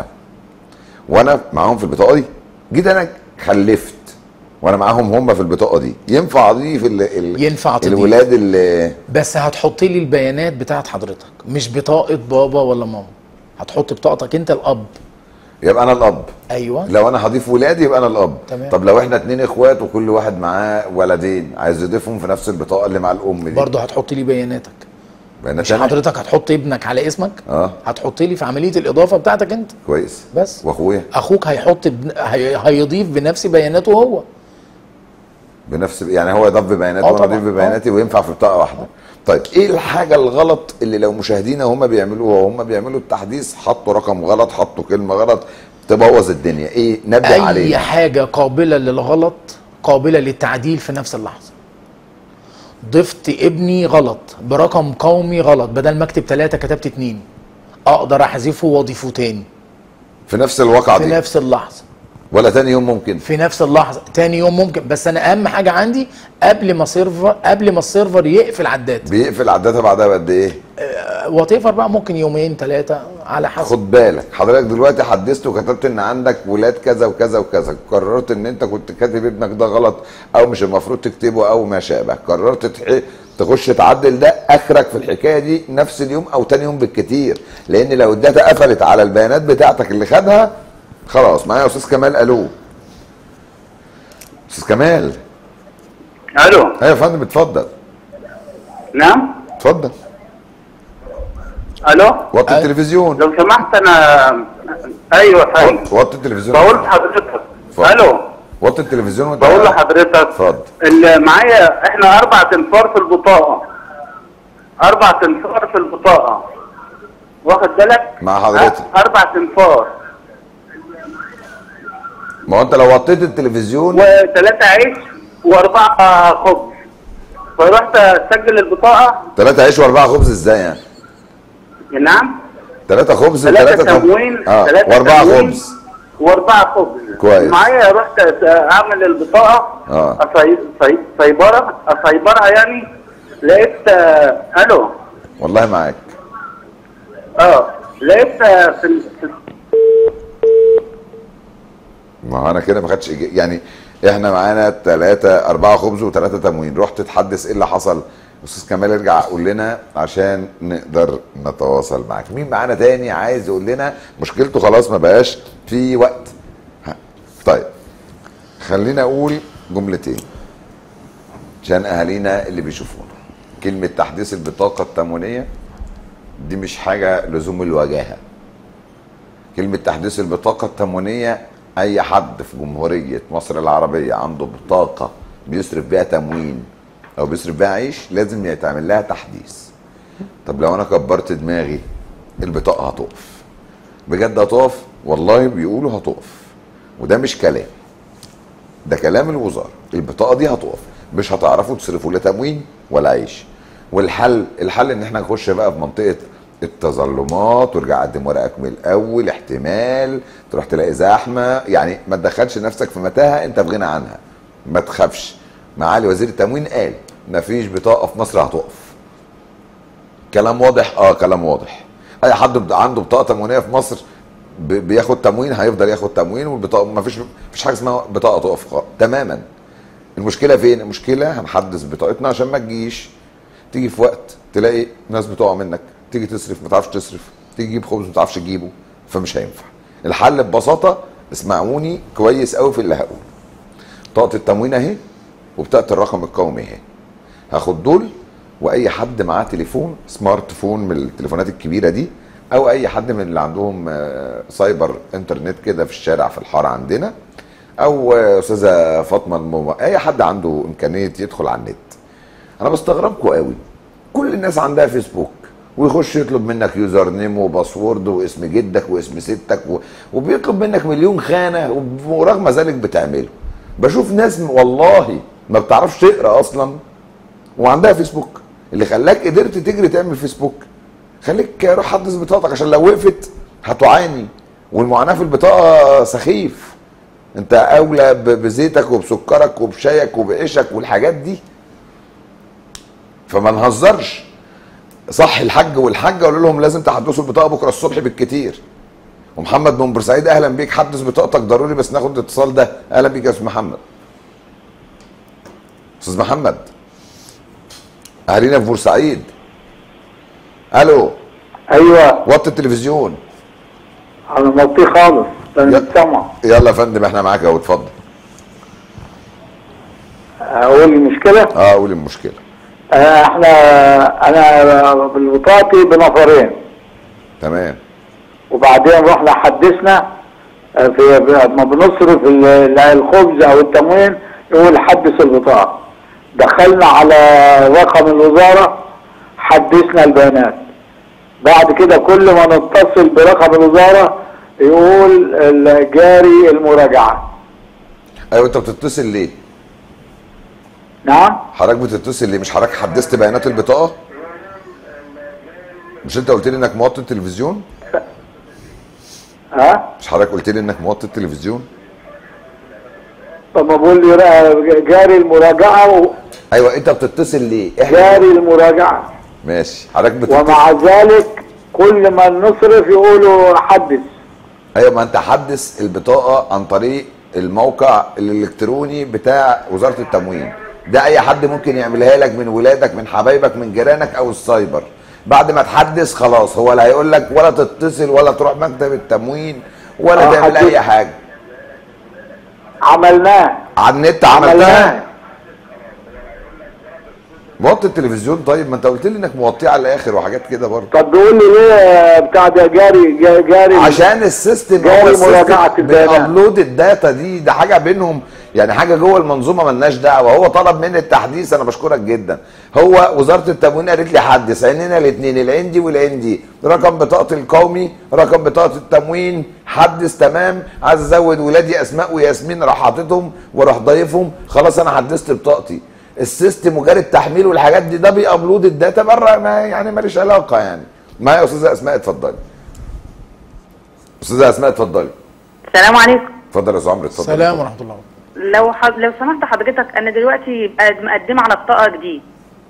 وانا معاهم في البطاقه دي جيت انا خلفت وانا معاهم هم في البطاقه دي ينفع اضيف ال ال ينفع تضيف. الولاد اللي بس هتحط لي البيانات بتاعت حضرتك مش بطاقه بابا ولا ماما هتحط بطاقتك انت الاب يبقى انا الاب ايوه لو انا هضيف ولادي يبقى انا الاب تمام. طب لو احنا اتنين اخوات وكل واحد معاه ولدين عايز يضيفهم في نفس البطاقه اللي مع الام دي برضه هتحط لي بياناتك بيانات مش تانية؟ حضرتك هتحط ابنك على اسمك اه هتحط لي في عمليه الاضافه بتاعتك انت كويس بس واخويا اخوك هيحط بن... هي... هيضيف بنفس بياناته هو بنفس يعني هو ضاف ببياناتي آه وانا طبعاً، اضيف ببياناتي وينفع في بطاقه واحده طيب ايه الحاجه الغلط اللي لو مشاهدينا هم بيعملوها وهم بيعملوا التحديث حطوا رقم غلط حطوا كلمه غلط تبوظ الدنيا ايه نبه اي عليه حاجه قابله للغلط قابله للتعديل في نفس اللحظه ضفت ابني غلط برقم قومي غلط بدل ما اكتب ثلاثة كتبت اتنين اقدر احذفه واضيفه تاني في نفس الواقعه في دي نفس اللحظه ولا تاني يوم ممكن في نفس اللحظه تاني يوم ممكن بس انا اهم حاجه عندي قبل ما سيرفر قبل ما السيرفر يقفل على الداتا بيقفل على الداتا بعدها بقد ايه وات ايفر بقى ممكن يومين ثلاثه على حسب خد بالك حضرتك دلوقتي حدثت وكتبت ان عندك ولاد كذا وكذا وكذا قررت ان انت كنت كاتب ابنك ده غلط او مش المفروض تكتبه او ما شابه قررت تح... تخش تعدل ده اخرك في الحكايه دي نفس اليوم او تاني يوم بالكتير لان لو الداتا قفلت على البيانات بتاعتك اللي خدها خلاص معايا يا استاذ كمال الو استاذ كمال الو ايوه يا فندم اتفضل نعم اتفضل الو وطي التلفزيون لو سمحت انا ايوه فاهم وطي التلفزيون بقول لحضرتك اتفضل. الو وطي التلفزيون وانت بقول لحضرتك اتفضل اللي معايا احنا اربع تنفار في البطاقه اربع تنفار في البطاقه واخد بالك مع حضرتك أه؟ اربع تنفار ما هو انت لو وطيت التلفزيون وثلاثه عيش واربعه خبز فرحت اسجل البطاقه ثلاثة عيش واربعة خبز ازاي يعني؟ نعم ثلاثة خبز ثلاثة وثلاثة تموين اه ثلاثة واربعة تموين خبز واربعه خبز كويس. معايا رحت اعمل البطاقه اه أصي- صي- صيبره اصيبرها يعني لقيت آه، الو والله معاك اه لقيت آه، في ال- في ما هو انا كده ما خدتش إج- يعني احنا معانا ثلاثة أربعة خبز وثلاثة تموين رحت تحدث ايه اللي حصل؟ استاذ كمال ارجع قول لنا عشان نقدر نتواصل معاك مين معانا تاني عايز يقول لنا مشكلته خلاص ما بقاش في وقت ها. طيب خلينا اقول جملتين عشان اهالينا اللي بيشوفونا كلمة تحديث البطاقة التموينية دي مش حاجة لزوم الوجاهة كلمة تحديث البطاقة التموينية أي حد في جمهورية مصر العربية عنده بطاقة بيصرف بيها تموين أو بيصرف بيها عيش لازم يتعمل لها تحديث طب لو أنا كبرت دماغي البطاقة هتقف بجد هتقف والله بيقولوا هتقف وده مش كلام ده كلام الوزارة البطاقة دي هتقف مش هتعرفوا تصرفوا لا تموين ولا عيش والحل الحل ان احنا نخش بقى في منطقة التظلمات وارجع قدم ورقك من الاول احتمال تروح تلاقي زحمه يعني ما تدخلش نفسك في متاهه انت في غنى عنها ما تخافش معالي وزير التموين قال مفيش بطاقه في مصر هتقف كلام واضح اه كلام واضح اي حد عنده بطاقه تموينيه في مصر ب- بياخد تموين هيفضل ياخد تموين والبطاقه ما فيش مفيش حاجه اسمها بطاقه تقف خ- تماما المشكله فين المشكله هنحدث بطاقتنا عشان ما تجيش تيجي في وقت تلاقي ناس بتقع منك تيجي تصرف ما تعرفش تصرف تيجي تجيب خبز ما تعرفش تجيبه فمش هينفع الحل ببساطه اسمعوني كويس قوي في اللي هقوله بطاقه التموين اهي وبطاقه الرقم القومي اهي هاخد دول واي حد معاه تليفون سمارت فون من التليفونات الكبيره دي او اي حد من اللي عندهم آه، سايبر انترنت كده في الشارع في الحاره عندنا او آه، استاذه فاطمه المم... اي حد عنده امكانيه يدخل على النت انا بستغربكم قوي كل الناس عندها فيسبوك ويخش يطلب منك يوزر نيم وباسورد واسم جدك واسم ستك و... وبيطلب منك مليون خانه وب- ورغم ذلك بتعمله بشوف ناس م- والله ما بتعرفش تقرا اصلا وعندها فيسبوك اللي خلاك قدرت تجري تعمل فيسبوك خليك روح حدث بطاقتك عشان لو وقفت هتعاني والمعاناه في البطاقه سخيف انت اولى ب- بزيتك وبسكرك وبشايك وبعيشك والحاجات دي فما نهزرش صح الحج والحاجه قالوا لهم لازم تحدثوا البطاقه بكره الصبح بالكتير ومحمد من بورسعيد اهلا بيك حدث بطاقتك ضروري بس ناخد الاتصال ده اهلا بيك يا استاذ محمد استاذ محمد اهالينا في بورسعيد الو ايوه وطي التلفزيون انا موطي خالص انا مش سامع يلا يا فندم احنا معاك اهو اتفضل اقول المشكله اه قول المشكله آه، احنا انا بالبطاقتي بنفرين تمام وبعدين رحنا حدثنا آه، في ما بنصرف ال- الخبز او التموين يقول حدث البطاقة دخلنا على رقم الوزارة حدثنا البيانات بعد كده كل ما نتصل برقم الوزارة يقول جاري المراجعة ايوه انت بتتصل ليه؟ نعم حضرتك بتتصل ليه؟ مش حضرتك حدثت بيانات البطاقه؟ مش انت قلت لي انك موطن تلفزيون؟ ها مش حضرتك قلت لي انك موطن تلفزيون؟ طب ما بقول لي را- جاري المراجعة و- ايوه انت بتتصل ليه؟ جاري المراجعة ماشي حضرتك بتتصل ومع ذلك كل ما نصرف يقولوا حدث ايوه ما انت حدث البطاقه عن طريق الموقع الالكتروني بتاع وزاره التموين ده اي حد ممكن يعملها لك من ولادك من حبايبك من جيرانك او السايبر بعد ما تحدث خلاص هو لا هيقول لك ولا تتصل ولا تروح مكتب التموين ولا آه، تعمل حدث. اي حاجه عملناه على النت عملتها موطي التلفزيون طيب ما انت قلت لي انك موطيه على الاخر وحاجات كده برضه طب بيقول لي ليه بتاع ده جاري جا- جاري عشان السيستم جاري هو السيستم مراجعة البيانات. بيابلود الداتا دي ده حاجه بينهم يعني حاجه جوه المنظومه ملناش دعوه هو طلب مني التحديث انا بشكرك جدا هو وزاره التموين قالت لي حدث عينينا الاثنين العندي والعندي رقم بطاقه القومي رقم بطاقه التموين حدث تمام عايز ازود ولادي اسماء وياسمين راح حاططهم وراح ضايفهم خلاص انا حدثت بطاقتي السيستم وجاري التحميل والحاجات دي ده بيابلود الداتا بره ما يعني ماليش علاقه يعني معايا يا استاذه اسماء اتفضلي استاذه اسماء اتفضلي السلام عليكم اتفضل يا استاذ عمرو اتفضل السلام ورحمه الله لو حد... لو سمحت حضرتك انا دلوقتي بقى مقدمه على بطاقه جديد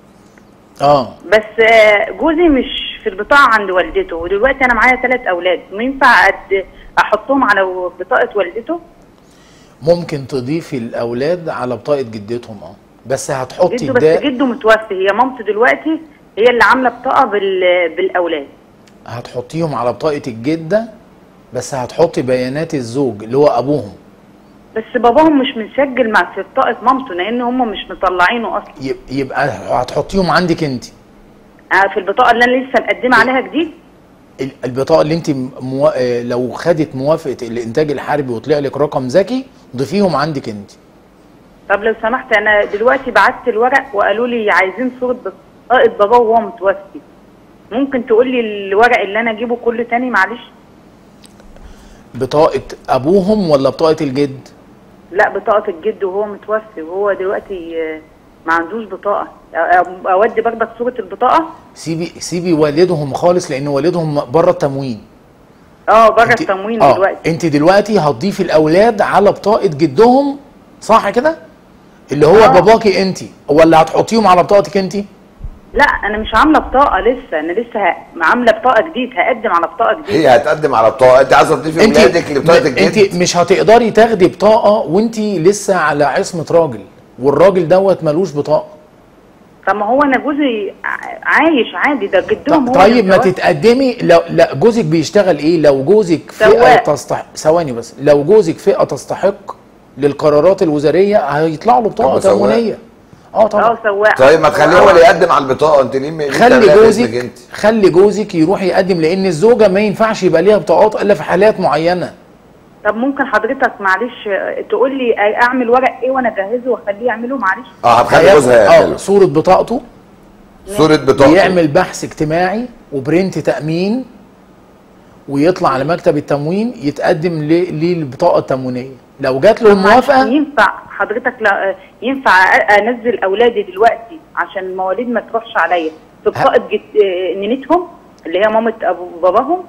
اه بس آه، جوزي مش في البطاقه عند والدته ودلوقتي انا معايا ثلاث اولاد ينفع أد... احطهم على بطاقه والدته ممكن تضيفي الاولاد على بطاقه جدتهم اه بس هتحطي جده بس ده جده متوفي هي مامته دلوقتي هي اللي عامله بطاقه بال... بالاولاد هتحطيهم على بطاقه الجده بس هتحطي بيانات الزوج اللي هو ابوهم بس باباهم مش مسجل مع في بطاقه مامته لان هم مش مطلعينه اصلا يب- يبقى هتحطيهم عندك انت آه، في البطاقه اللي انا لسه مقدمه عليها جديد ال- البطاقه اللي انت مو... آه، لو خدت موافقه الانتاج الحربي وطلع لك رقم ذكي ضيفيهم عندك انت طب لو سمحت انا دلوقتي بعت الورق وقالوا لي عايزين صوره بطاقه بابا وهو متوفي ممكن تقول لي الورق اللي انا اجيبه كله تاني معلش بطاقه ابوهم ولا بطاقه الجد لا بطاقه الجد وهو متوفي وهو دلوقتي آه، ما عندوش بطاقه أ- اودي برضك صوره البطاقه سيبي سيبي والدهم خالص لان والدهم بره التموين اه بره التموين اه دلوقتي انت دلوقتي هتضيفي الاولاد على بطاقه جدهم صح كده اللي هو آه. باباكي انت ولا هتحطيهم على بطاقتك انت لا انا مش عامله بطاقه لسه انا لسه ه- عامله بطاقه جديد هقدم على بطاقه جديد هي هتقدم على بطاقه انت عايزه تضيفي انت ولادك لبطاقه الجد انت مش هتقدري تاخدي بطاقه وانت لسه على عصمه راجل والراجل دوت ملوش بطاقه طب ما هو انا جوزي ع- عايش عادي ده جدهم هو طيب اللي ما متوفي. تتقدمي لو لا جوزك بيشتغل ايه لو جوزك فئه سواق. تستحق ثواني بس لو جوزك فئه تستحق للقرارات الوزاريه هيطلع له بطاقه طب سواق. تموينيه اه طبعا اه سواق طيب ما تخليه هو اللي يقدم على البطاقه انت ليه ليه خلي تعمليها باسمك جوزك انت خلي جوزك يروح يقدم لان الزوجه ما ينفعش يبقى ليها بطاقات الا في حالات معينه طب ممكن حضرتك معلش آه، تقول لي اعمل ورق ايه وانا اجهزه واخليه يعمله معلش اه هتخلي جوزها اه يعمله صوره بطاقته صوره بطاقته يعمل بحث اجتماعي وبرنت تامين ويطلع على مكتب التموين يتقدم ل- للبطاقه التموينيه لو جات له الموافقه ينفع حضرتك لا آه، ينفع أ- انزل اولادي دلوقتي عشان المواليد ما تروحش عليا في بطاقه جد... آه، نينتهم اللي هي مامه ابو باباهم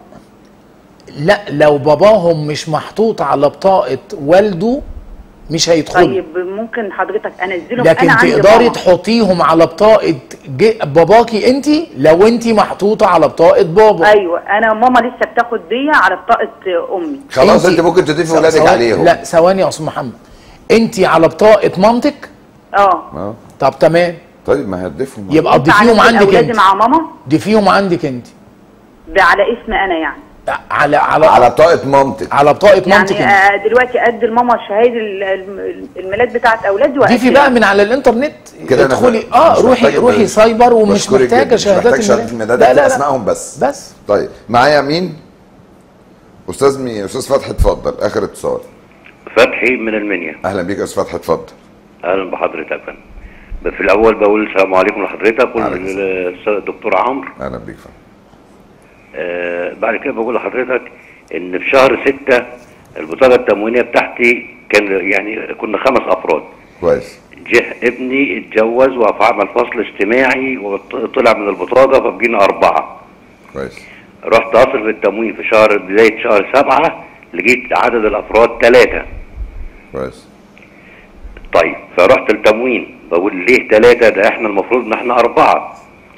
لا لو باباهم مش محطوط على بطاقه والده مش هيدخلوا طيب ممكن حضرتك انزلهم لكن انا عندي تقدري ماما. تحطيهم على بطاقه ج- باباكي انت لو انت محطوطه على بطاقه بابا ايوه انا ماما لسه بتاخد بيا على بطاقه امي خلاص انت ممكن تضيفي ولادك ثواني- عليهم لا ثواني يا استاذ محمد انت على بطاقه مامتك اه اه طب تمام طيب ما هتضيفهم يبقى ينفع ضيفيهم أنزل عندك اولادي انت مع ماما ضيفيهم عندك انت ب- على اسم انا يعني على على على بطاقه مامتك على بطاقه مامتك يعني انت آه، دلوقتي ادي لماما شهاده ال- ال- الميلاد بتاعت اولادي ضيفي وأدي بقى من على الانترنت كده أنا ادخلي فاهم. اه مش روحي محتاج روحي بس- سايبر ومش بشكرك محتاجه جدا. مش شهادات محتاج شهاده الميلاد اكتب اسمائهم بس بس طيب معايا مين استاذ مين استاذ فتحي اتفضل اخر اتصال فتحي من المنيا اهلا بيك يا استاذ فتحي اتفضل اهلا بحضرتك يا فندم في الاول بقول السلام عليكم لحضرتك والدكتور عمرو اهلا بيك فندم آه بعد كده بقول لحضرتك ان في شهر ستة البطاقه التموينيه بتاعتي كان يعني كنا خمس افراد كويس جه ابني اتجوز وعمل فصل اجتماعي وطلع من البطاقه فبقينا اربعه كويس رحت اصرف التموين في شهر بدايه شهر سبعه لقيت عدد الافراد ثلاثه كويس طيب فرحت التموين بقول ليه ثلاثة ده احنا المفروض ان احنا اربعة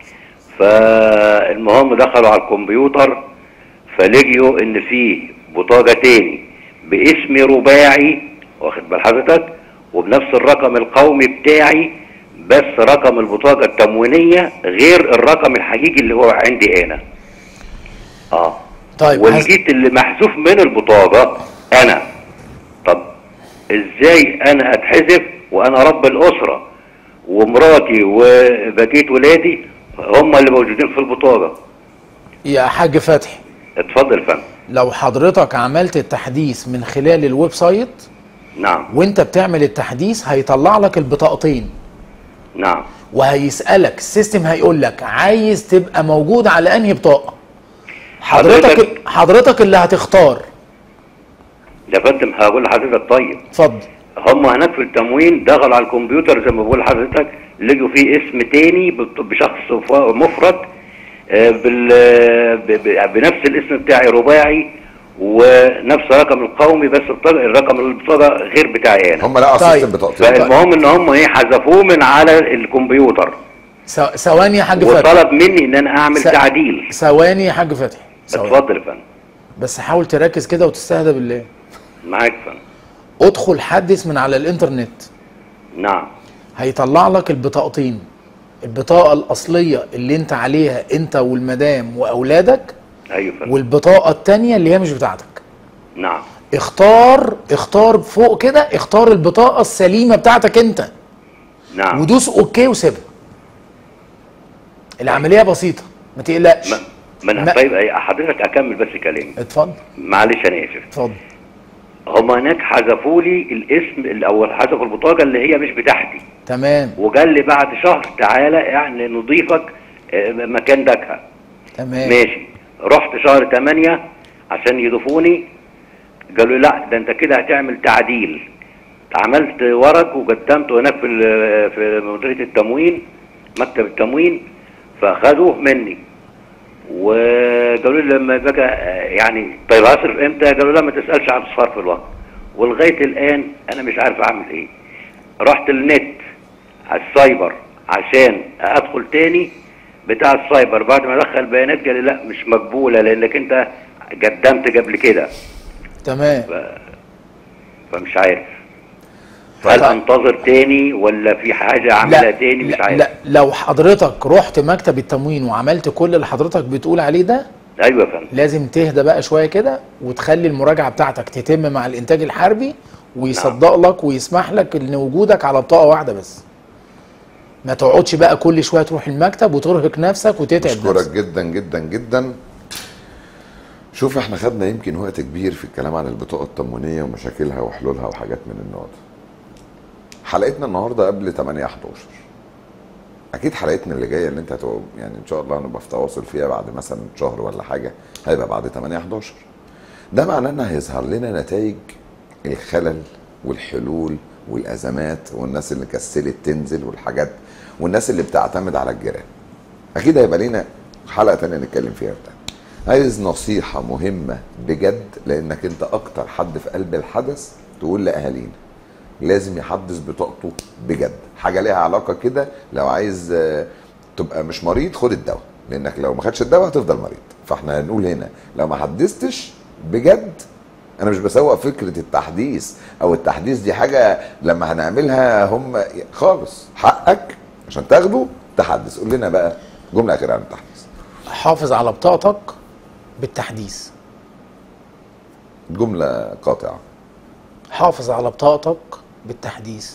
فالمهم دخلوا على الكمبيوتر فلقيوا ان في بطاقة تاني باسم رباعي واخد بال حضرتك وبنفس الرقم القومي بتاعي بس رقم البطاقة التموينية غير الرقم الحقيقي اللي هو عندي انا اه طيب ولقيت اللي محذوف من البطاقة انا طب ازاي انا اتحذف وانا رب الاسره ومراتي وبقيه ولادي هم اللي موجودين في البطاقه يا حاج فتحي اتفضل يا فندم لو حضرتك عملت التحديث من خلال الويب سايت نعم وانت بتعمل التحديث هيطلع لك البطاقتين نعم وهيسالك السيستم هيقول لك عايز تبقى موجود على انهي بطاقه حضرتك حضرتك اللي هتختار يا فندم هقول لحضرتك طيب اتفضل هم هناك في التموين دخلوا على الكمبيوتر زي ما بقول لحضرتك لقوا فيه اسم تاني بت- بشخص ف- مفرد آه، بال ب- ب- بنفس الاسم بتاعي رباعي ونفس الرقم القومي بس الطاقة- الرقم البطاقه غير بتاعي انا هم لقوا على السيستم بطاقتين فالمهم ان هم ايه حذفوه من على الكمبيوتر ث- ثواني يا حاج فتحي وطلب مني ان انا اعمل س- تعديل ثواني يا حاج فتحي ثواني. اتفضل يا فندم بس حاول تركز كده وتستهدى بالله معاك يا فندم ادخل حدث من على الانترنت نعم هيطلع لك البطاقتين البطاقه الاصليه اللي انت عليها انت والمدام واولادك ايوه يا فندم والبطاقه التانية اللي هي مش بتاعتك نعم اختار اختار فوق كده اختار البطاقه السليمه بتاعتك انت نعم ودوس اوكي وسيبها العمليه بسيطه ما تقلقش ما انا ما- طيب أي- حضرتك اكمل بس كلامي اتفضل معلش انا اسف اتفضل هم هناك حذفوا لي الاسم الاول حذفوا البطاقه اللي هي مش بتاعتي تمام وقال لي بعد شهر تعالى يعني نضيفك آه، مكان دكها تمام ماشي رحت شهر 8 عشان يضيفوني قالوا لي لا ده انت كده هتعمل تعديل عملت ورق وقدمته هناك في ال- في مديريه التموين مكتب التموين فخدوه مني وقالوا لي لما بقى آه، يعني طيب هصرف امتى؟ قالوا لا ما تسالش عن صرف الوقت ولغايه الان انا مش عارف اعمل ايه رحت النت على السايبر عشان ادخل تاني بتاع السايبر بعد ما ادخل بيانات قال لي لا مش مقبوله لانك انت قدمت قبل كده تمام فمش عارف هل انتظر تاني ولا في حاجه اعملها تاني مش عارف لا لو حضرتك رحت مكتب التموين وعملت كل اللي حضرتك بتقول عليه ده ايوه يا فندم لازم تهدى بقى شويه كده وتخلي المراجعه بتاعتك تتم مع الانتاج الحربي ويصدق لك ويسمح لك ان وجودك على بطاقه واحده بس ما تقعدش بقى كل شويه تروح المكتب وترهق نفسك وتتعب اشكرك نفسك جدا جدا جدا شوف احنا خدنا يمكن وقت كبير في الكلام عن البطاقه التموينيه ومشاكلها وحلولها وحاجات من النوع ده حلقتنا النهارده قبل 8 11 اكيد حلقتنا اللي جايه اللي انت هتبقى يعني ان شاء الله هنبقى في تواصل فيها بعد مثلا شهر ولا حاجه هيبقى بعد 8 11 ده معناه ان هيظهر لنا نتائج الخلل والحلول والازمات والناس اللي كسلت تنزل والحاجات والناس اللي بتعتمد على الجيران اكيد هيبقى لينا حلقه تانية نتكلم فيها بتاع عايز نصيحه مهمه بجد لانك انت اكتر حد في قلب الحدث تقول لاهالينا لازم يحدث بطاقته بجد حاجه ليها علاقه كده لو عايز آه، تبقى مش مريض خد الدواء لانك لو ما خدش الدواء هتفضل مريض فاحنا هنقول هنا لو ما حدثتش بجد انا مش بسوق فكره التحديث او التحديث دي حاجه لما هنعملها هم خالص حقك عشان تاخده تحدث قول لنا بقى جمله اخيره عن التحديث حافظ على بطاقتك بالتحديث جمله قاطعه حافظ على بطاقتك بالتحديث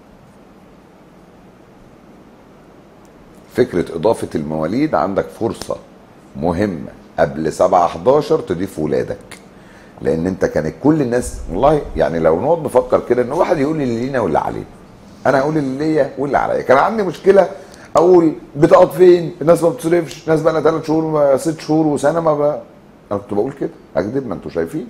فكره اضافه المواليد عندك فرصه مهمه قبل 7 11 تضيف ولادك لان انت كانت كل الناس والله يعني لو نقعد نفكر كده ان واحد يقول لي اللي لينا واللي علينا انا هقول اللي ليا واللي عليا كان عندي مشكله اقول بتقعد فين الناس ما بتصرفش الناس بقى لها ثلاث شهور ست شهور وسنه ما بقى. انا كنت بقول كده اكذب ما انتوا شايفين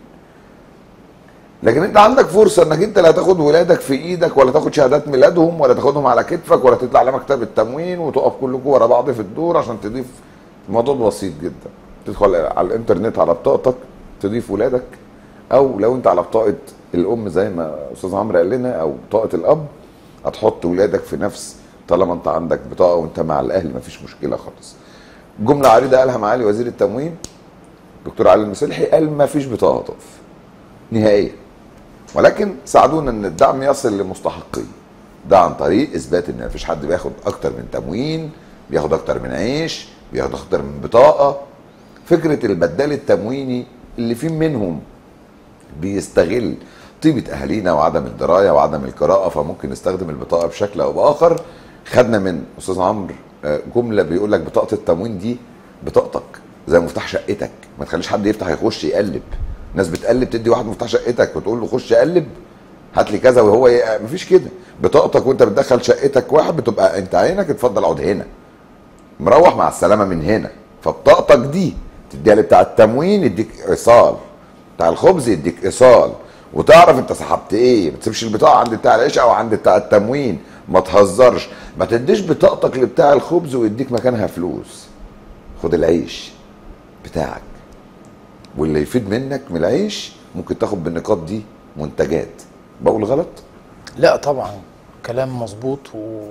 لكن انت عندك فرصه انك انت لا تاخد ولادك في ايدك ولا تاخد شهادات ميلادهم ولا تاخدهم على كتفك ولا تطلع على مكتب التموين وتقف كلكم ورا بعض في الدور عشان تضيف الموضوع بسيط جدا تدخل على الانترنت على بطاقتك تضيف ولادك او لو انت على بطاقه الام زي ما استاذ عمرو قال لنا او بطاقه الاب هتحط ولادك في نفس طالما انت عندك بطاقه وانت مع الاهل مفيش مشكله خالص جمله عريضه قالها معالي وزير التموين دكتور علي المسلحي قال مفيش بطاقه تقف نهائيا ولكن ساعدونا ان الدعم يصل لمستحقيه ده عن طريق اثبات ان مفيش حد بياخد اكتر من تموين بياخد اكتر من عيش بياخد اكتر من بطاقه فكره البدال التمويني اللي في منهم بيستغل طيبه اهالينا وعدم الدرايه وعدم القراءه فممكن نستخدم البطاقه بشكل او باخر خدنا من استاذ عمرو آه، جمله بيقول لك بطاقه التموين دي بطاقتك زي مفتاح شقتك ما تخليش حد يفتح يخش يقلب ناس بتقلب تدي واحد مفتاح شقتك وتقول له خش قلب هات لي كذا وهو ي... مفيش كده بطاقتك وانت بتدخل شقتك واحد بتبقى انت عينك اتفضل اقعد هنا مروح مع السلامه من هنا فبطاقتك دي تديها لي بتاع التموين يديك ايصال بتاع الخبز يديك ايصال وتعرف انت سحبت ايه ما تسيبش البطاقه عند بتاع العيش او عند بتاع التموين ما تهزرش ما تديش بطاقتك لبتاع الخبز ويديك مكانها فلوس خد العيش بتاعك واللي يفيد منك من العيش ممكن تاخد بالنقاط دي منتجات بقول غلط لا طبعا كلام مظبوط و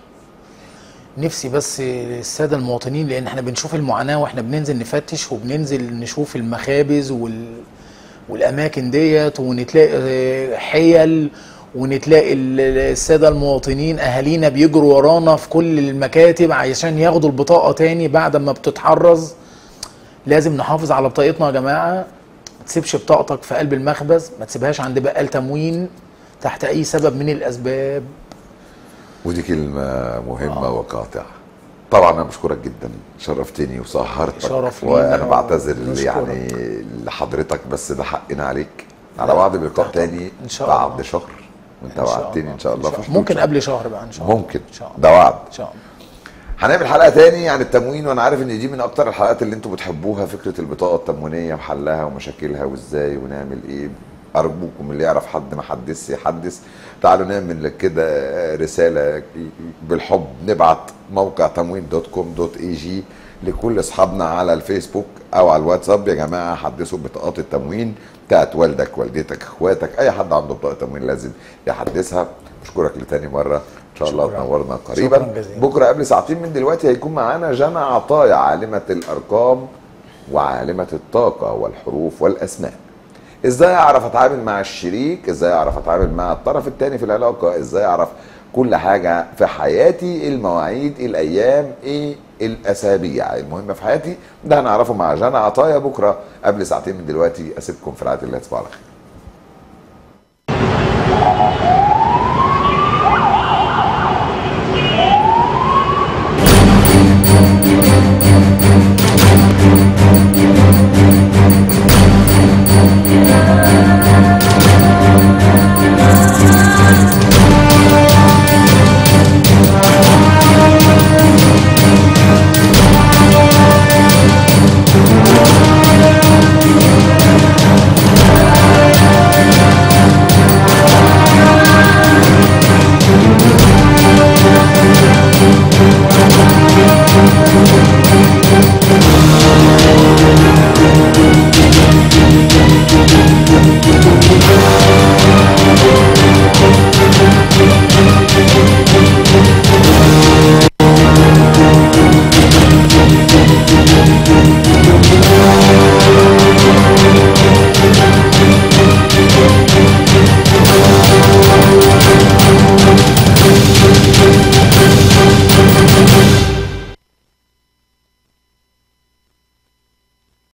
نفسي بس الساده المواطنين لان احنا بنشوف المعاناه واحنا بننزل نفتش وبننزل نشوف المخابز وال... والاماكن ديت ونتلاقي حيل ونتلاقي ال- الساده المواطنين اهالينا بيجروا ورانا في كل المكاتب عشان ياخدوا البطاقه تاني بعد ما بتتحرز لازم نحافظ على بطاقتنا يا جماعه ما تسيبش بطاقتك في قلب المخبز ما تسيبهاش عند بقال تموين تحت اي سبب من الاسباب ودي كلمة مهمة وقاطعة طبعا انا بشكرك جدا شرفتني وسهرتك شرف لينا وانا بعتذر ونشكرك. يعني لحضرتك بس ده حقنا عليك على وعد بلقاء تاني إن شاء الله. بعد شهر وانت إن شاء وعدتني الله. ان شاء الله إن شاء في الله. ممكن شهر. قبل شهر بقى ان شاء الله ممكن ان شاء الله ده وعد ان شاء الله هنعمل حلقه تاني عن التموين وانا عارف ان دي من اكتر الحلقات اللي انتوا بتحبوها فكره البطاقه التموينيه وحلها ومشاكلها وازاي ونعمل ايه ارجوكم اللي يعرف حد ما حدث يحدث تعالوا نعمل كده رساله بالحب نبعت موقع تموين دوت كوم دوت اي جي لكل اصحابنا على الفيسبوك او على الواتساب يا جماعه حدثوا بطاقات التموين بتاعت والدك والدتك اخواتك اي حد عنده بطاقه تموين لازم يحدثها بشكرك لتاني مره ان شاء الله شكراً. تنورنا قريبا شكراً جزيلاً. بكره قبل ساعتين من دلوقتي هيكون معانا جنى عطايا عالمه الارقام وعالمه الطاقه والحروف والاسماء ازاي اعرف اتعامل مع الشريك ازاي اعرف اتعامل مع الطرف الثاني في العلاقه ازاي اعرف كل حاجه في حياتي المواعيد الايام ايه الاسابيع المهمه في حياتي ده هنعرفه مع جنى عطايا بكره قبل ساعتين من دلوقتي اسيبكم في رعايه الله تصبحوا على خير